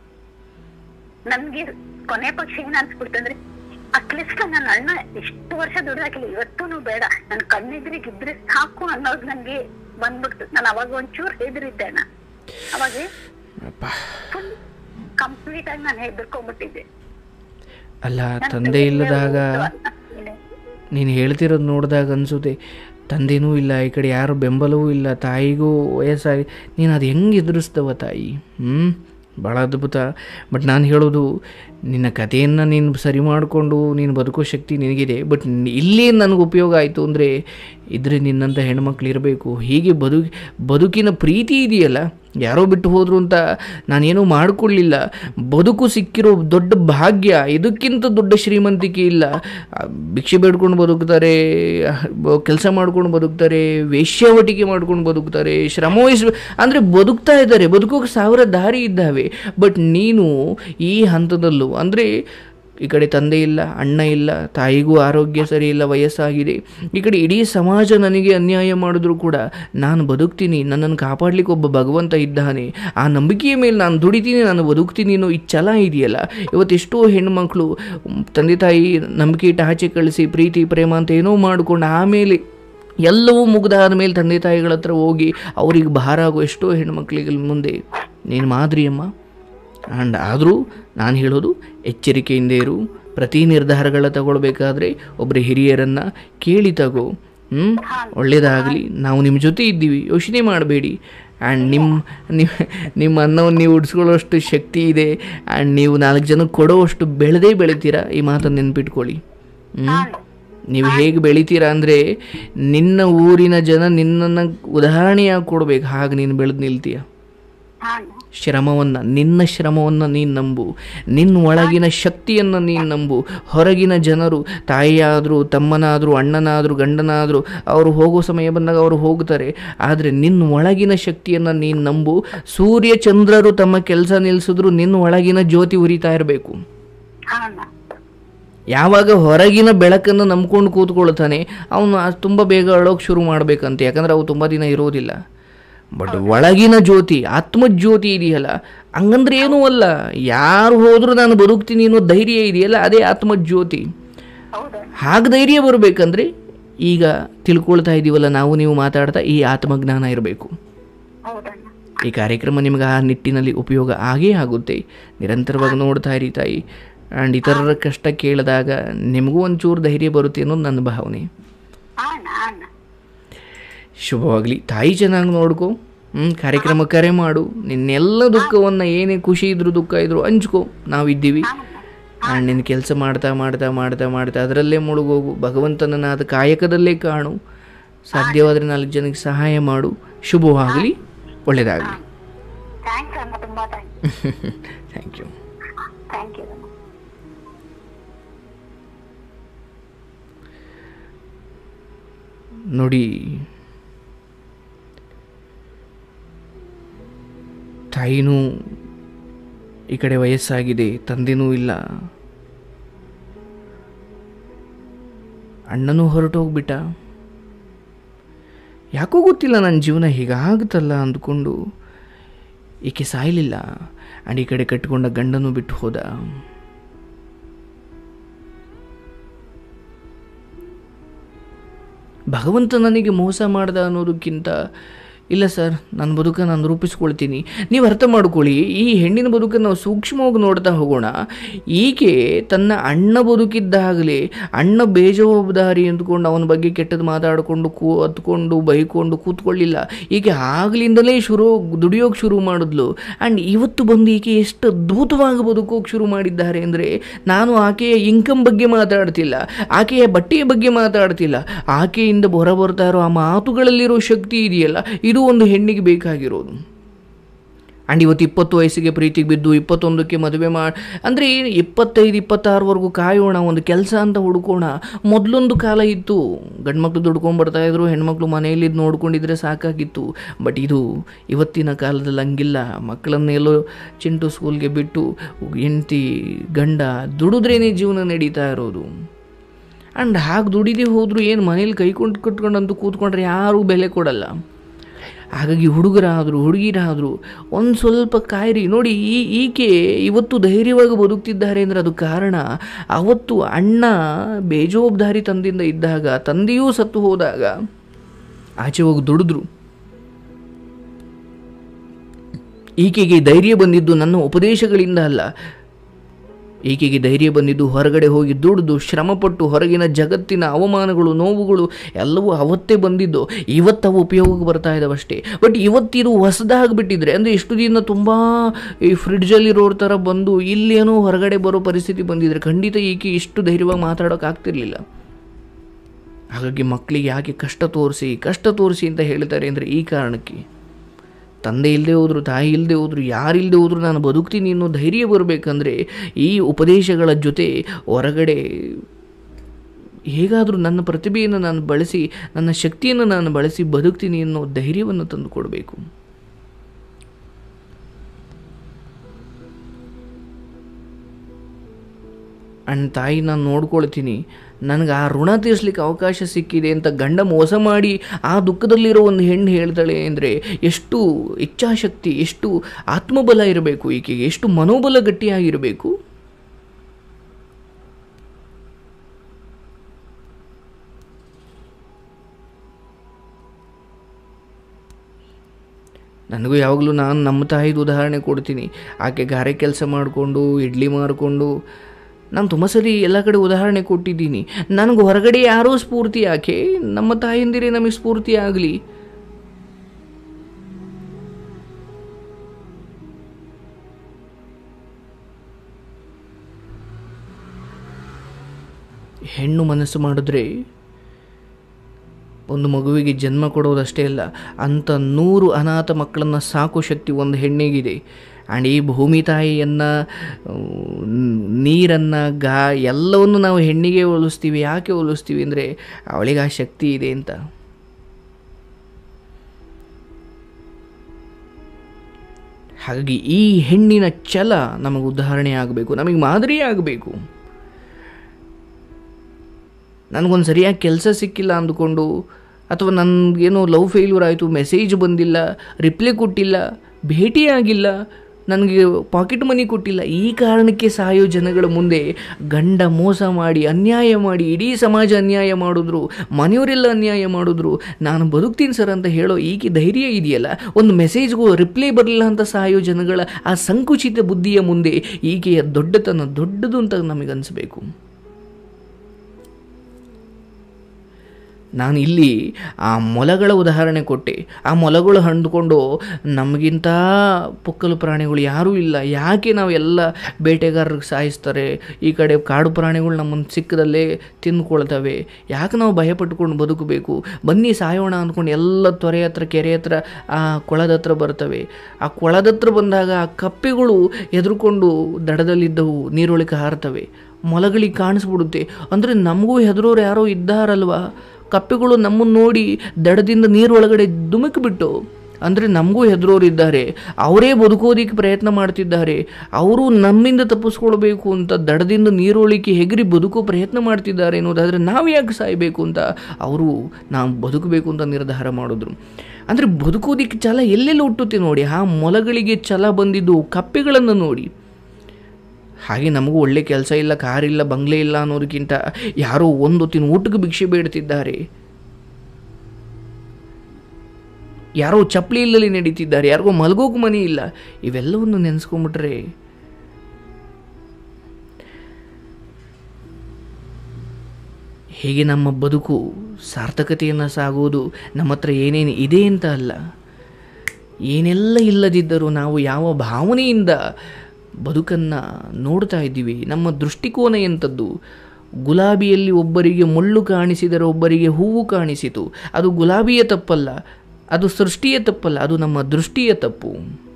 ನನ್ಗೆ ಕೊನೆ ಪಕ್ಷ ಏನ್ ಅನ್ಸ್ಬಿಡ್ತಂದ್ರೆ ಅಟ್ಲೀಸ್ಟ್ ನನ್ನ ಅಣ್ಣ ಎಷ್ಟು ವರ್ಷ ದುಡ್ದಾಕಿಲ್ಲ ಇವತ್ತೂ ಬೇಡ ನನ್ ಕಣ್ಣಿದ್ರಿಗೆ ಇದ್ರೆ ಸಾಕು ಅನ್ನೋದು ನನ್ಗೆ ಬಂದ್ಬಿಡ್ತು ನಾನು ಅವಾಗ ಒಂಚೂರು ಹೆದರಿದ್ದೆ ಅಣ್ಣ ಅವಾಗ ಅಪ್ಪ ಫುಲ್ ಕಂಪ್ಲೀಟ್ ಆಗಿ ನಾನು ಹೆದರ್ಕೊಂಡ್ಬಿಟ್ಟಿದ್ದೆ ಅಲ್ಲ ತಂದೆ ಇಲ್ಲದಾಗ ನೀನು ಹೇಳ್ತಿರೋದು ನೋಡಿದಾಗ ಅನಿಸುತ್ತೆ ತಂದೆನೂ ಇಲ್ಲ ಈ ಕಡೆ ಯಾರು ಬೆಂಬಲವೂ ಇಲ್ಲ ತಾಯಿಗೂ ವಯಸ್ಸಾಗಿ ನೀನು ಅದು ಹೆಂಗೆ ಎದುರಿಸ್ತವ ತಾಯಿ ಹ್ಞೂ ಭಾಳ ಅದ್ಭುತ ಬಟ್ ನಾನು ಹೇಳೋದು ನಿನ್ನ ಕಥೆಯನ್ನು ನೀನು ಸರಿ ಮಾಡಿಕೊಂಡು ನೀನು ಬದುಕೋ ಶಕ್ತಿ ನಿನಗಿದೆ ಬಟ್ ಇಲ್ಲಿ ನನಗೆ ಉಪಯೋಗ ಆಯಿತು ಅಂದರೆ ಇದ್ರೆ ನಿನ್ನಂಥ ಹೆಣ್ಮಕ್ಳು ಇರಬೇಕು ಹೀಗೆ ಬದುಕಿ ಬದುಕಿನ ಪ್ರೀತಿ ಇದೆಯಲ್ಲ ಯಾರೋ ಬಿಟ್ಟು ಹೋದ್ರು ಅಂತ ನಾನೇನೂ ಮಾಡಿಕೊಳ್ಳಿಲ್ಲ ಬದುಕು ಸಿಕ್ಕಿರೋ ದೊಡ್ಡ ಭಾಗ್ಯ ಇದಕ್ಕಿಂತ ದೊಡ್ಡ ಶ್ರೀಮಂತಿಕೆ ಇಲ್ಲ ಆ, ಭಿಕ್ಷೆ ಬೇಡ್ಕೊಂಡು ಬದುಕ್ತಾರೆ ಕೆಲಸ ಮಾಡ್ಕೊಂಡು ಬದುಕ್ತಾರೆ ವೇಶ್ಯಾವಟಿಕೆ ಮಾಡ್ಕೊಂಡು ಬದುಕ್ತಾರೆ ಶ್ರಮ ವಹಿಸ್ ಅಂದರೆ ಬದುಕ್ತಾ ಇದ್ದಾರೆ ಬದುಕೋಕೆ ಸಾವಿರ ದಾರಿ ಇದ್ದಾವೆ ಬಟ್ ನೀನು ಈ ಹಂತದಲ್ಲೂ ಅಂದರೆ ಈ ಕಡೆ ತಂದೆ ಇಲ್ಲ ಅಣ್ಣ ಇಲ್ಲ ತಾಯಿಗೂ ಆರೋಗ್ಯ ಸರಿ ಇಲ್ಲ ವಯಸ್ಸಾಗಿದೆ ಈ ಕಡೆ ಇಡೀ ಸಮಾಜ ನನಗೆ ಅನ್ಯಾಯ ಮಾಡಿದ್ರು ಕೂಡ ನಾನು ಬದುಕ್ತೀನಿ ನನ್ನನ್ನು ಕಾಪಾಡಲಿಕ್ಕೆ ಒಬ್ಬ ಭಗವಂತ ಇದ್ದಾನೆ ಆ ನಂಬಿಕೆಯ ಮೇಲೆ ನಾನು ದುಡಿತೀನಿ ನಾನು ಬದುಕ್ತೀನಿ ಅನ್ನೋ ಈ ಛಲ ಇದೆಯಲ್ಲ ಇವತ್ತೆಷ್ಟೋ ಹೆಣ್ಮಕ್ಳು ಮ್, ತಂದೆ ತಾಯಿ ನಂಬಿಕೆ ಇಟ್ಟು ಆಚೆ ಕಳಿಸಿ ಪ್ರೀತಿ ಪ್ರೇಮ ಅಂತ ಏನೋ ಮಾಡಿಕೊಂಡು ಆಮೇಲೆ ಎಲ್ಲವೂ ಮುಗ್ದಾದ ಮೇಲೆ ತಂದೆ ತಾಯಿಗಳ ಹತ್ರ ಹೋಗಿ ಅವ್ರಿಗೆ ಭಾರ ಆಗೋ ಎಷ್ಟೋ ಹೆಣ್ಮಕ್ಳಿಗೆ ಮುಂದೆ ನೀನು ಮಾದರಿಯಮ್ಮ ಆ್ಯಂಡ್ ಆದರೂ ನಾನು ಹೇಳೋದು ಎಚ್ಚರಿಕೆಯಿಂದ ಇರು ಪ್ರತಿ ನಿರ್ಧಾರಗಳ ತಗೊಳ್ಬೇಕಾದ್ರೆ ಒಬ್ಬರ ಹಿರಿಯರನ್ನು ಕೇಳಿ ತಗೋ ಹ್ಞೂ ಒಳ್ಳೆಯದಾಗಲಿ ನಾವು ನಿಮ್ಮ ಜೊತೆ ಇದ್ದೀವಿ ಯೋಚನೆ ಮಾಡಬೇಡಿ ಆ್ಯಂಡ್ ನಿಮ್ಮ ನಿಮ್ಮ ನಿಮ್ಮ ಅನ್ನವನ್ನು ನೀವು ಉಡ್ಸ್ಕೊಳ್ಳೋಷ್ಟು ಶಕ್ತಿ ಇದೆ ಆ್ಯಂಡ್ ನೀವು ನಾಲ್ಕು ಜನಕ್ಕೆ ಕೊಡೋವಷ್ಟು ಬೆಳೆದೇ ಬೆಳಿತೀರಾ ಈ ಮಾತನ್ನು ನೆನ್ಪಿಟ್ಕೊಳ್ಳಿ ಹ್ಞೂ ನೀವು ಹೇಗೆ ಬೆಳಿತೀರಾ ಅಂದರೆ ನಿನ್ನ ಊರಿನ ಜನ ನಿನ್ನನ್ನು ಉದಾಹರಣೆಯಾಗಿ ಕೊಡ್ಬೇಕು ಹಾಗೆ ನೀನು ಬೆಳೆದು ನಿಲ್ತೀಯ ಹಾ ಶ್ರಮವನ್ನು ನಿನ್ನ ಶ್ರಮವನ್ನು ನೀನು ನಂಬು ನಿನ್ನ ಒಳಗಿನ ಶಕ್ತಿಯನ್ನು ನೀನು ನಂಬು ಹೊರಗಿನ ಜನರು ತಾಯಿಯಾದರೂ ತಮ್ಮನಾದರೂ ಅಣ್ಣನಾದರೂ ಗಂಡನಾದರೂ ಅವರು ಹೋಗೋ ಸಮಯ ಬಂದಾಗ ಅವರು ಹೋಗ್ತಾರೆ ಆದರೆ ನಿನ್ನ ಒಳಗಿನ ಶಕ್ತಿಯನ್ನು ನೀನು ನಂಬು ಸೂರ್ಯ ಚಂದ್ರರು ತಮ್ಮ ಕೆಲಸ ನಿಲ್ಲಿಸಿದ್ರು ನಿನ್ನ ಒಳಗಿನ ಜ್ಯೋತಿ ಉರಿತಾ ಇರಬೇಕು ಹಾ ಯಾವಾಗ ಹೊರಗಿನ ಬೆಳಕನ್ನು ನಂಬ್ಕೊಂಡು ಕೂತ್ಕೊಳ್ತಾನೆ ಅವನು ತುಂಬ ಬೇಗ ಅಳೋಕೆ ಶುರು ಮಾಡಬೇಕಂತೆ ಯಾಕಂದ್ರೆ ಅವು ತುಂಬ ದಿನ ಇರೋದಿಲ್ಲ ಬಟ್ ಒಳಗಿನ ಜ್ಯೋತಿ ಆತ್ಮಜ್ಯೋತಿ ಇದೆಯಲ್ಲ ಹಂಗಂದ್ರೆ ಏನೂ ಅಲ್ಲ ಯಾರು ಹೋದರೂ ನಾನು ಬದುಕ್ತೀನಿ ಅನ್ನೋ ಧೈರ್ಯ ಇದೆಯಲ್ಲ ಅದೇ ಆತ್ಮಜ್ಯೋತಿ ಹೌದಾ ಹಾಗೆ ಧೈರ್ಯ ಬರಬೇಕಂದ್ರೆ ಈಗ ತಿಳ್ಕೊಳ್ತಾ ಇದ್ದೀವಲ್ಲ ನಾವು ನೀವು ಮಾತಾಡ್ತಾ ಈ ಆತ್ಮಜ್ಞಾನ ಇರಬೇಕು ಹೌದಣ್ಣ ಈ ಕಾರ್ಯಕ್ರಮ ನಿಮಗೆ ಆ ನಿಟ್ಟಿನಲ್ಲಿ ಉಪಯೋಗ ಆಗೇ ಆಗುತ್ತೆ ನಿರಂತರವಾಗಿ ನೋಡ್ತಾ ಇರಿ ತಾಯಿ ಆ್ಯಂಡ್ ಇತರರ ಕಷ್ಟ ಕೇಳಿದಾಗ ನಿಮಗೂ ಒಂಚೂರು ಧೈರ್ಯ ಬರುತ್ತೆ ಅನ್ನೋದು ನನ್ನ ಭಾವನೆ ಹಾ ಅಣ್ಣ ಹಾ ಅಣ್ಣ ಶುಭವಾಗಲಿ ತಾಯಿ ಚೆನ್ನಾಗಿ ನೋಡ್ಕೊ ಹ್ಞೂ ಕಾರ್ಯಕ್ರಮ ಕರೆ ಮಾಡು ನಿನ್ನೆಲ್ಲ ದುಃಖವನ್ನು ಏನೇ ಖುಷಿ ಇದ್ರು ದುಃಖ ಇದ್ರು ಹಂಚ್ಕೊ ನಾವಿದ್ದೀವಿ ಆ್ಯಂಡ್ ನಿನ್ನ ಕೆಲಸ ಮಾಡ್ತಾ ಮಾಡ್ತಾ ಮಾಡ್ತಾ ಮಾಡ್ತಾ ಅದರಲ್ಲೇ ಮುಳುಗೋಗು ಭಗವಂತನನ್ನ ಅದು ಕಾಯಕದಲ್ಲೇ ಕಾಣು ಸಾಧ್ಯವಾದರೆ ನಾಲ್ಕು ಜನಕ್ಕೆ ಸಹಾಯ ಮಾಡು ಶುಭವಾಗಲಿ ಒಳ್ಳೆಯದಾಗಲಿ ಥ್ಯಾಂಕ್ಸ್ ಅಮ್ಮ ತುಂಬಾ thanks thank you thank you ಅಮ್ಮ ನೋಡಿ ತಾಯಿನೂ ಈ ಕಡೆ ವಯಸ್ಸಾಗಿದೆ ತಂದೆನೂ ಇಲ್ಲ ಅಣ್ಣನೂ ಹೊರಟೋಗ್ಬಿಟ್ಟ ಯಾಕೋ ಗೊತ್ತಿಲ್ಲ ನನ್ನ ಜೀವನ ಹೀಗಾಗುತ್ತಲ್ಲ ಅಂದ್ಕೊಂಡು ಈಕೆ ಸಾಯಲಿಲ್ಲ ಆ್ಯಂಡ್ ಈ ಕಡೆ ಕಟ್ಟಿಕೊಂಡ ಗಂಡನೂ ಬಿಟ್ಟು ಹೋದ ಭಗವಂತ ನನಗೆ ಮೋಸ ಮಾಡ್ದ ಅನ್ನೋದಕ್ಕಿಂತ ಇಲ್ಲ ಸರ್ ನನ್ನ ಬದುಕನ್ನು ನಾನು ರೂಪಿಸ್ಕೊಳ್ತೀನಿ ನೀವು ಅರ್ಥ ಮಾಡ್ಕೊಳ್ಳಿ ಈ ಹೆಣ್ಣಿನ ಬದುಕನ್ನು ನಾವು ಸೂಕ್ಷ್ಮವಾಗಿ ನೋಡ್ತಾ ಹೋಗೋಣ ಈಕೆ ತನ್ನ ಅಣ್ಣ ಬದುಕಿದ್ದಾಗಲೇ ಅಣ್ಣ ಬೇಜವಾಬ್ದಾರಿ ಅಂದ್ಕೊಂಡು ಅವನ ಬಗ್ಗೆ ಕೆಟ್ಟದ್ದು ಮಾತಾಡಿಕೊಂಡು ಕೂ ಹತ್ಕೊಂಡು ಬೈಕೊಂಡು ಕೂತ್ಕೊಳ್ಳಿಲ್ಲ ಈಕೆ ಆಗ್ಲಿಂದಲೇ ಶುರು ದುಡಿಯೋಕೆ ಶುರು ಮಾಡಿದ್ಲು ಆ್ಯಂಡ್ ಇವತ್ತು ಬಂದು ಈಕೆ ಎಷ್ಟು ಅದ್ಭುತವಾಗಿ ಬದುಕೋಕೆ ಶುರು ಮಾಡಿದ್ದಾರೆ ಅಂದರೆ ನಾನು ಆಕೆಯ ಇನ್ಕಮ್ ಬಗ್ಗೆ ಮಾತಾಡ್ತಿಲ್ಲ ಆಕೆಯ ಬಟ್ಟೆಯ ಬಗ್ಗೆ ಮಾತಾಡ್ತಿಲ್ಲ ಆಕೆಯಿಂದ ಹೊರ ಬರ್ತಾ ಇರೋ ಆ ಮಾತುಗಳಲ್ಲಿರೋ ಶಕ್ತಿ ಇದೆಯಲ್ಲ ಇದು ಒಂದು ಹೆಣ್ಣಿಗೆ ಬೇಕಾಗಿರೋದು ಆ್ಯಂಡ್ ಇವತ್ತು ಇಪ್ಪತ್ತು ವಯಸ್ಸಿಗೆ ಪ್ರೀತಿಗೆ ಬಿದ್ದು ಇಪ್ಪತ್ತೊಂದಕ್ಕೆ ಮದುವೆ ಮಾಡಿ ಅಂದರೆ ಇಪ್ಪತ್ತೈದು ಇಪ್ಪತ್ತಾರವರೆಗೂ ಕಾಯೋಣ ಒಂದು ಕೆಲಸ ಅಂತ ಹುಡ್ಕೋಣ ಮೊದಲೊಂದು ಕಾಲ ಇತ್ತು ಗಂಡ್ಮಕ್ಳು ದುಡ್ಕೊಂಡು ಬರ್ತಾಯಿದ್ರು ಹೆಣ್ಮಕ್ಳು ಮನೆಯಲ್ಲಿ ನೋಡ್ಕೊಂಡಿದ್ರೆ ಸಾಕಾಗಿತ್ತು ಬಟ್ ಇದು ಇವತ್ತಿನ ಕಾಲದಲ್ಲಿ ಹಂಗಿಲ್ಲ ಮಕ್ಕಳನ್ನೆಲ್ಲೋ ಚಿಂಟು ಸ್ಕೂಲ್ಗೆ ಬಿಟ್ಟು ಹೆಂಡತಿ ಗಂಡ ದುಡಿದ್ರೇನೆ ಜೀವನ ನಡೀತಾ ಇರೋದು ಆ್ಯಂಡ್ ಹಾಗೆ ದುಡಿದೇ ಹೋದರೂ ಏನು ಮನೇಲಿ ಕೈಕೊಂಡು ಕಟ್ಕೊಂಡಂತೂ ಕೂತ್ಕೊಂಡ್ರೆ ಯಾರೂ ಬೆಲೆ ಕೊಡಲ್ಲ ಹಾಗಾಗಿ ಹುಡುಗರಾದರು ಹುಡುಗಿರಾದರು ಒಂದು ಸ್ವಲ್ಪ ಕಾಯಿರಿ ನೋಡಿ ಈ ಈಕೆ ಇವತ್ತು ಧೈರ್ಯವಾಗಿ ಬದುಕ್ತಿದ್ದಾರೆ ಅಂದರೆ ಅದು ಕಾರಣ ಅವತ್ತು ಅಣ್ಣ ಬೇಜವಾಬ್ದಾರಿ ತಂದೆಯಿಂದ ಇದ್ದಾಗ ತಂದೆಯೂ ಸತ್ತು ಹೋದಾಗ ಆಚೆ ಹೋಗಿ ದುಡಿದ್ರು ಈಕೆಗೆ ಧೈರ್ಯ ಬಂದಿದ್ದು ನನ್ನ ಉಪದೇಶಗಳಿಂದ ಅಲ್ಲ ಈಕೆಗೆ ಧೈರ್ಯ ಬಂದಿದ್ದು ಹೊರಗಡೆ ಹೋಗಿ ದುಡಿದು ಶ್ರಮಪಟ್ಟು ಹೊರಗಿನ ಜಗತ್ತಿನ ಅವಮಾನಗಳು ನೋವುಗಳು ಎಲ್ಲವೂ ಅವತ್ತೇ ಬಂದಿದ್ದು ಇವತ್ತು ಅವು ಉಪಯೋಗಕ್ಕೆ ಬರ್ತಾ ಇದ್ದಾವಷ್ಟೇ ಬಟ್ ಇವತ್ತಿದು ಹೊಸದಾಗ್ಬಿಟ್ಟಿದ್ರೆ ಅಂದರೆ ಎಷ್ಟು ದಿನ ತುಂಬ ಈ ಫ್ರಿಡ್ಜಲ್ಲಿರೋರ ಥರ ಬಂದು ಇಲ್ಲೇನೋ ಹೊರಗಡೆ ಬರೋ ಪರಿಸ್ಥಿತಿ ಬಂದಿದ್ರೆ ಖಂಡಿತ ಈಕೆ ಇಷ್ಟು ಧೈರ್ಯವಾಗಿ ಮಾತಾಡೋಕ್ಕಾಗ್ತಿರ್ಲಿಲ್ಲ ಹಾಗಾಗಿ ಮಕ್ಕಳಿಗೆ ಯಾಕೆ ಕಷ್ಟ ತೋರಿಸಿ ಕಷ್ಟ ತೋರಿಸಿ ಅಂತ ಹೇಳ್ತಾರೆ ಅಂದರೆ ಈ ಕಾರಣಕ್ಕೆ ತಂದೆ ಇಲ್ಲದೆ ಹೋದ್ರು ತಾಯಿ ಇಲ್ಲದೆ ಹೋದ್ರು ಯಾರಿಲ್ಲದೆ ಹೋದ್ರು ನಾನು ಬದುಕ್ತೀನಿ ಅನ್ನೋ ಧೈರ್ಯ ಬರಬೇಕಂದ್ರೆ ಈ ಉಪದೇಶಗಳ ಜೊತೆ ಹೊರಗಡೆ ಹೇಗಾದರೂ ನನ್ನ ಪ್ರತಿಭೆಯನ್ನು ನಾನು ಬಳಸಿ ನನ್ನ ಶಕ್ತಿಯನ್ನು ನಾನು ಬಳಸಿ ಬದುಕ್ತೀನಿ ಅನ್ನೋ ಧೈರ್ಯವನ್ನು ತಂದು ಕೊಡಬೇಕು ಅಣ್ಣ ತಾಯಿ ನಾನು ನೋಡ್ಕೊಳ್ತೀನಿ ನನಗೆ ಆ ಋಣ ತೀರಿಸ್ಲಿಕ್ಕೆ ಅವಕಾಶ ಸಿಕ್ಕಿದೆ ಅಂತ ಗಂಡ ಮೋಸ ಮಾಡಿ ಆ ದುಃಖದಲ್ಲಿರೋ ಒಂದು ಹೆಣ್ಣು ಹೇಳ್ತಾಳೆ ಅಂದರೆ ಎಷ್ಟು ಇಚ್ಛಾಶಕ್ತಿ ಎಷ್ಟು ಆತ್ಮಬಲ ಇರಬೇಕು ಈಕೆಗೆ ಎಷ್ಟು ಮನೋಬಲ ಗಟ್ಟಿಯಾಗಿರಬೇಕು ನನಗೂ ಯಾವಾಗಲೂ ನಾನು ನಮ್ಮ ತಾಯಿದು ಉದಾಹರಣೆ ಕೊಡ್ತೀನಿ ಆಕೆ ಗಾರೆ ಕೆಲಸ ಮಾಡಿಕೊಂಡು ಇಡ್ಲಿ ಮಾರಿಕೊಂಡು ನಾನು ತುಂಬ ಸರಿ ಎಲ್ಲ ಕಡೆ ಉದಾಹರಣೆ ಕೊಟ್ಟಿದ್ದೀನಿ ನನಗೆ ಹೊರಗಡೆ ಯಾರೋ ಸ್ಫೂರ್ತಿ ಯಾಕೆ ನಮ್ಮ ತಾಯಂದಿರೇ ನಮಗೆ ಸ್ಫೂರ್ತಿ ಆಗಲಿ ಹೆಣ್ಣು ಮನಸ್ಸು ಮಾಡಿದ್ರೆ ಒಂದು ಮಗುವಿಗೆ ಜನ್ಮ ಕೊಡೋದಷ್ಟೇ ಅಲ್ಲ ಅಂಥ ನೂರು ಅನಾಥ ಮಕ್ಕಳನ್ನು ಸಾಕೋ ಶಕ್ತಿ ಒಂದು ಹೆಣ್ಣಿಗಿದೆ ಆ್ಯಂಡ್ ಈ ಭೂಮಿ ತಾಯಿಯನ್ನು ನೀರನ್ನು ಗಾ ಎಲ್ಲವನ್ನು ನಾವು ಹೆಣ್ಣಿಗೆ ಹೋಲಿಸ್ತೀವಿ ಯಾಕೆ ಹೋಲಿಸ್ತೀವಿ ಅಂದರೆ ಅವಳಿಗೆ ಆ ಶಕ್ತಿ ಇದೆ ಅಂತ ಹಾಗಾಗಿ ಈ ಹೆಣ್ಣಿನ ಛಲ ನಮಗೆ ಉದಾಹರಣೆ ಆಗಬೇಕು ನಮಗೆ ಮಾದರಿ ಆಗಬೇಕು ನನಗೊಂದು ಸರಿಯಾಗಿ ಕೆಲಸ ಸಿಕ್ಕಿಲ್ಲ ಅಂದ್ಕೊಂಡು ಅಥವಾ ನನಗೇನೋ ಲವ್ ಫೇಲ್ಯೂರ್ ಆಯಿತು ಮೆಸೇಜ್ ಬಂದಿಲ್ಲ ರಿಪ್ಲೈ ಕೊಟ್ಟಿಲ್ಲ ಭೇಟಿಯಾಗಿಲ್ಲ ನನಗೆ ಪಾಕೆಟ್ ಮನಿ ಕೊಟ್ಟಿಲ್ಲ ಈ ಕಾರಣಕ್ಕೆ ಸಾಯೋ ಜನಗಳ ಮುಂದೆ ಗಂಡ ಮೋಸ ಮಾಡಿ ಅನ್ಯಾಯ ಮಾಡಿ ಇಡೀ ಸಮಾಜ ಅನ್ಯಾಯ ಮಾಡಿದ್ರು ಮನೆಯವರೆಲ್ಲ ಅನ್ಯಾಯ ಮಾಡಿದ್ರು ನಾನು ಬದುಕ್ತೀನಿ ಸರ್ ಅಂತ ಹೇಳೋ ಈಕೆ ಧೈರ್ಯ ಇದೆಯಲ್ಲ ಒಂದು ಮೆಸೇಜ್ಗೂ ರಿಪ್ಲೈ ಬರಲಿಲ್ಲ ಅಂತ ಸಾಯೋ ಜನಗಳ ಆ ಸಂಕುಚಿತ ಬುದ್ಧಿಯ ಮುಂದೆ ಈಕೆಯ ದೊಡ್ಡತನ ದೊಡ್ಡದು ಅಂತ ನಮಗನ್ನಿಸ್ಬೇಕು ನಾನು ಇಲ್ಲಿ ಆ ಮೊಲಗಳ ಉದಾಹರಣೆ ಕೊಟ್ಟೆ ಆ ಮೊಲಗಳು ಹಂಡ್ಕೊಂಡು ನಮಗಿಂತ ಪುಕ್ಕಲು ಪ್ರಾಣಿಗಳು ಯಾರೂ ಇಲ್ಲ ಯಾಕೆ ನಾವು ಎಲ್ಲ ಬೇಟೆಗಾರರಿಗೆ ಸಾಯಿಸ್ತಾರೆ ಈ ಕಡೆ ಕಾಡು ಪ್ರಾಣಿಗಳು ನಮ್ಮನ್ನು ಸಿಕ್ಕದಲ್ಲೇ ತಿಂದ್ಕೊಳ್ತವೆ ಯಾಕೆ ನಾವು ಭಯಪಟ್ಕೊಂಡು ಬದುಕಬೇಕು ಬನ್ನಿ ಸಾಯೋಣ ಅಂದ್ಕೊಂಡು ಎಲ್ಲ ತೊರೆ ಹತ್ರ ಕೆರೆ ಹತ್ರ ಆ ಕೊಳದ ಹತ್ರ ಬರ್ತವೆ ಆ ಕೊಳದ ಹತ್ರ ಬಂದಾಗ ಆ ಕಪ್ಪೆಗಳು ಎದುರುಕೊಂಡು ದಡದಲ್ಲಿದ್ದವು ನೀರೊಳಗೆ ಹಾರ್ತವೆ ಮೊಲಗಳಿಗೆ ಕಾಣಿಸ್ಬಿಡುತ್ತೆ ಅಂದರೆ ನಮಗೂ ಹೆದರೋರು ಯಾರೋ ಇದ್ದಾರಲ್ವಾ ಕಪ್ಪೆಗಳು ನಮ್ಮನ್ನು ನೋಡಿ ದಡದಿಂದ ನೀರೊಳಗಡೆ ಧುಮುಕಿಬಿಟ್ಟು ಅಂದರೆ ನಮಗೂ ಹೆದರೋರು ಇದ್ದಾರೆ ಅವರೇ ಬದುಕೋದಿಕ್ಕೆ ಪ್ರಯತ್ನ ಮಾಡ್ತಿದ್ದಾರೆ ಅವರು ನಮ್ಮಿಂದ ತಪ್ಪಿಸ್ಕೊಳ್ಬೇಕು ಅಂತ ದಡದಿಂದ ನೀರೊಳಿಕೆ ಹೆಗರಿ ಬದುಕೋ ಪ್ರಯತ್ನ ಮಾಡ್ತಿದ್ದಾರೆ ಅನ್ನೋದಾದರೆ ನಾವು ಯಾಕೆ ಸಾಯಬೇಕು ಅಂತ ಅವರು ನಾವು ಬದುಕಬೇಕು ಅಂತ ನಿರ್ಧಾರ ಮಾಡಿದ್ರು ಅಂದರೆ ಬದುಕೋದಿಕ್ಕೆ ಛಲ ಎಲ್ಲೆಲ್ಲಿ ಹುಟ್ಟುತ್ತೆ ನೋಡಿ ಆ ಮೊಲಗಳಿಗೆ ಛಲ ಬಂದಿದ್ದು ಕಪ್ಪೆಗಳನ್ನು ನೋಡಿ ಹಾಗೆ ನಮಗೂ ಒಳ್ಳೆ ಕೆಲಸ ಇಲ್ಲ ಕಾರಿಲ್ಲ ಬಂಗ್ಲೆ ಇಲ್ಲ ಅನ್ನೋದಕ್ಕಿಂತ ಯಾರೋ ಒಂದು ಹೊತ್ತಿನ ಊಟಕ್ಕೆ ಭಿಕ್ಷೆ ಬೇಡ್ತಿದ್ದಾರೆ ಯಾರೋ ಚಪ್ಪಲಿ ಇಲ್ಲಲ್ಲಿ ನಡೀತಿದ್ದಾರೆ ಯಾರಿಗೋ ಮಲಗೋಕೆ ಮನೆ ಇಲ್ಲ ಇವೆಲ್ಲವನ್ನು ನೆನೆಸ್ಕೊಂಬಿಟ್ರೆ ಹೇಗೆ ನಮ್ಮ ಬದುಕು ಸಾರ್ಥಕತೆಯನ್ನು ಸಾಗುವುದು ನಮ್ಮ ಹತ್ರ ಏನೇನು ಇದೆ ಅಂತ ಅಲ್ಲ ಏನೆಲ್ಲ ಇಲ್ಲದಿದ್ದರೂ ನಾವು ಯಾವ ಭಾವನೆಯಿಂದ ಬದುಕನ್ನು ನೋಡ್ತಾ ಇದ್ದೀವಿ ನಮ್ಮ ದೃಷ್ಟಿಕೋನ ಎಂಥದ್ದು ಗುಲಾಬಿಯಲ್ಲಿ ಒಬ್ಬರಿಗೆ ಮುಳ್ಳು ಕಾಣಿಸಿದರೆ ಒಬ್ಬರಿಗೆ ಹೂವು ಕಾಣಿಸಿತು ಅದು ಗುಲಾಬಿಯ ತಪ್ಪಲ್ಲ ಅದು ಸೃಷ್ಟಿಯ ತಪ್ಪಲ್ಲ ಅದು ನಮ್ಮ ದೃಷ್ಟಿಯ ತಪ್ಪು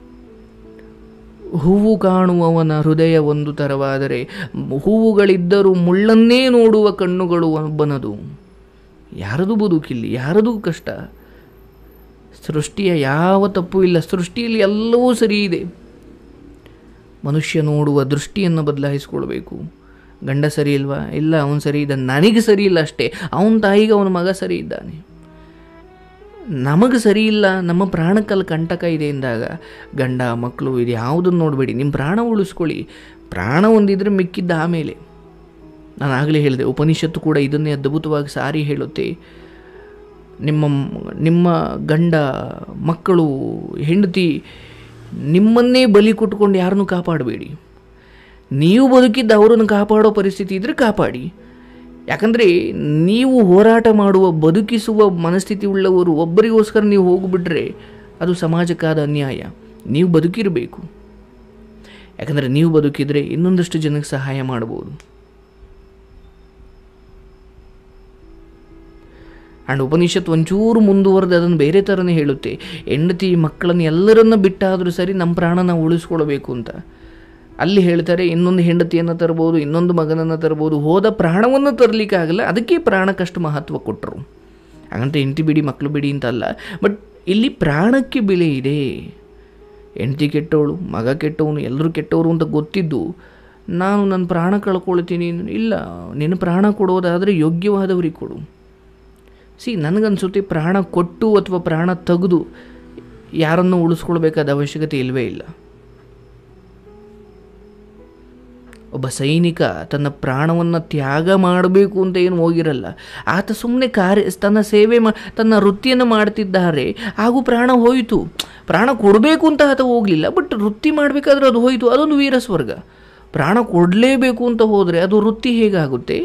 ಹೂವು ಕಾಣುವವನ ಹೃದಯ ಒಂದು ಥರವಾದರೆ ಹೂವುಗಳಿದ್ದರೂ ಮುಳ್ಳನ್ನೇ ನೋಡುವ ಕಣ್ಣುಗಳು ಒಬ್ಬನದು ಯಾರದು ಬದುಕಿಲ್ಲಿ ಯಾರದು ಕಷ್ಟ ಸೃಷ್ಟಿಯ ಯಾವ ತಪ್ಪು ಇಲ್ಲ ಸೃಷ್ಟಿಯಲ್ಲಿ ಎಲ್ಲವೂ ಸರಿ ಇದೆ ಮನುಷ್ಯ ನೋಡುವ ದೃಷ್ಟಿಯನ್ನು ಬದಲಾಯಿಸ್ಕೊಳ್ಬೇಕು ಗಂಡ ಸರಿ ಇಲ್ವಾ ಇಲ್ಲ ಅವನು ಸರಿ ಇದ್ದಾನೆ ನನಗೆ ಸರಿ ಇಲ್ಲ ಅಷ್ಟೇ ಅವನ ತಾಯಿಗೆ ಅವನ ಮಗ ಸರಿ ಇದ್ದಾನೆ ನಮಗೆ ಸರಿ ಇಲ್ಲ ನಮ್ಮ ಪ್ರಾಣಕ್ಕಲ್ಲಿ ಕಂಟಕ ಇದೆ ಎಂದಾಗ ಗಂಡ ಮಕ್ಕಳು ಇದು ಯಾವುದನ್ನು ನೋಡಬೇಡಿ ನಿಮ್ಮ ಪ್ರಾಣ ಉಳಿಸ್ಕೊಳ್ಳಿ ಪ್ರಾಣ ಒಂದಿದ್ರೆ ಮಿಕ್ಕಿದ್ದ ಆಮೇಲೆ ನಾನು ಆಗಲೇ ಹೇಳಿದೆ ಉಪನಿಷತ್ತು ಕೂಡ ಇದನ್ನೇ ಅದ್ಭುತವಾಗಿ ಸಾರಿ ಹೇಳುತ್ತೆ ನಿಮ್ಮ ನಿಮ್ಮ ಗಂಡ ಮಕ್ಕಳು ಹೆಂಡತಿ ನಿಮ್ಮನ್ನೇ ಬಲಿ ಕೊಟ್ಕೊಂಡು ಯಾರನ್ನೂ ಕಾಪಾಡಬೇಡಿ ನೀವು ಬದುಕಿದ್ದ ಅವರನ್ನು ಕಾಪಾಡೋ ಪರಿಸ್ಥಿತಿ ಇದ್ದರೆ ಕಾಪಾಡಿ ಯಾಕಂದರೆ ನೀವು ಹೋರಾಟ ಮಾಡುವ ಬದುಕಿಸುವ ಮನಸ್ಥಿತಿ ಉಳ್ಳವರು ಒಬ್ಬರಿಗೋಸ್ಕರ ನೀವು ಹೋಗಿಬಿಟ್ರೆ ಅದು ಸಮಾಜಕ್ಕಾದ ಅನ್ಯಾಯ ನೀವು ಬದುಕಿರಬೇಕು ಯಾಕಂದರೆ ನೀವು ಬದುಕಿದರೆ ಇನ್ನೊಂದಷ್ಟು ಜನಕ್ಕೆ ಸಹಾಯ ಮಾಡ್ಬೋದು ಆ್ಯಂಡ್ ಉಪನಿಷತ್ ಒಂಚೂರು ಮುಂದುವರೆದು ಅದನ್ನು ಬೇರೆ ಥರನೇ ಹೇಳುತ್ತೆ ಹೆಂಡತಿ ಮಕ್ಕಳನ್ನು ಎಲ್ಲರನ್ನ ಬಿಟ್ಟಾದರೂ ಸರಿ ನಮ್ಮ ಪ್ರಾಣ ನಾವು ಉಳಿಸ್ಕೊಳ್ಬೇಕು ಅಂತ ಅಲ್ಲಿ ಹೇಳ್ತಾರೆ ಇನ್ನೊಂದು ಹೆಂಡತಿಯನ್ನು ತರ್ಬೋದು ಇನ್ನೊಂದು ಮಗನನ್ನು ತರ್ಬೋದು ಹೋದ ಪ್ರಾಣವನ್ನು ತರಲಿಕ್ಕಾಗಲ್ಲ ಅದಕ್ಕೆ ಪ್ರಾಣಕ್ಕಷ್ಟು ಮಹತ್ವ ಕೊಟ್ಟರು ಹಾಗಂತ ಹೆಂಡತಿ ಬಿಡಿ ಮಕ್ಕಳು ಬಿಡಿ ಅಂತಲ್ಲ ಬಟ್ ಇಲ್ಲಿ ಪ್ರಾಣಕ್ಕೆ ಬೆಲೆ ಇದೆ ಹೆಂಡತಿ ಕೆಟ್ಟವಳು ಮಗ ಕೆಟ್ಟವನು ಎಲ್ಲರೂ ಕೆಟ್ಟವರು ಅಂತ ಗೊತ್ತಿದ್ದು ನಾನು ನನ್ನ ಪ್ರಾಣ ಕಳ್ಕೊಳ್ತೀನಿ ಇಲ್ಲ ನಿನ್ನ ಪ್ರಾಣ ಕೊಡೋದಾದರೆ ಯೋಗ್ಯವಾದವ್ರಿಗೆ ಕೊಡು ಸಿ ನನಗನ್ಸುತ್ತೆ ಪ್ರಾಣ ಕೊಟ್ಟು ಅಥವಾ ಪ್ರಾಣ ತೆಗೆದು ಯಾರನ್ನು ಉಳಿಸ್ಕೊಳ್ಬೇಕಾದ ಅವಶ್ಯಕತೆ ಇಲ್ಲವೇ ಇಲ್ಲ ಒಬ್ಬ ಸೈನಿಕ ತನ್ನ ಪ್ರಾಣವನ್ನು ತ್ಯಾಗ ಮಾಡಬೇಕು ಅಂತ ಏನು ಹೋಗಿರಲ್ಲ ಆತ ಸುಮ್ಮನೆ ಕಾರ್ಯ ತನ್ನ ಸೇವೆ ಮಾ ತನ್ನ ವೃತ್ತಿಯನ್ನು ಮಾಡ್ತಿದ್ದಾರೆ ಹಾಗೂ ಪ್ರಾಣ ಹೋಯಿತು ಪ್ರಾಣ ಕೊಡಬೇಕು ಅಂತ ಆತ ಹೋಗಲಿಲ್ಲ ಬಟ್ ವೃತ್ತಿ ಮಾಡಬೇಕಾದ್ರೆ ಅದು ಹೋಯಿತು ಅದೊಂದು ವೀರ ಸ್ವರ್ಗ ಪ್ರಾಣ ಕೊಡಲೇಬೇಕು ಅಂತ ಹೋದರೆ ಅದು ವೃತ್ತಿ ಹೇಗಾಗುತ್ತೆ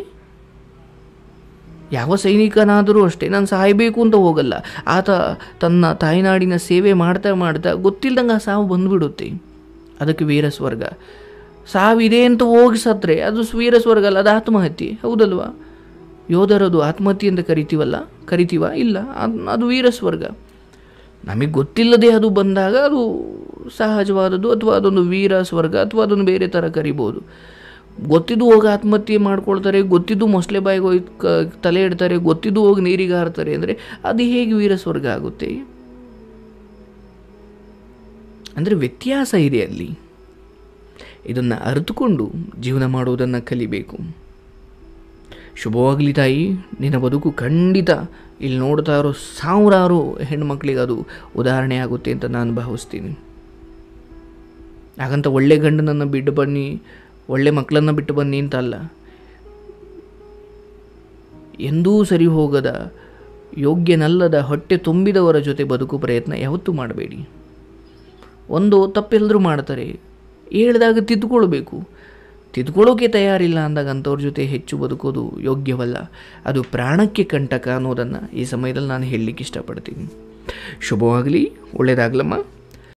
ಯಾವ ಸೈನಿಕನಾದರೂ ಅಷ್ಟೇ ನಾನು ಸಾಯಬೇಕು ಅಂತ ಹೋಗಲ್ಲ ಆತ ತನ್ನ ತಾಯ್ನಾಡಿನ ಸೇವೆ ಮಾಡ್ತಾ ಮಾಡ್ತಾ ಗೊತ್ತಿಲ್ಲದಂಗೆ ಆ ಸಾವು ಬಂದುಬಿಡುತ್ತೆ ಅದಕ್ಕೆ ವೀರ ಸ್ವರ್ಗ ಸಾವಿದೆ ಅಂತ ಹೋಗಿ ಸತ್ರೆ ಅದು ವೀರ ಸ್ವರ್ಗ ಅಲ್ಲ ಅದು ಆತ್ಮಹತ್ಯೆ ಹೌದಲ್ವಾ ಯೋಧರದು ಆತ್ಮಹತ್ಯೆ ಅಂತ ಕರಿತೀವಲ್ಲ ಕರಿತೀವ ಇಲ್ಲ ಅದು ಅದು ವೀರ ಸ್ವರ್ಗ ನಮಗೆ ಗೊತ್ತಿಲ್ಲದೆ ಅದು ಬಂದಾಗ ಅದು ಸಹಜವಾದದ್ದು ಅಥವಾ ಅದೊಂದು ವೀರ ಸ್ವರ್ಗ ಅಥವಾ ಅದನ್ನು ಬೇರೆ ಥರ ಕರಿಬೋದು ಗೊತ್ತಿದ್ದು ಹೋಗಿ ಆತ್ಮಹತ್ಯೆ ಮಾಡ್ಕೊಳ್ತಾರೆ ಗೊತ್ತಿದ್ದು ಮೊಸಳೆ ಬಾಯಿಗೆ ಹೋಗಿ ಕ ತಲೆ ಇಡ್ತಾರೆ ಗೊತ್ತಿದ್ದು ಹೋಗಿ ನೀರಿಗೆ ಹಾರ್ತಾರೆ ಅಂದರೆ ಅದು ಹೇಗೆ ವೀರ ಸ್ವರ್ಗ ಆಗುತ್ತೆ ಅಂದರೆ ವ್ಯತ್ಯಾಸ ಇದೆ ಅಲ್ಲಿ ಇದನ್ನು ಅರಿತುಕೊಂಡು ಜೀವನ ಮಾಡುವುದನ್ನು ಕಲಿಬೇಕು ಶುಭವಾಗಲಿ ತಾಯಿ ನಿನ್ನ ಬದುಕು ಖಂಡಿತ ಇಲ್ಲಿ ನೋಡ್ತಾ ಇರೋ ಸಾವಿರಾರು ಹೆಣ್ಮಕ್ಳಿಗೆ ಅದು ಉದಾಹರಣೆ ಆಗುತ್ತೆ ಅಂತ ನಾನು ಭಾವಿಸ್ತೀನಿ ಹಾಗಂತ ಒಳ್ಳೆ ಗಂಡನನ್ನು ಬಿಟ್ಟು ಬನ್ನಿ ಒಳ್ಳೆ ಮಕ್ಕಳನ್ನು ಬಿಟ್ಟು ಬನ್ನಿ ಅಂತ ಅಲ್ಲ ಎಂದೂ ಸರಿ ಹೋಗದ ಯೋಗ್ಯನಲ್ಲದ ಹೊಟ್ಟೆ ತುಂಬಿದವರ ಜೊತೆ ಬದುಕು ಪ್ರಯತ್ನ ಯಾವತ್ತೂ ಮಾಡಬೇಡಿ ಒಂದು ತಪ್ಪೆಲ್ಲರೂ ಮಾಡ್ತಾರೆ ಹೇಳಿದಾಗ ತಿದ್ದುಕೊಳ್ಬೇಕು ತಿದ್ಕೊಳ್ಳೋಕೆ ತಯಾರಿಲ್ಲ ಅಂದಾಗ ಅಂಥವ್ರ ಜೊತೆ ಹೆಚ್ಚು ಬದುಕೋದು ಯೋಗ್ಯವಲ್ಲ ಅದು ಪ್ರಾಣಕ್ಕೆ ಕಂಟಕ ಅನ್ನೋದನ್ನು ಈ ಸಮಯದಲ್ಲಿ ನಾನು ಹೇಳಲಿಕ್ಕೆ ಇಷ್ಟಪಡ್ತೀನಿ ಶುಭವಾಗಲಿ ಒಳ್ಳೆಯದಾಗಲಮ್ಮ